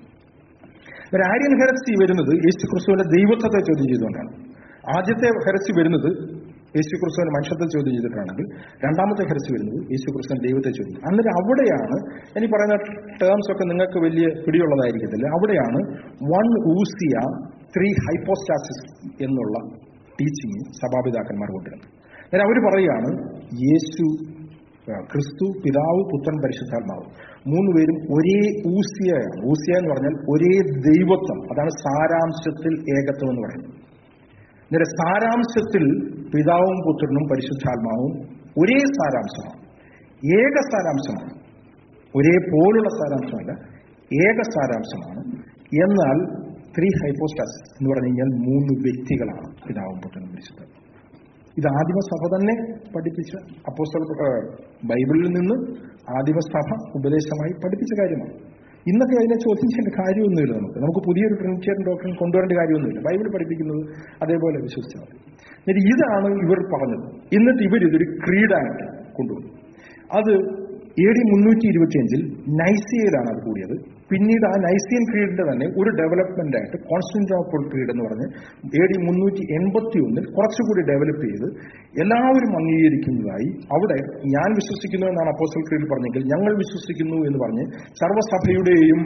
S1: ഒരു ആര്യൻ ഹെറസി വരുന്നത് യേശു ക്രിസ്തുവിന്റെ ദൈവത്വത്തെ ചോദ്യം ചെയ്തുകൊണ്ടാണ് ആദ്യത്തെ ഹെറസി വരുന്നത് യേശു ക്രിസ്തുവിന്റെ മനുഷ്യത്തെ ചോദ്യം ചെയ്തിട്ടാണെങ്കിൽ രണ്ടാമത്തെ ഹെറസി വരുന്നത് യേശു ക്രിസ്തുവിന്റെ ദൈവത്തെ ചോദ്യം ചെയ്തു. അന്നേരം അവിടെയാണ് ഇനി പറയുന്ന ടേംസ് ഒക്കെ നിങ്ങൾക്ക് വലിയ പിടിയുള്ളതായിരിക്കത്തില്ല അവിടെയാണ് വൺ ഊസിയ ത്രീ ഹൈപ്പോസ്റ്റാസിസ് എന്നുള്ള ടീച്ചിങ് സഭാപിതാക്കന്മാർ കൊണ്ടുവരുന്നത് അന്നേരം അവർ പറയുകയാണ് യേശു ആ, ക്രിസ്തു പിതാവ് പുത്രൻ പരിശുദ്ധാത്മാവ് മൂന്ന് പേരും ഒരേ ഊസിയയാണ് ഊസിയ എന്ന് പറഞ്ഞാൽ ഒരേ ദൈവത്വം അതാണ് സാരാംശത്തിൽ ഏകത്വം എന്ന് പറയുന്നത് അന്നേരം സാരാംശത്തിൽ പിതാവും പുത്രനും പരിശുദ്ധാത്മാവും ഒരേ സാരാംശമാണ് ഏക സാരാംശമാണ് ഒരേ പോലുള്ള സാരാംശമല്ല ഏക സാരാംശമാണ് എന്നാൽ ത്രീ ഹൈപ്പോസ്റ്റാസിസ് എന്ന് പറഞ്ഞു കഴിഞ്ഞാൽ മൂന്ന് വ്യക്തികളാണ് പിതാവും പുത്രനും പരിശുദ്ധാത്മാവും ഇത് ആദിമസഭ തന്നെ പഠിപ്പിച്ച അപ്പോസ്തല ഏഹ്, ബൈബിളിൽ നിന്ന് ആദിമസഭ ഉപദേശമായി പഠിപ്പിച്ച കാര്യമാണ് ഇന്നത്തെ അതിനെ ചോദ്യം ചെയ്യേണ്ട കാര്യമൊന്നുമില്ല നമുക്ക് നമുക്ക് പുതിയൊരു ട്രിനിറ്റേറിയൻ ഡോക്ടറിൻ കൊണ്ടുവരേണ്ട കാര്യമൊന്നുമില്ല ബൈബിൾ പഠിപ്പിക്കുന്നത് അതേപോലെ വിശ്വസിച്ചാൽ മതി എന്നിട്ട് ഇതാണ് ഇവർ പറഞ്ഞത് എന്നിട്ട് ഇവർ ഇതൊരു ക്രീഡായിട്ട് കൊണ്ടുവന്നു അത് എ ഡി മുന്നൂറ്റി ഇരുപത്തിയഞ്ചിൽ നൈസിയയിലാണ് അത് കൂടിയത് പിന്നീട് ആ നൈസിയൻ ക്രീഡിന്റെ തന്നെ ഒരു ഡെവലപ്മെന്റ് ആയിട്ട് കോൺസ്റ്റന്റോപ്പോൾ ക്രീഡ് എന്ന് പറഞ്ഞ് എ ഡി മുന്നൂറ്റി എൺപത്തി ഒന്നിൽ കുറച്ചുകൂടി ഡെവലപ്പ് ചെയ്ത് എല്ലാവരും അംഗീകരിക്കുന്നതായി അവിടെ ഞാൻ വിശ്വസിക്കുന്നു എന്നാണ് അപ്പോസ്റ്റൽ ക്രീഡ് പറഞ്ഞെങ്കിൽ ഞങ്ങൾ വിശ്വസിക്കുന്നു എന്ന് പറഞ്ഞ് സർവ്വസഭയുടെയും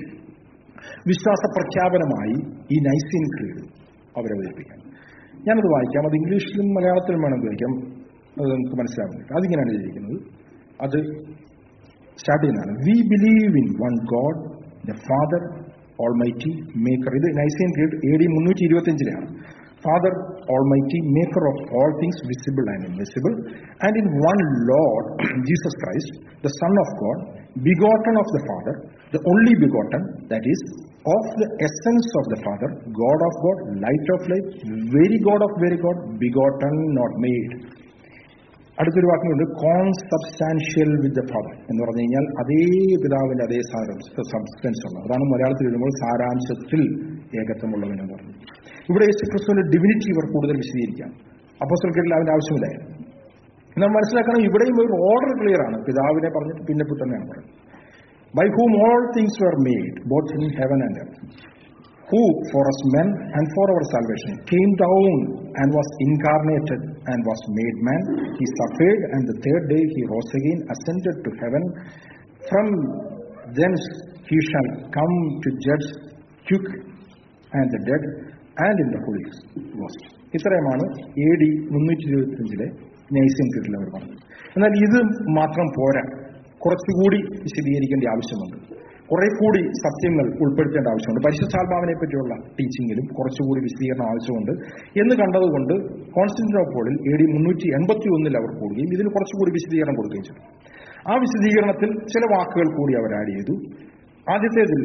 S1: വിശ്വാസ പ്രഖ്യാപനമായി ഈ നൈസിയൻ ക്രീഡ് അവരവതരിപ്പിക്കാം ഞാനത് വായിക്കാം അത് ഇംഗ്ലീഷിലും മലയാളത്തിലും വേണമെങ്കിൽ വായിക്കാം അത് നമുക്ക് മനസ്സിലാവുന്നില്ല അതിങ്ങനെയാണ് എഴുതിയിരിക്കുന്നത് അത് സ്റ്റാർട്ട് ചെയ്യുന്നതാണ് we believe in one God the father almighty maker ഇത് നൈസിയൻ ക്രീഡ് എ ഡി മുന്നൂറ്റി ഇരുപത്തിയഞ്ചിലാണ് father almighty maker of all things visible and invisible and in one Lord Jesus Christ the son of God begotten of the father the only begotten that is of the essence of the father God of God light of light very God of very God begotten not made അടുത്തൊരു വാക്കുണ്ട് കോൺസബ്സ്റ്റാൻഷ്യൽ വിത്ത് ദ ഫാദർ എന്ന് പറഞ്ഞു കഴിഞ്ഞാൽ അതേ പിതാവിന്റെ അതേ സബ്സ്റ്റൻസ് ഉള്ള അതാണ് മലയാളത്തിൽ എഴുതുമ്പോൾ സാരാംശത്തിൽ ഏകത്വമുള്ളവനെന്ന് പറഞ്ഞു ഇവിടെ യേശു ക്രിസ്തുവിന്റെ ഡിവിനിറ്റി ഇവർ കൂടുതൽ വിശദീകരിക്കാം അപ്പോസ്റ്റൽക്കരിൽ അതിന്റെ ആവശ്യമില്ലായിരുന്നു നാം മനസ്സിലാക്കണം ഇവിടെയും ഒരു ഓർഡർ ക്ലിയർ ആണ് പിതാവിനെ പറഞ്ഞിട്ട് പിന്നെ പുത്രനെയാണ് പറയുന്നത് by whom all things were made both in heaven and earth who for us men and for our salvation came down and was incarnated and was made man. He suffered and the third day he rose again, ascended to heaven. From thence he shall come to judge quick and the dead and in the Holy Ghost. ഇത്രയുമാണ് എ ഡി മുന്നൂറ്റി ഇരുപത്തിയഞ്ചിലെ നൈസ്യം കീട്ടിൽ അവർ പറഞ്ഞത് എന്നാൽ ഇത് മാത്രം പോരാ കുറച്ചുകൂടി വിശദീകരിക്കേണ്ട ആവശ്യമുണ്ട് കുറെ കൂടി സത്യങ്ങൾ ഉൾപ്പെടുത്തേണ്ട ആവശ്യമുണ്ട് പരിശുദ്ധാത്മാവിനെ പറ്റിയുള്ള ടീച്ചിങ്ങിലും കുറച്ചുകൂടി വിശദീകരണം ആവശ്യമുണ്ട് എന്ന് കണ്ടതുകൊണ്ട് കോൺസ്റ്റന്റിനോപ്പോളിൽ എ ഡി മുന്നൂറ്റി എൺപത്തി ഒന്നിൽ അവർ കൂടുകയും ഇതിന് കുറച്ചുകൂടി വിശദീകരണം കൊടുക്കുകയും ചെയ്തു ആ വിശദീകരണത്തിൽ ചില വാക്കുകൾ കൂടി അവർ ആഡ് ചെയ്തു ആദ്യത്തേതിൽ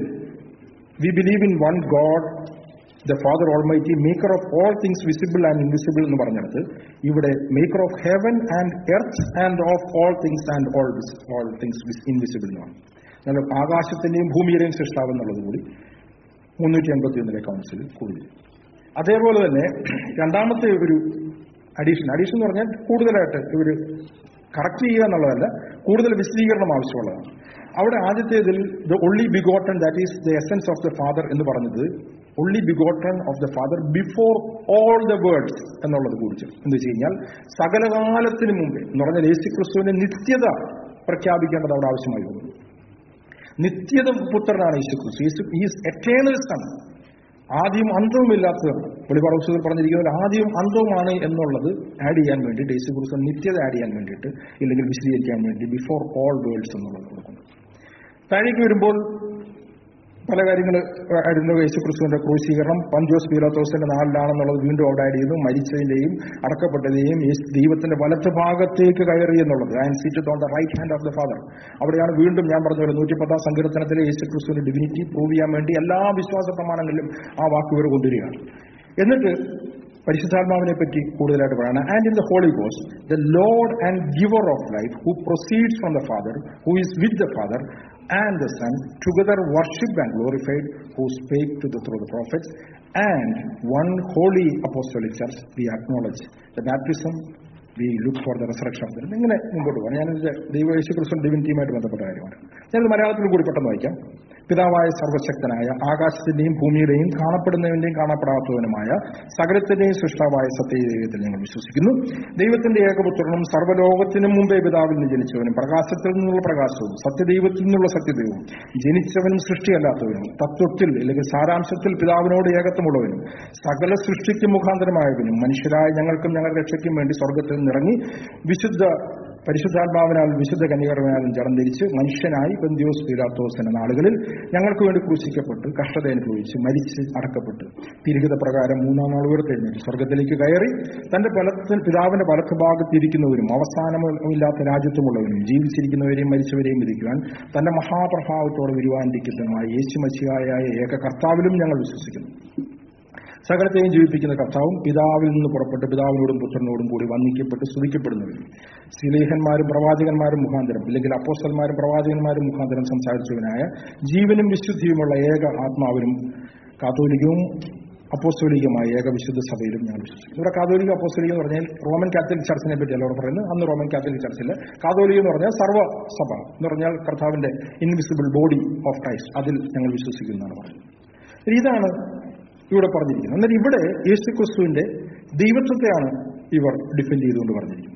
S1: we believe in one God the father almighty maker of all things visible and invisible എന്ന് പറഞ്ഞിടത്ത് ഇവിടെ maker of heaven and earth and of all things and all all things invisible എന്ന് പറഞ്ഞു എന്നാൽ ആകാശത്തിന്റെയും ഭൂമിയുടെയും സൃഷ്ടാവ് എന്നുള്ളത് കൂടി മുന്നൂറ്റി എൺപത്തി ഒന്നിലെ കൗൺസിൽ കൂടി അതേപോലെ തന്നെ രണ്ടാമത്തെ ഒരു അഡീഷൻ അഡീഷൻ എന്ന് പറഞ്ഞാൽ കൂടുതലായിട്ട് ഇവർ കറക്റ്റ് ചെയ്യുക എന്നുള്ളതല്ല കൂടുതൽ വിശദീകരണം ആവശ്യമുള്ളതാണ് അവിടെ ആദ്യത്തേതിൽ the only begotten that is the essence of the father എന്ന് പറഞ്ഞത് only begotten of the Father before all the words എന്നുള്ളത് കുറിച്ച് എന്ന് വെച്ച് കഴിഞ്ഞാൽ സകലകാലത്തിന് മുമ്പേ എന്ന് പറഞ്ഞാൽ യേശുക്രിസ്തുവിന്റെ നിത്യത പ്രഖ്യാപിക്കേണ്ടത് അവിടെ ആവശ്യമായി വന്നു നിത്യത പുത്രനാണ് Yesukristu Yesu is eternal son ആദ്യവും അന്തവുമില്ലാത്തതാണ് വെളിപാടോത്സവത്തിൽ പറഞ്ഞിരിക്കുന്നത് ആദ്യവും അന്തവുമാണ് എന്നുള്ളത് ആഡ് ചെയ്യാൻ വേണ്ടിയിട്ട് യേശുക്രിസ്തു നിത്യത ആഡ് ചെയ്യാൻ വേണ്ടിയിട്ട് ഇല്ലെങ്കിൽ വിശദീകരിക്കാൻ വേണ്ടി ബിഫോർ ഓൾ വേൾഡ്സ് എന്നുള്ളത് കൊടുക്കുന്നു താഴേക്ക് വരുമ്പോൾ പല കാര്യങ്ങൾ ആയിരുന്നു യേശുക്രിസ്തുവിന്റെ ക്രൂശീകരണം പഞ്ചോസ് പീലാത്തോസിന്റെ നാളിലാണെന്നുള്ളത് വീണ്ടും അവിടെ ആഡ് ചെയ്യുന്നു മരിച്ചതിന്റെയും അടക്കപ്പെട്ടതിന്റെയും യേശു ദൈവത്തിന്റെ വലത്ത് ഭാഗത്തേക്ക് കയറി എന്നുള്ളത് and seated on the right hand of the father അവിടെയാണ് വീണ്ടും ഞാൻ പറഞ്ഞ പോലെ നൂറ്റിപ്പത്താം സങ്കീർത്തനത്തിലെ യേശുക്രിസ്തുവിന്റെ ഡിവിനിറ്റി പ്രൂവ് ചെയ്യാൻ വേണ്ടി എല്ലാ വിശ്വാസ പ്രമാണങ്ങളിലും ആ വാക്കുകൾ കൊണ്ടുവരികയാണ് എന്നിട്ട് പരിശുദ്ധാത്മാവിനെ പറ്റി കൂടുതലായിട്ട് പറയണം ആൻഡ് ഇൻ ദ ഹോളി ഗോസ് the lord and giver of life who proceeds from the father who is with the father and the son together worship and glorified who spake to the through the prophets and one holy apostolic church we acknowledge the baptism we look for the resurrection of the ഇങ്ങനെ മുമ്പോട്ട് പോകാം ഞാനിത് ദൈവ യേശു ക്രിസ്തു ഡിവിനിറ്റിയുമായിട്ട് ബന്ധപ്പെട്ട കാര്യമാണ് ഞാനത് മലയാളത്തിൽ കൂടി പെട്ടെന്ന് വായിക്കാം പിതാവായ സർവശക്തനായ ആകാശത്തിന്റെയും ഭൂമിയുടെയും കാണപ്പെടുന്നതിന്റെയും കാണപ്പെടാത്തവനുമായ സകലത്തിന്റെയും സൃഷ്ടാവായ സത്യദൈവത്തിൽ ഞങ്ങൾ വിശ്വസിക്കുന്നു ദൈവത്തിന്റെ ഏകപുത്രനും സർവ്വലോകത്തിനും മുമ്പേ പിതാവിൽ നിന്ന് ജനിച്ചവനും പ്രകാശത്തിൽ നിന്നുള്ള പ്രകാശവും സത്യദൈവത്തിൽ നിന്നുള്ള സത്യദൈവവും ജനിച്ചവനും സൃഷ്ടിയല്ലാത്തവനും തത്വത്തിൽ അല്ലെങ്കിൽ സാരാംശത്തിൽ പിതാവിനോട് ഏകത്വമുള്ളവനും സകല സൃഷ്ടിക്ക് മുഖാന്തരമായവനും മനുഷ്യരായ ഞങ്ങൾക്കും ഞങ്ങളുടെ രക്ഷയ്ക്കും വേണ്ടി സ്വർഗത്തിൽ നിന്നിറങ്ങി വിശുദ്ധ പരിശുദ്ധാത്മാവിനാൽ വിശുദ്ധ കന്യകർമാലും ജടം ധരിച്ച് മനുഷ്യനായി ബന്ധിയോസ് പീലാത്തോസിന്റെ നാളുകളിൽ ഞങ്ങൾക്ക് വേണ്ടി ക്രൂശിക്കപ്പെട്ട് കഷ്ടത അനുഭവിച്ച് മരിച്ച് അടക്കപ്പെട്ട് തിരികത പ്രകാരം മൂന്നാം നാൾ ഉയർത്തെഴുന്നേറ്റ് സ്വർഗത്തിലേക്ക് കയറി തന്റെ ഫലത്തിൽ പിതാവിന്റെ വലത്ത് ഭാഗത്തിരിക്കുന്നവരും അവസാനമില്ലാത്ത രാജ്യത്തുമുള്ളവരും ജീവിച്ചിരിക്കുന്നവരെയും മരിച്ചവരെയും വിധിക്കുവാൻ തന്റെ മഹാപ്രഭാവത്തോടെ വരുവാനിരിക്കുന്നതുമായ യേശു മച്ചിയായ ഏക കർത്താവിലും ഞങ്ങൾ വിശ്വസിക്കുന്നു സകലത്തെയും ജീവിപ്പിക്കുന്ന കർത്താവും പിതാവിൽ നിന്ന് പുറപ്പെട്ട് പിതാവിനോടും പുത്രനോടും കൂടി വന്ദിക്കപ്പെട്ട് സ്തുതിക്കപ്പെടുന്നവരും സ്ത്രീലേഖന്മാരും പ്രവാചകന്മാരും മുഖാന്തരം അല്ലെങ്കിൽ അപ്പോസ്റ്റന്മാരും പ്രവാചകന്മാരും മുഖാന്തരം സംസാരിച്ചവനായ ജീവനും വിശുദ്ധിയുമുള്ള ഏക ആത്മാവിനും കാത്തോലികവും അപ്പോസ്തോലികമായ ഏക വിശുദ്ധ സഭയിലും ഞങ്ങൾ വിശ്വസിക്കുന്നു ഇവിടെ കാതോലിക അപ്പോസ്തോലിക എന്ന് പറഞ്ഞാൽ റോമൻ കാത്തലിക് ചർച്ചിനെ പറ്റിയല്ല അവിടെ പറയുന്നത് അന്ന് റോമൻ കാത്തലിക് ചർച്ചിൽ കാതോലിക എന്ന് പറഞ്ഞാൽ സർവ്വ സഭ എന്ന് പറഞ്ഞാൽ കർത്താവിന്റെ ഇൻവിസിബിൾ ബോഡി ഓഫ് ക്രൈസ്റ്റ് അതിൽ ഞങ്ങൾ വിശ്വസിക്കുന്നതാണ് പറയുന്നത് ഇതാണ് ഇവിടെ പറഞ്ഞിരിക്കുന്നത് എന്നാൽ ഇവിടെ യേശു ക്രിസ്തുവിന്റെ ദൈവത്വത്തെയാണ് ഇവർ ഡിഫെൻഡ് ചെയ്തുകൊണ്ട് പറഞ്ഞിരിക്കുന്നത്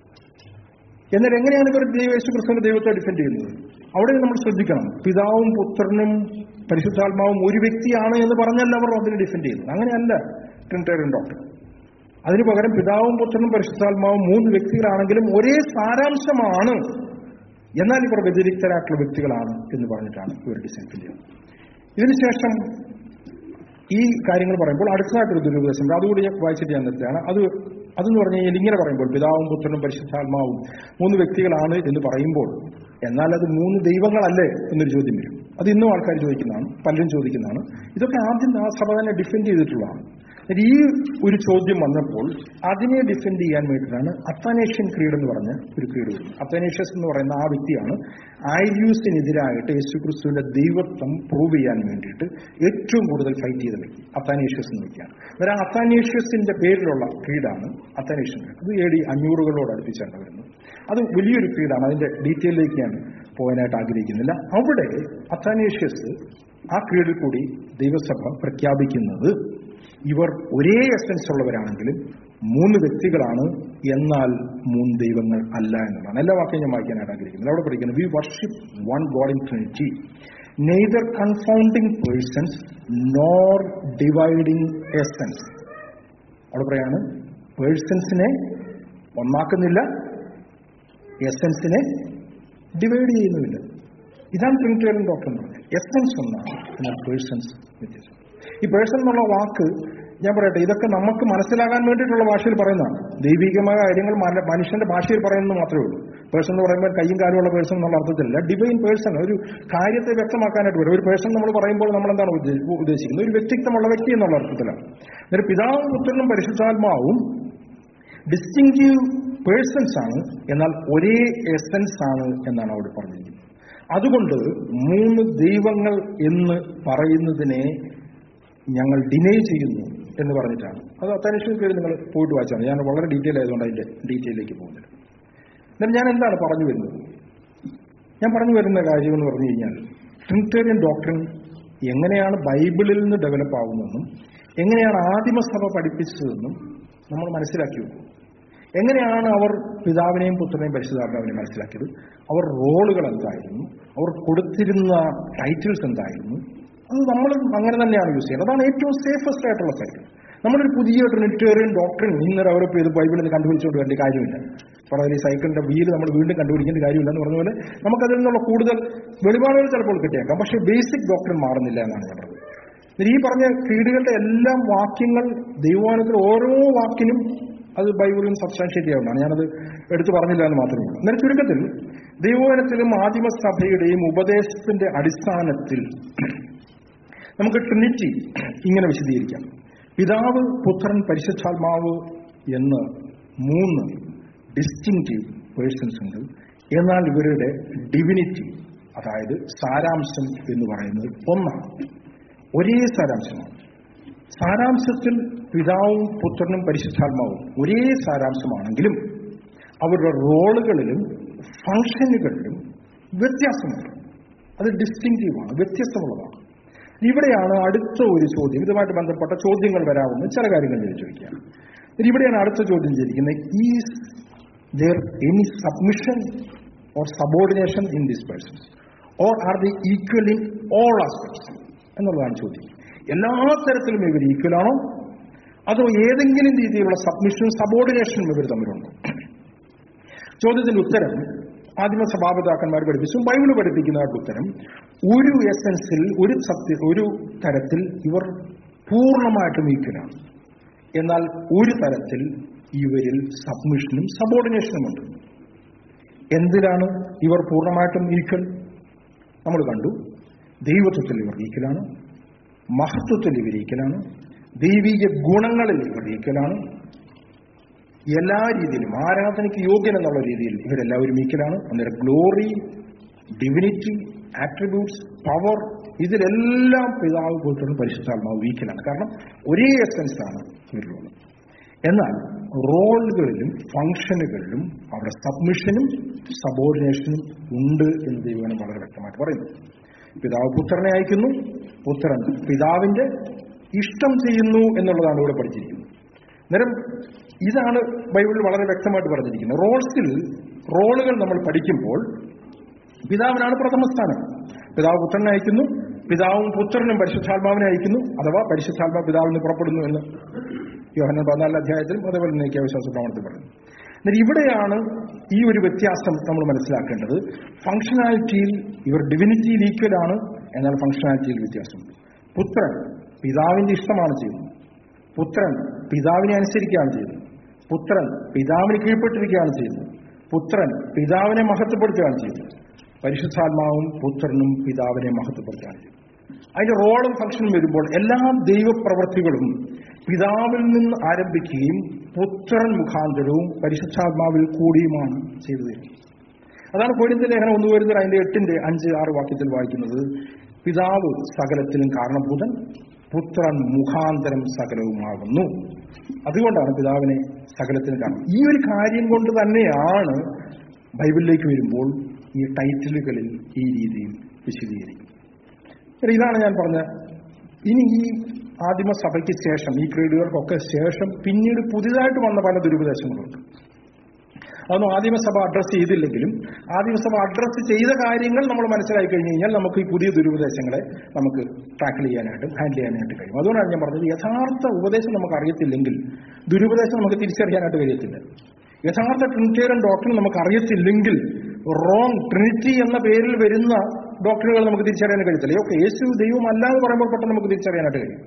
S1: എന്നാൽ എങ്ങനെയാണ് ഇവർ ദൈവ യേശു ക്രിസ്തുവിന്റെ ദൈവത്തെ ഡിഫെൻഡ് ചെയ്യുന്നത് അവിടെ നമ്മൾ ശ്രദ്ധിക്കണം പിതാവും പുത്രനും പരിശുദ്ധാത്മാവും ഒരു വ്യക്തിയാണ് എന്ന് പറഞ്ഞല്ല അവർ അതിനെ ഡിഫെൻഡ് ചെയ്യുന്നത് അങ്ങനെയല്ല ട്രിനിറ്റേറിയൻ ഡോക്ടർ അതിനു പകരം പിതാവും പുത്രനും പരിശുദ്ധാത്മാവും മൂന്ന് വ്യക്തികളാണെങ്കിലും ഒരേ സാരാംശമാണ് എന്നാൽ ഇവർ വ്യതിരിക്തരായിട്ടുള്ള വ്യക്തികളാണ് എന്ന് പറഞ്ഞിട്ടാണ് ഇവർ ഡിഫെൻഡ് ചെയ്യുന്നത് ഇതിനുശേഷം ഈ കാര്യങ്ങൾ പറയുമ്പോൾ അടുത്തതായിട്ടൊരു ദുരുപദേശം ഉണ്ട് അതുകൂടി ഞാൻ വായിച്ചിട്ട് ഞാൻ നിർത്തുകയാണ് അത് അതെന്ന് പറഞ്ഞു കഴിഞ്ഞാൽ ഇങ്ങനെ പറയുമ്പോൾ പിതാവും പുത്രനും പരിശുദ്ധാത്മാവും മൂന്ന് വ്യക്തികളാണ് എന്ന് പറയുമ്പോൾ എന്നാൽ അത് മൂന്ന് ദൈവങ്ങളല്ലേ എന്നൊരു ചോദ്യം വരും അത് ഇന്നും ആൾക്കാർ ചോദിക്കുന്നതാണ് പലരും ചോദിക്കുന്നതാണ് ഇതൊക്കെ ആദ്യം ആ സഭ തന്നെ ഡിഫെൻഡ് ചെയ്തിട്ടുള്ളതാണ് ഈ ഒരു ചോദ്യം വന്നപ്പോൾ അതിനെ ഡിഫെൻഡ് ചെയ്യാൻ വേണ്ടിയിട്ടാണ് അത്താനേഷ്യൻ ക്രീഡ് എന്ന് പറഞ്ഞ ഒരു ക്രീഡ് വരുന്നത് അത്താനേഷ്യസ് എന്ന് പറയുന്ന ആ വ്യക്തിയാണ് ആര്യൂസിനെതിരായിട്ട് യേശുക്രിസ്തുവിന്റെ ദൈവത്വം പ്രൂവ് ചെയ്യാൻ വേണ്ടിയിട്ട് ഏറ്റവും കൂടുതൽ ഫൈറ്റ് ചെയ്ത വ്യക്തി അത്താനേഷ്യസ് എന്ന വ്യക്തിയാണ് അന്നേരം ആ അത്താനേഷ്യസിന്റെ പേരിലുള്ള ക്രീഡാണ് അത്താനേഷ്യൻ ക്രീഡ് അത് എ ഡി അഞ്ഞൂറുകളോട് അടുപ്പിച്ചാണ് വരുന്നത് അത് വലിയൊരു ക്രീഡാണ് അതിന്റെ ഡീറ്റെയിലേക്ക് ഞാൻ പോകാനായിട്ട് ആഗ്രഹിക്കുന്നില്ല അവിടെ അത്താനേഷ്യസ് ആ ക്രീഡിൽ കൂടി ദൈവസഭ പ്രഖ്യാപിക്കുന്നത് ഇവർ ഒരേ എസൻസ് ഉള്ളവരാണെങ്കിലും മൂന്ന് വ്യക്തികളാണ് എന്നാൽ മൂന്ന് ദൈവങ്ങൾ അല്ല എന്നുള്ളതാണ് എല്ലാ വാക്യം ഞാൻ വായിക്കാനായിട്ട് ആഗ്രഹിക്കുന്നത് അവിടെ പഠിക്കുന്നത് we worship one God in trinity neither confounding persons nor dividing essence അവിടെ പറയാണ് പേഴ്സൺസിനെ ഒന്നാക്കുന്നില്ല എസൻസിനെ ഡിവൈഡ് ചെയ്യുന്നുമില്ല ഇതാണ് ട്രിനിറ്റേറിയൻ ഡോക്ടർ എന്ന് പറഞ്ഞത് എസൻസ് ഒന്നാണ് എന്നാൽ പേഴ്സൺസ് വ്യത്യാസം ഈ പേഴ്സൺ എന്നുള്ള വാക്ക് ഞാൻ പറയട്ടെ ഇതൊക്കെ നമുക്ക് മനസ്സിലാകാൻ വേണ്ടിയിട്ടുള്ള ഭാഷയിൽ പറയുന്നതാണ് ദൈവികമായ കാര്യങ്ങൾ മന- മനുഷ്യന്റെ ഭാഷയിൽ പറയുന്നത് മാത്രമേ ഉള്ളൂ പേഴ്സൺ എന്ന് പറയുമ്പോൾ കയ്യും കാലുമുള്ള പേഴ്സൺ എന്നുള്ള അർത്ഥത്തിലല്ല ഡിവൈൻ പേഴ്സൺ ഒരു കാര്യത്തെ വ്യക്തമാക്കാനായിട്ട് വരും ഒരു പേഴ്സൺ നമ്മൾ പറയുമ്പോൾ നമ്മൾ എന്താണ് ഉദ്ദേശി- ഉദ്ദേശിക്കുന്നത് ഒരു വ്യക്തിത്വമുള്ള വ്യക്തി എന്നുള്ള അർത്ഥത്തിലാണ് എന്നിട്ട് പിതാവും പുത്രനും പരിശുദ്ധാത്മാവും ഡിസ്റ്റിങ്റ്റീവ് പേഴ്സൺസ് ആണ് എന്നാൽ ഒരേ എസൻസ് ആണ് എന്നാണ് അവിടെ പറഞ്ഞിരിക്കുന്നത് അതുകൊണ്ട് മൂന്ന് ദൈവങ്ങൾ എന്ന് പറയുന്നതിനെ ഞങ്ങൾ ഡിനൈ ചെയ്യുന്നു എന്ന് പറഞ്ഞിട്ടാണ് അത് അത്താനുഷ്ഠ പേര് നിങ്ങൾ പോയിട്ട് വായിച്ചാണ് ഞാൻ വളരെ ഡീറ്റെയിൽ ആയതുകൊണ്ട് അതിന്റെ ഡീറ്റെയിലേക്ക് പോകുന്നില്ല എന്നാൽ ഞാൻ എന്താണ് പറഞ്ഞു വരുന്നത് ഞാൻ പറഞ്ഞു വരുന്ന കാര്യം എന്ന് പറഞ്ഞു കഴിഞ്ഞാൽ ട്രിനിറ്റേറിയൻ ഡോക്ടറിൻ എങ്ങനെയാണ് ബൈബിളിൽ നിന്ന് ഡെവലപ്പ് ആവുന്നതെന്നും എങ്ങനെയാണ് ആദിമസഭ പഠിപ്പിച്ചതെന്നും നമ്മൾ മനസ്സിലാക്കി വെക്കും എങ്ങനെയാണ് അവർ പിതാവിനെയും പുത്രനെയും പരിശുദ്ധാത്മാവിനെയും മനസ്സിലാക്കിയത് അവർ റോളുകൾ എന്തായിരുന്നു അവർ കൊടുത്തിരുന്ന ടൈറ്റിൽസ് എന്തായിരുന്നു അത് നമ്മൾ അങ്ങനെ തന്നെയാണ് യൂസ് ചെയ്യുന്നത് അതാണ് ഏറ്റവും സേഫസ്റ്റ് ആയിട്ടുള്ള സൈഡ് നമ്മളൊരു പുതിയ ട്രിനിറ്റേറിയൻ ഡോക്ടറിൻ ഇന്ന് ഡെവലപ്പ് ചെയ്ത് ബൈബിളിൽ നിന്ന് കണ്ടുപിടിച്ചുകൊണ്ട് വരേണ്ട കാര്യമില്ല പറഞ്ഞ ഈ സൈക്കിളിന്റെ വീല് നമ്മൾ വീണ്ടും കണ്ടുപിടിക്കേണ്ട കാര്യമില്ല എന്ന് പറഞ്ഞ പോലെ നമുക്കതിൽ നിന്നുള്ള കൂടുതൽ വെളിപാടുകൾ ചിലപ്പോൾ കിട്ടിയേക്കാം പക്ഷേ ബേസിക് ഡോക്ടറിൻ മാറുന്നില്ല എന്നാണ് ഞാൻ പറഞ്ഞത് എന്നിട്ട് ഈ പറഞ്ഞ ക്രീഡുകളുടെ എല്ലാ വാക്യങ്ങൾ ദൈവവാനത്തിൽ ഓരോ വാക്കിനും അത് ബൈബിളിൽ സബ്സ്റ്റാൻഷിയേറ്റ് ചെയ്യാവുന്നതാണ് ഞാനത് എടുത്തു പറഞ്ഞില്ല എന്ന് മാത്രമേ ഉള്ളൂ എന്നാൽ ചുരുക്കത്തിൽ ദൈവവനത്തിലും ആദിമസഭയുടെയും ഉപദേശത്തിന്റെ അടിസ്ഥാനത്തിൽ നമുക്ക് ട്രിനിറ്റി ഇങ്ങനെ വിശദീകരിക്കാം പിതാവ് പുത്രൻ പരിശുദ്ധാത്മാവ് എന്ന് മൂന്ന് ഡിസ്റ്റിങ്റ്റീവ് പേഴ്സൺസ് ഉണ്ട് എന്നാൽ ഇവരുടെ ഡിവിനിറ്റി അതായത് സാരാംശം എന്ന് പറയുന്നത് ഒന്നാണ് ഒരേ സാരാംശമാണ് സാരാംശത്തിൽ പിതാവും പുത്രനും പരിശുദ്ധാത്മാവും ഒരേ സാരാംശമാണെങ്കിലും അവരുടെ റോളുകളിലും ഫംഗ്ഷനുകളിലും വ്യത്യാസമുണ്ട് അത് ഡിസ്റ്റിങ്റ്റീവാണ് വ്യത്യസ്തമുള്ളതാണ് ഇവിടെയാണ് അടുത്ത ഒരു ചോദ്യം ഇതുമായിട്ട് ബന്ധപ്പെട്ട ചോദ്യങ്ങൾ വരാവുന്ന ചില കാര്യങ്ങൾ ഞാൻ ചോദിക്കുകയാണ് ഇവിടെയാണ് അടുത്ത ചോദ്യം ചോദിക്കുന്നത് is there any submission or subordination in this persons or are they equal in all aspects എന്നുള്ളതാണ് ചോദ്യം എല്ലാ തരത്തിലും ഇവർ ഈക്വൽ ആണോ അതോ ഏതെങ്കിലും രീതിയിലുള്ള സബ്മിഷനും സബോർഡിനേഷനും ഇവർ തമ്മിലുണ്ടോ ചോദ്യത്തിന്റെ ഉത്തരം ആദിമ സഭാപിതാക്കന്മാർ പഠിപ്പിച്ചു ബൈബിള് പഠിപ്പിക്കുന്നവരുടെ ഉത്തരം ഒരു എസൻസിൽ ഒരു സത്യ ഒരു തരത്തിൽ ഇവർ പൂർണ്ണമായിട്ടും ഈക്വലാണ് എന്നാൽ ഒരു തരത്തിൽ ഇവരിൽ സബ്മിഷനും സബോർഡിനേഷനും ഉണ്ട് എന്തിലാണ് ഇവർ പൂർണ്ണമായിട്ടും ഈക്വൽ നമ്മൾ കണ്ടു ദൈവത്വത്തിൽ ഇവർ ഈക്വലാണ് മഹത്വത്തിൽ ഇവർ ഈക്വലാണ് ദൈവിക ഗുണങ്ങളിൽ ഇവർ ഈക്വലാണ് എല്ലാ രീതിയിലും ആരാധനയ്ക്ക് യോഗ്യൻ എന്നുള്ള രീതിയിൽ ഇവരെല്ലാവരും ഈക്വലാണ് അന്നേരം ഗ്ലോറി ഡിവിനിറ്റി ആട്രിബ്യൂട്ട്സ് പവർ ഇതിലെല്ലാം പിതാവ് പുത്രനും പരിശുദ്ധാത്മാവ് വീക്കലാണ് കാരണം ഒരേ എസൻസ് ആണ് ഇവരിലുള്ളത് എന്നാൽ റോളുകളിലും ഫംഗ്ഷനുകളിലും അവരുടെ സബ്മിഷനും സബോർഡിനേഷനും ഉണ്ട് എന്ന് ദൈവനം വളരെ വ്യക്തമായിട്ട് പറയുന്നു പിതാവ് പുത്രനെ അയക്കുന്നു പുത്രൻ പിതാവിന്റെ ഇഷ്ടം ചെയ്യുന്നു എന്നുള്ളതാണ് ഇവിടെ പഠിച്ചിരിക്കുന്നത് അന്നേരം ഇതാണ് ബൈബിളിൽ വളരെ വ്യക്തമായിട്ട് പറഞ്ഞിരിക്കുന്നത് റോൾസിൽ റോളുകൾ നമ്മൾ പഠിക്കുമ്പോൾ പിതാവിനാണ് പ്രഥമ സ്ഥാനം പിതാവ് പുത്രനെ അയക്കുന്നു പിതാവും പുത്രനും പരിശുദ്ധാത്മാവിനെ അയക്കുന്നു അഥവാ പരിശുദ്ധാത്മാ പിതാവിൽ നിന്ന് പുറപ്പെടുന്നു എന്ന് യോഹന പതിനാലാം അധ്യായത്തിലും അതേപോലെ തന്നെ വിശ്വാസ പ്രമാണത്തിൽ പറയുന്നു എന്നാൽ ഇവിടെയാണ് ഈ ഒരു വ്യത്യാസം നമ്മൾ മനസ്സിലാക്കേണ്ടത് ഫംഗ്ഷനാലിറ്റിയിൽ ഇവർ ഡിവിനിറ്റിയിൽ ഈക്വൽ ആണ് എന്നാൽ ഫംഗ്ഷനാലിറ്റിയിൽ വ്യത്യാസമുണ്ട് പുത്രൻ പിതാവിന്റെ ഇഷ്ടമാണ് ചെയ്യുന്നത് പുത്രൻ പിതാവിനെ അനുസരിക്കുകയാണ് ചെയ്യുന്നത് പുത്രൻ പിതാവിന് കീഴ്പ്പെട്ടിരിക്കുകയാണ് ചെയ്യുന്നത് പുത്രൻ പിതാവിനെ മഹത്വപ്പെടുത്തുകയാണ് ചെയ്യുന്നത് പരിശുദ്ധാത്മാവും പുത്രനും പിതാവിനെ മഹത്വപ്പെടുത്തുകയാണ് ചെയ്യുന്നത് അതിന്റെ റോളും ഫംഗ്ഷനും വരുമ്പോൾ എല്ലാ ദൈവപ്രവർത്തികളും പിതാവിൽ നിന്ന് ആരംഭിക്കുകയും പുത്രൻ മുഖാന്തരവും പരിശുദ്ധാത്മാവിൽ കൂടിയുമാണ് ചെയ്തു തരുന്നത് അതാണ് കോരിന്ത ലേഖനം ഒന്ന് വരുന്നത് അതിന്റെ എട്ടിന്റെ അഞ്ച് ആറ് വാക്യത്തിൽ വായിക്കുന്നത് പിതാവ് സകലത്തിലും കാരണഭൂതൻ പുത്രൻ മുഖാന്തരം സകലവുമാകുന്നു അതുകൊണ്ടാണ് പിതാവിനെ സകലത്തിന് കാരണം ഈ ഒരു കാര്യം കൊണ്ട് തന്നെയാണ് ബൈബിളിലേക്ക് വരുമ്പോൾ ഈ ടൈറ്റിലുകളിൽ ഈ രീതിയിൽ വിശദീകരിക്കും ഇതാണ് ഞാൻ പറഞ്ഞ ഇനി ഈ ആദിമസഭയ്ക്ക് ശേഷം ഈ ക്രീഡുകൾക്കൊക്കെ ശേഷം പിന്നീട് പുതിയതായിട്ട് വന്ന പല ദുരുപദേശങ്ങളുണ്ട് അതൊന്നും ആദിമസഭ അഡ്രസ്സ് ചെയ്തില്ലെങ്കിലും ആദിമസഭ അഡ്രസ്സ് ചെയ്ത കാര്യങ്ങൾ നമ്മൾ മനസ്സിലാക്കി കഴിഞ്ഞ് കഴിഞ്ഞാൽ നമുക്ക് ഈ പുതിയ ദുരുപദേശങ്ങളെ നമുക്ക് ടാക്കിൾ ചെയ്യാനായിട്ടും ഹാൻഡിൽ ചെയ്യാനായിട്ട് കഴിയും അതുകൊണ്ടാണ് ഞാൻ പറഞ്ഞത് യഥാർത്ഥ ഉപദേശം നമുക്ക് അറിയത്തില്ലെങ്കിൽ ദുരുപദേശം നമുക്ക് തിരിച്ചറിയാനായിട്ട് കഴിയത്തില്ല യഥാർത്ഥ ട്രിനിറ്റേറിയൻ ഡോക്ടർ നമുക്ക് അറിയത്തില്ലെങ്കിൽ റോങ് ട്രിനിറ്റി എന്ന പേരിൽ വരുന്ന ഡോക്ടറുകൾ നമുക്ക് തിരിച്ചറിയാൻ കഴിയത്തില്ല ഓക്കെ യേശു ദൈവം അല്ലാന്ന് പറയുമ്പോൾ പെട്ടെന്ന് നമുക്ക് തിരിച്ചറിയാനായിട്ട് കഴിയും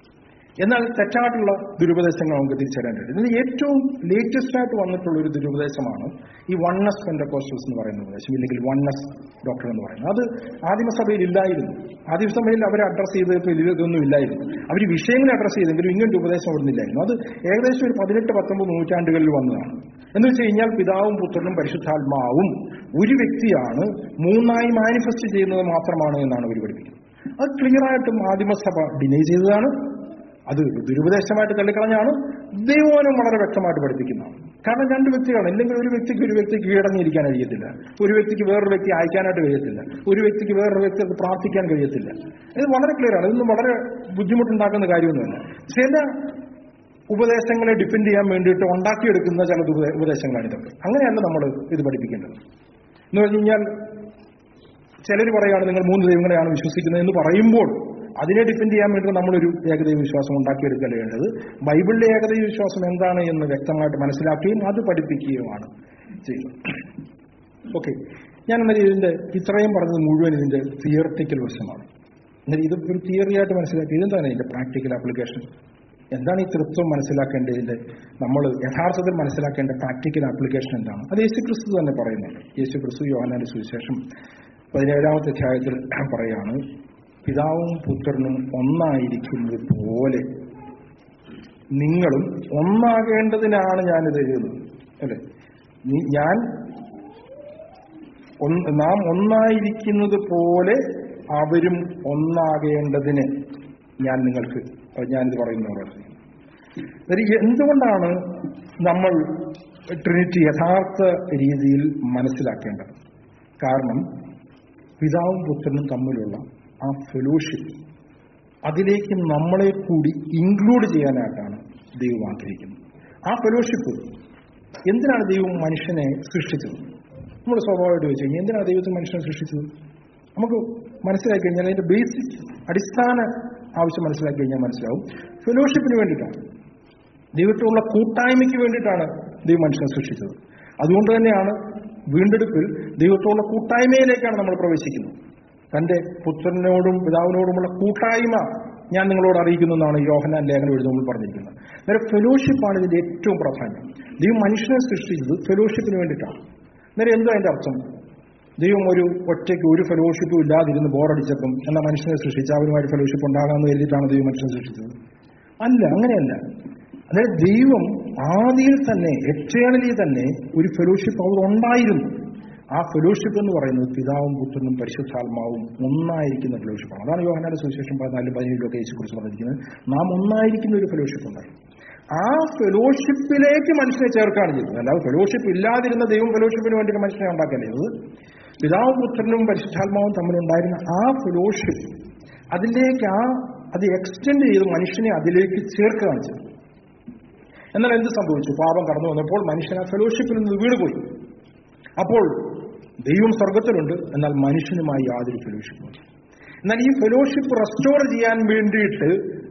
S1: എന്നാൽ തെറ്റായിട്ടുള്ള ദുരുപദേശങ്ങൾ നമുക്ക് തിരിച്ചറിയാൻ കഴിയും ഇതിന് ഏറ്റവും ലേറ്റസ്റ്റ് ആയിട്ട് വന്നിട്ടുള്ള ഒരു ദുരുപദേശമാണ് ഈ വണ്ണസ് പെൻഡക്കോസ്റ്റൽസ് എന്ന് പറയുന്ന ഉപദേശം ഇല്ലെങ്കിൽ വണ്ണസ് ഡോക്ടർ എന്ന് പറയുന്നത് അത് ആദിമസഭയിൽ ഇല്ലായിരുന്നു ആദിമസഭയിൽ അവരെ അഡ്രസ് ചെയ്തപ്പോൾ ഇതൊന്നും ഇല്ലായിരുന്നു അവർ വിഷയങ്ങളെ അഡ്രസ് ചെയ്തെങ്കിലും ഇങ്ങനത്തെ ഉപദേശം അവിടെ നിന്നില്ലായിരുന്നു അത് ഏകദേശം ഒരു പതിനെട്ട് പത്തൊമ്പത് നൂറ്റാണ്ടുകളിൽ വന്നതാണ് എന്ന് വെച്ച് കഴിഞ്ഞാൽ പിതാവും പുത്രനും പരിശുദ്ധാത്മാവും ഒരു വ്യക്തിയാണ് മൂന്നായി മാനിഫെസ്റ്റ് ചെയ്യുന്നത് മാത്രമാണ് എന്നാണ് അവർ പഠിപ്പിക്കുന്നത് അത് ക്ലിയറായിട്ടും ആദിമസഭ ഡിനൈ ചെയ്തതാണ് അത് ദുരുപദേശമായിട്ട് തള്ളിക്കളഞ്ഞാണ് ദൈവവനം വളരെ വ്യക്തമായിട്ട് പഠിപ്പിക്കുന്നതാണ് കാരണം രണ്ട് വ്യക്തികളാണ് അല്ലെങ്കിൽ ഒരു വ്യക്തിക്ക് ഒരു വ്യക്തി കീഴടങ്ങിയിരിക്കാൻ കഴിയത്തില്ല ഒരു വ്യക്തിക്ക് വേറൊരു വ്യക്തി അയക്കാനായിട്ട് കഴിയത്തില്ല ഒരു വ്യക്തിക്ക് വേറൊരു വ്യക്തിക്ക് പ്രാർത്ഥിക്കാൻ കഴിയത്തില്ല ഇത് വളരെ ക്ലിയർ ആണ് ഇതൊന്നും വളരെ ബുദ്ധിമുട്ടുണ്ടാക്കുന്ന കാര്യമൊന്നുമല്ല ചില ഉപദേശങ്ങളെ ഡിപ്പെൻഡ് ചെയ്യാൻ വേണ്ടിയിട്ട് ഉണ്ടാക്കിയെടുക്കുന്ന ചില ഉപദേ- ഉപദേശങ്ങളാണ് ഇതൊക്കെ അങ്ങനെയല്ല നമ്മൾ ഇത് പഠിപ്പിക്കേണ്ടത് എന്ന് പറഞ്ഞു കഴിഞ്ഞാൽ ചിലർ പറയാണ് നിങ്ങൾ മൂന്ന് ദൈവങ്ങളെയാണ് വിശ്വസിക്കുന്നത് എന്ന് പറയുമ്പോൾ അതിനെ ഡിപ്പെൻഡ് ചെയ്യാൻ വേണ്ടി നമ്മളൊരു ഏകദൈവ വിശ്വാസം ഉണ്ടാക്കിയെടുക്കൽ വേണ്ടത് ബൈബിളിലെ ഏകദൈവ വിശ്വാസം എന്താണ് എന്ന് വ്യക്തമായിട്ട് മനസ്സിലാക്കുകയും അത് പഠിപ്പിക്കുകയുമാണ് ചെയ്യുന്നത് ഓക്കെ ഞാൻ എന്നാൽ ഇതിന്റെ ഇത്രയും പറഞ്ഞത് മുഴുവൻ ഇതിന്റെ തിയറട്ടിക്കൽ വശമാണ് എന്നാൽ ഇത് ഒരു തിയറിയായിട്ട് മനസ്സിലാക്കി ഇതെന്താണ് ഇതിന്റെ പ്രാക്ടിക്കൽ ആപ്ലിക്കേഷൻ എന്താണ് ഈ തൃത്വം മനസ്സിലാക്കേണ്ടതിന്റെ നമ്മൾ യഥാർത്ഥത്തിൽ മനസ്സിലാക്കേണ്ട പ്രാക്ടിക്കൽ ആപ്ലിക്കേഷൻ എന്താണ് അത് യേശു ക്രിസ്തു തന്നെ പറയുന്നുണ്ട് യേശു ക്രിസ്തു യോഹനാന്റെ സുവിശേഷം പതിനേഴാമത്തെ അധ്യായത്തിൽ പറയാണ് പിതാവും പുത്രനും ഒന്നായിരിക്കുന്നത് പോലെ നിങ്ങളും ഒന്നാകേണ്ടതിനാണ് ഞാനിത് എഴുതുന്നത് അല്ലെ നീ- ഞാൻ ഒന്ന് നാം ഒന്നായിരിക്കുന്നത് പോലെ അവരും ഒന്നാകേണ്ടതിന് ഞാൻ നിങ്ങൾക്ക് ഞാനിത് പറയുന്നത് അതായത് എന്തുകൊണ്ടാണ് നമ്മൾ ട്രിനിറ്റി യഥാർത്ഥ രീതിയിൽ മനസ്സിലാക്കേണ്ടത് കാരണം പിതാവും പുത്രനും തമ്മിലുള്ള ആ ഫെലോഷിപ്പ് അതിലേക്ക് നമ്മളെ കൂടി ഇൻക്ലൂഡ് ചെയ്യാനായിട്ടാണ് ദൈവം ആഗ്രഹിക്കുന്നത് ആ ഫെലോഷിപ്പ് എന്തിനാണ് ദൈവം മനുഷ്യനെ സൃഷ്ടിച്ചത് നമ്മൾ സ്വാഭാവികമായിട്ട് ചോദിച്ചു കഴിഞ്ഞാൽ എന്തിനാണ് ദൈവത്തിന് മനുഷ്യനെ സൃഷ്ടിച്ചത് നമുക്ക് മനസ്സിലാക്കി കഴിഞ്ഞാൽ അതിന്റെ ബേസിക് അടിസ്ഥാന ആവശ്യം മനസ്സിലാക്കി കഴിഞ്ഞാൽ മനസ്സിലാവും ഫെലോഷിപ്പിന് വേണ്ടിയിട്ടാണ് ദൈവത്തിലുള്ള കൂട്ടായ്മയ്ക്ക് വേണ്ടിയിട്ടാണ് ദൈവം മനുഷ്യനെ സൃഷ്ടിച്ചത് അതുകൊണ്ട് തന്നെയാണ് വീണ്ടെടുപ്പിൽ ദൈവത്തോടുള്ള കൂട്ടായ്മയിലേക്കാണ് നമ്മൾ പ്രവേശിക്കുന്നത് തന്റെ പുത്രനോടും പിതാവിനോടുമുള്ള കൂട്ടായ്മ ഞാൻ നിങ്ങളോട് അറിയിക്കുന്നു എന്നാണ് യോഹനാൻ ലേഖനം എഴുതുമ്പോൾ പറഞ്ഞിരിക്കുന്നത് അന്നേരം ഫെലോഷിപ്പാണ് ഇതിന്റെ ഏറ്റവും പ്രാധാന്യം ദൈവം മനുഷ്യനെ സൃഷ്ടിച്ചത് ഫെലോഷിപ്പിന് വേണ്ടിയിട്ടാണ് അന്നേരം എന്താ അതിന്റെ അർത്ഥം ദൈവം ഒരു ഒറ്റയ്ക്ക് ഒരു ഫെലോഷിപ്പും ഇല്ലാതിരുന്ന് ബോറടിച്ചപ്പം എന്നാൽ മനുഷ്യനെ സൃഷ്ടിച്ച അവരുമായിട്ട് ഫെലോഷിപ്പ് ഉണ്ടാകാമെന്ന് കരുതിയിട്ടാണ് ദൈവം മനുഷ്യനെ സൃഷ്ടിച്ചത് അല്ല അങ്ങനെയല്ല അതായത് ദൈവം ആദിയിൽ തന്നെ എറ്റേണലി തന്നെ ഒരു ഫെലോഷിപ്പ് അവർ ഉണ്ടായിരുന്നു ആ ഫെലോഷിപ്പ് എന്ന് പറയുന്നത് പിതാവും പുത്രനും പരിശുദ്ധാത്മാവും ഒന്നായിരിക്കുന്ന ഫെലോഷിപ്പാണ് അതാണ് യോഹനാന്റെ സുവിശേഷം പതിനാലും പതിനേഴിലൊക്കെ യേശു കുറിച്ച് പറഞ്ഞിരിക്കുന്നത് നാം ഒന്നായിരിക്കുന്ന ഒരു ഫെലോഷിപ്പ് ഉണ്ടായി ആ ഫെലോഷിപ്പിലേക്ക് മനുഷ്യനെ ചേർക്കാണ് ചെയ്തത് അല്ലാതെ ഫെലോഷിപ്പ് ഇല്ലാതിരുന്ന ദൈവം ഫെലോഷിപ്പിന് വേണ്ടിയിട്ട് മനുഷ്യനെ ഉണ്ടാക്കാൻ ചെയ്തത് പിതാവും പുത്രനും പരിശുദ്ധാത്മാവും തമ്മിലുണ്ടായിരുന്ന ആ ഫെലോഷിപ്പ് അതിലേക്ക് ആ അത് എക്സ്റ്റെൻഡ് ചെയ്ത് മനുഷ്യനെ അതിലേക്ക് ചേർക്കുകയാണ് ചെയ്തത് എന്നാൽ എന്ത് സംഭവിച്ചു പാപം കടന്നു വന്നപ്പോൾ മനുഷ്യൻ ആ ഫെലോഷിപ്പിൽ നിന്ന് വീണുപോയി അപ്പോൾ ദൈവം സ്വർഗത്തിലുണ്ട് എന്നാൽ മനുഷ്യനുമായി യാതൊരു ഫെലോഷിപ്പും എന്നാൽ ഈ ഫെലോഷിപ്പ് റെസ്റ്റോർ ചെയ്യാൻ വേണ്ടിയിട്ട്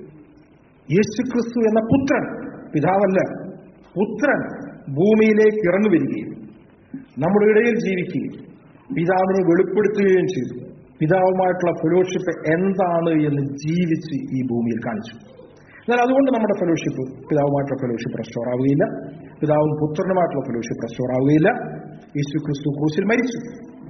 S1: യേശുക്രിസ്തു എന്ന പുത്രൻ പിതാവല്ല പുത്രൻ ഭൂമിയിലേക്ക് ഇറങ്ങി വരികയും നമ്മുടെ ഇടയിൽ ജീവിക്കുകയും പിതാവിനെ വെളിപ്പെടുത്തുകയും ചെയ്തു പിതാവുമായിട്ടുള്ള ഫെലോഷിപ്പ് എന്താണ് എന്ന് ജീവിച്ച് ഈ ഭൂമിയിൽ കാണിച്ചു എന്നാൽ അതുകൊണ്ട് നമ്മുടെ ഫെലോഷിപ്പ് പിതാവുമായിട്ടുള്ള ഫെലോഷിപ്പ് റെസ്റ്റോർ ആവുകയില്ല പിതാവും പുത്രനുമായിട്ടുള്ള ഫെലോഷിപ്പ് റെസ്റ്റോർ ആവുകയില്ല യേശു ക്രിസ്തു ക്രൂശിൽ മരിച്ചു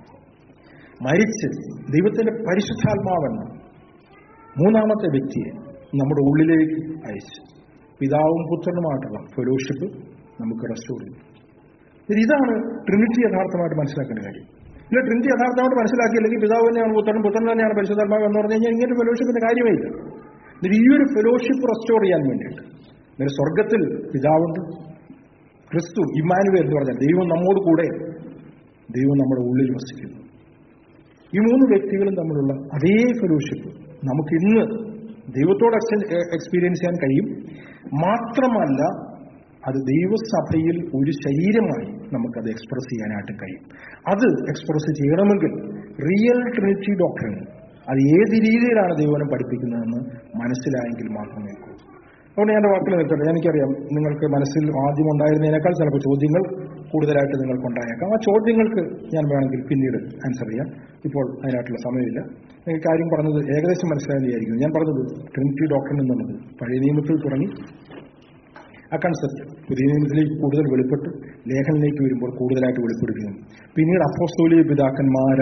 S1: മരിച്ച് ദൈവത്തിന്റെ പരിശുദ്ധാത്മാവെന്ന മൂന്നാമത്തെ വ്യക്തിയെ നമ്മുടെ ഉള്ളിലേക്ക് അയച്ചു പിതാവും പുത്രനുമായിട്ടുള്ള ഫെലോഷിപ്പ് നമുക്ക് റെസ്റ്റോർ ചെയ്യും ഇത് ഇതാണ് ട്രിനിറ്റി യഥാർത്ഥമായിട്ട് മനസ്സിലാക്കേണ്ട കാര്യം ഇല്ല ട്രിനിറ്റി യഥാർത്ഥമായിട്ട് മനസ്സിലാക്കിയില്ലെങ്കിൽ പിതാവ് തന്നെയാണ് പുത്രൻ പുത്രൻ തന്നെയാണ് പരിശുദ്ധാത്മാവ് എന്ന് പറഞ്ഞു കഴിഞ്ഞാൽ ഇങ്ങനെ ഫെലോഷിപ്പിന്റെ കാര്യമേ ഇല്ല എന്നിട്ട് ഈ ഒരു ഫെലോഷിപ്പ് റെസ്റ്റോർ ചെയ്യാൻ വേണ്ടിയിട്ട് എന്നിട്ട് സ്വർഗത്തിൽ പിതാവുണ്ട് ക്രിസ്തു ഇമ്മാനുവൽ എന്ന് പറഞ്ഞാൽ ദൈവം നമ്മോട് കൂടെ ദൈവം നമ്മുടെ ഉള്ളിൽ വസിക്കുന്നു ഈ മൂന്ന് വ്യക്തികളും തമ്മിലുള്ള അതേ ഫെലോഷിപ്പ് നമുക്ക് ഇന്ന് ദൈവത്തോട് എക്സ്പീരിയൻസ് ചെയ്യാൻ കഴിയും മാത്രമല്ല അത് ദൈവസഭയിൽ ഒരു ശരീരമായി നമുക്കത് എക്സ്പ്രസ് ചെയ്യാനായിട്ട് കഴിയും അത് എക്സ്പ്രസ് ചെയ്യണമെങ്കിൽ റിയൽ ട്രിനിറ്റി ഡോക്ടറിൻ അത് ഏത് രീതിയിലാണ് ദൈവനം പഠിപ്പിക്കുന്നതെന്ന് മനസ്സിലായെങ്കിൽ മാത്രമേ ഒക്കൂ അതുകൊണ്ട് ഞാൻ എൻ്റെ വാക്കിൽ നിർത്തട്ടെ എനിക്കറിയാം നിങ്ങൾക്ക് മനസ്സിൽ ആദ്യം ഉണ്ടായിരുന്നതിനേക്കാൾ ചിലപ്പോൾ ചോദ്യങ്ങൾ കൂടുതലായിട്ട് നിങ്ങൾക്ക് ഉണ്ടായേക്കാം ആ ചോദ്യങ്ങൾക്ക് ഞാൻ വേണമെങ്കിൽ പിന്നീട് ആൻസർ ചെയ്യാം ഇപ്പോൾ അതിനായിട്ടുള്ള സമയമില്ല എനിക്ക് കാര്യം പറഞ്ഞത് ഏകദേശം മനസ്സിലായെന്ന് വിചാരിക്കുന്നു ഞാൻ പറഞ്ഞത് ട്രിനിറ്റി ഡോക്ടറിൻ എന്നുള്ളത് പഴയ നിയമത്തിൽ തുടങ്ങി ആ കൺസെപ്റ്റ് പുതിയ നിയമത്തിലേക്ക് കൂടുതൽ വെളിപ്പെട്ട് ലേഖനിലേക്ക് വരുമ്പോൾ കൂടുതലായിട്ട് വെളിപ്പെടുകയും പിന്നീട് അപ്പോസ്തോലിയ പിതാക്കന്മാർ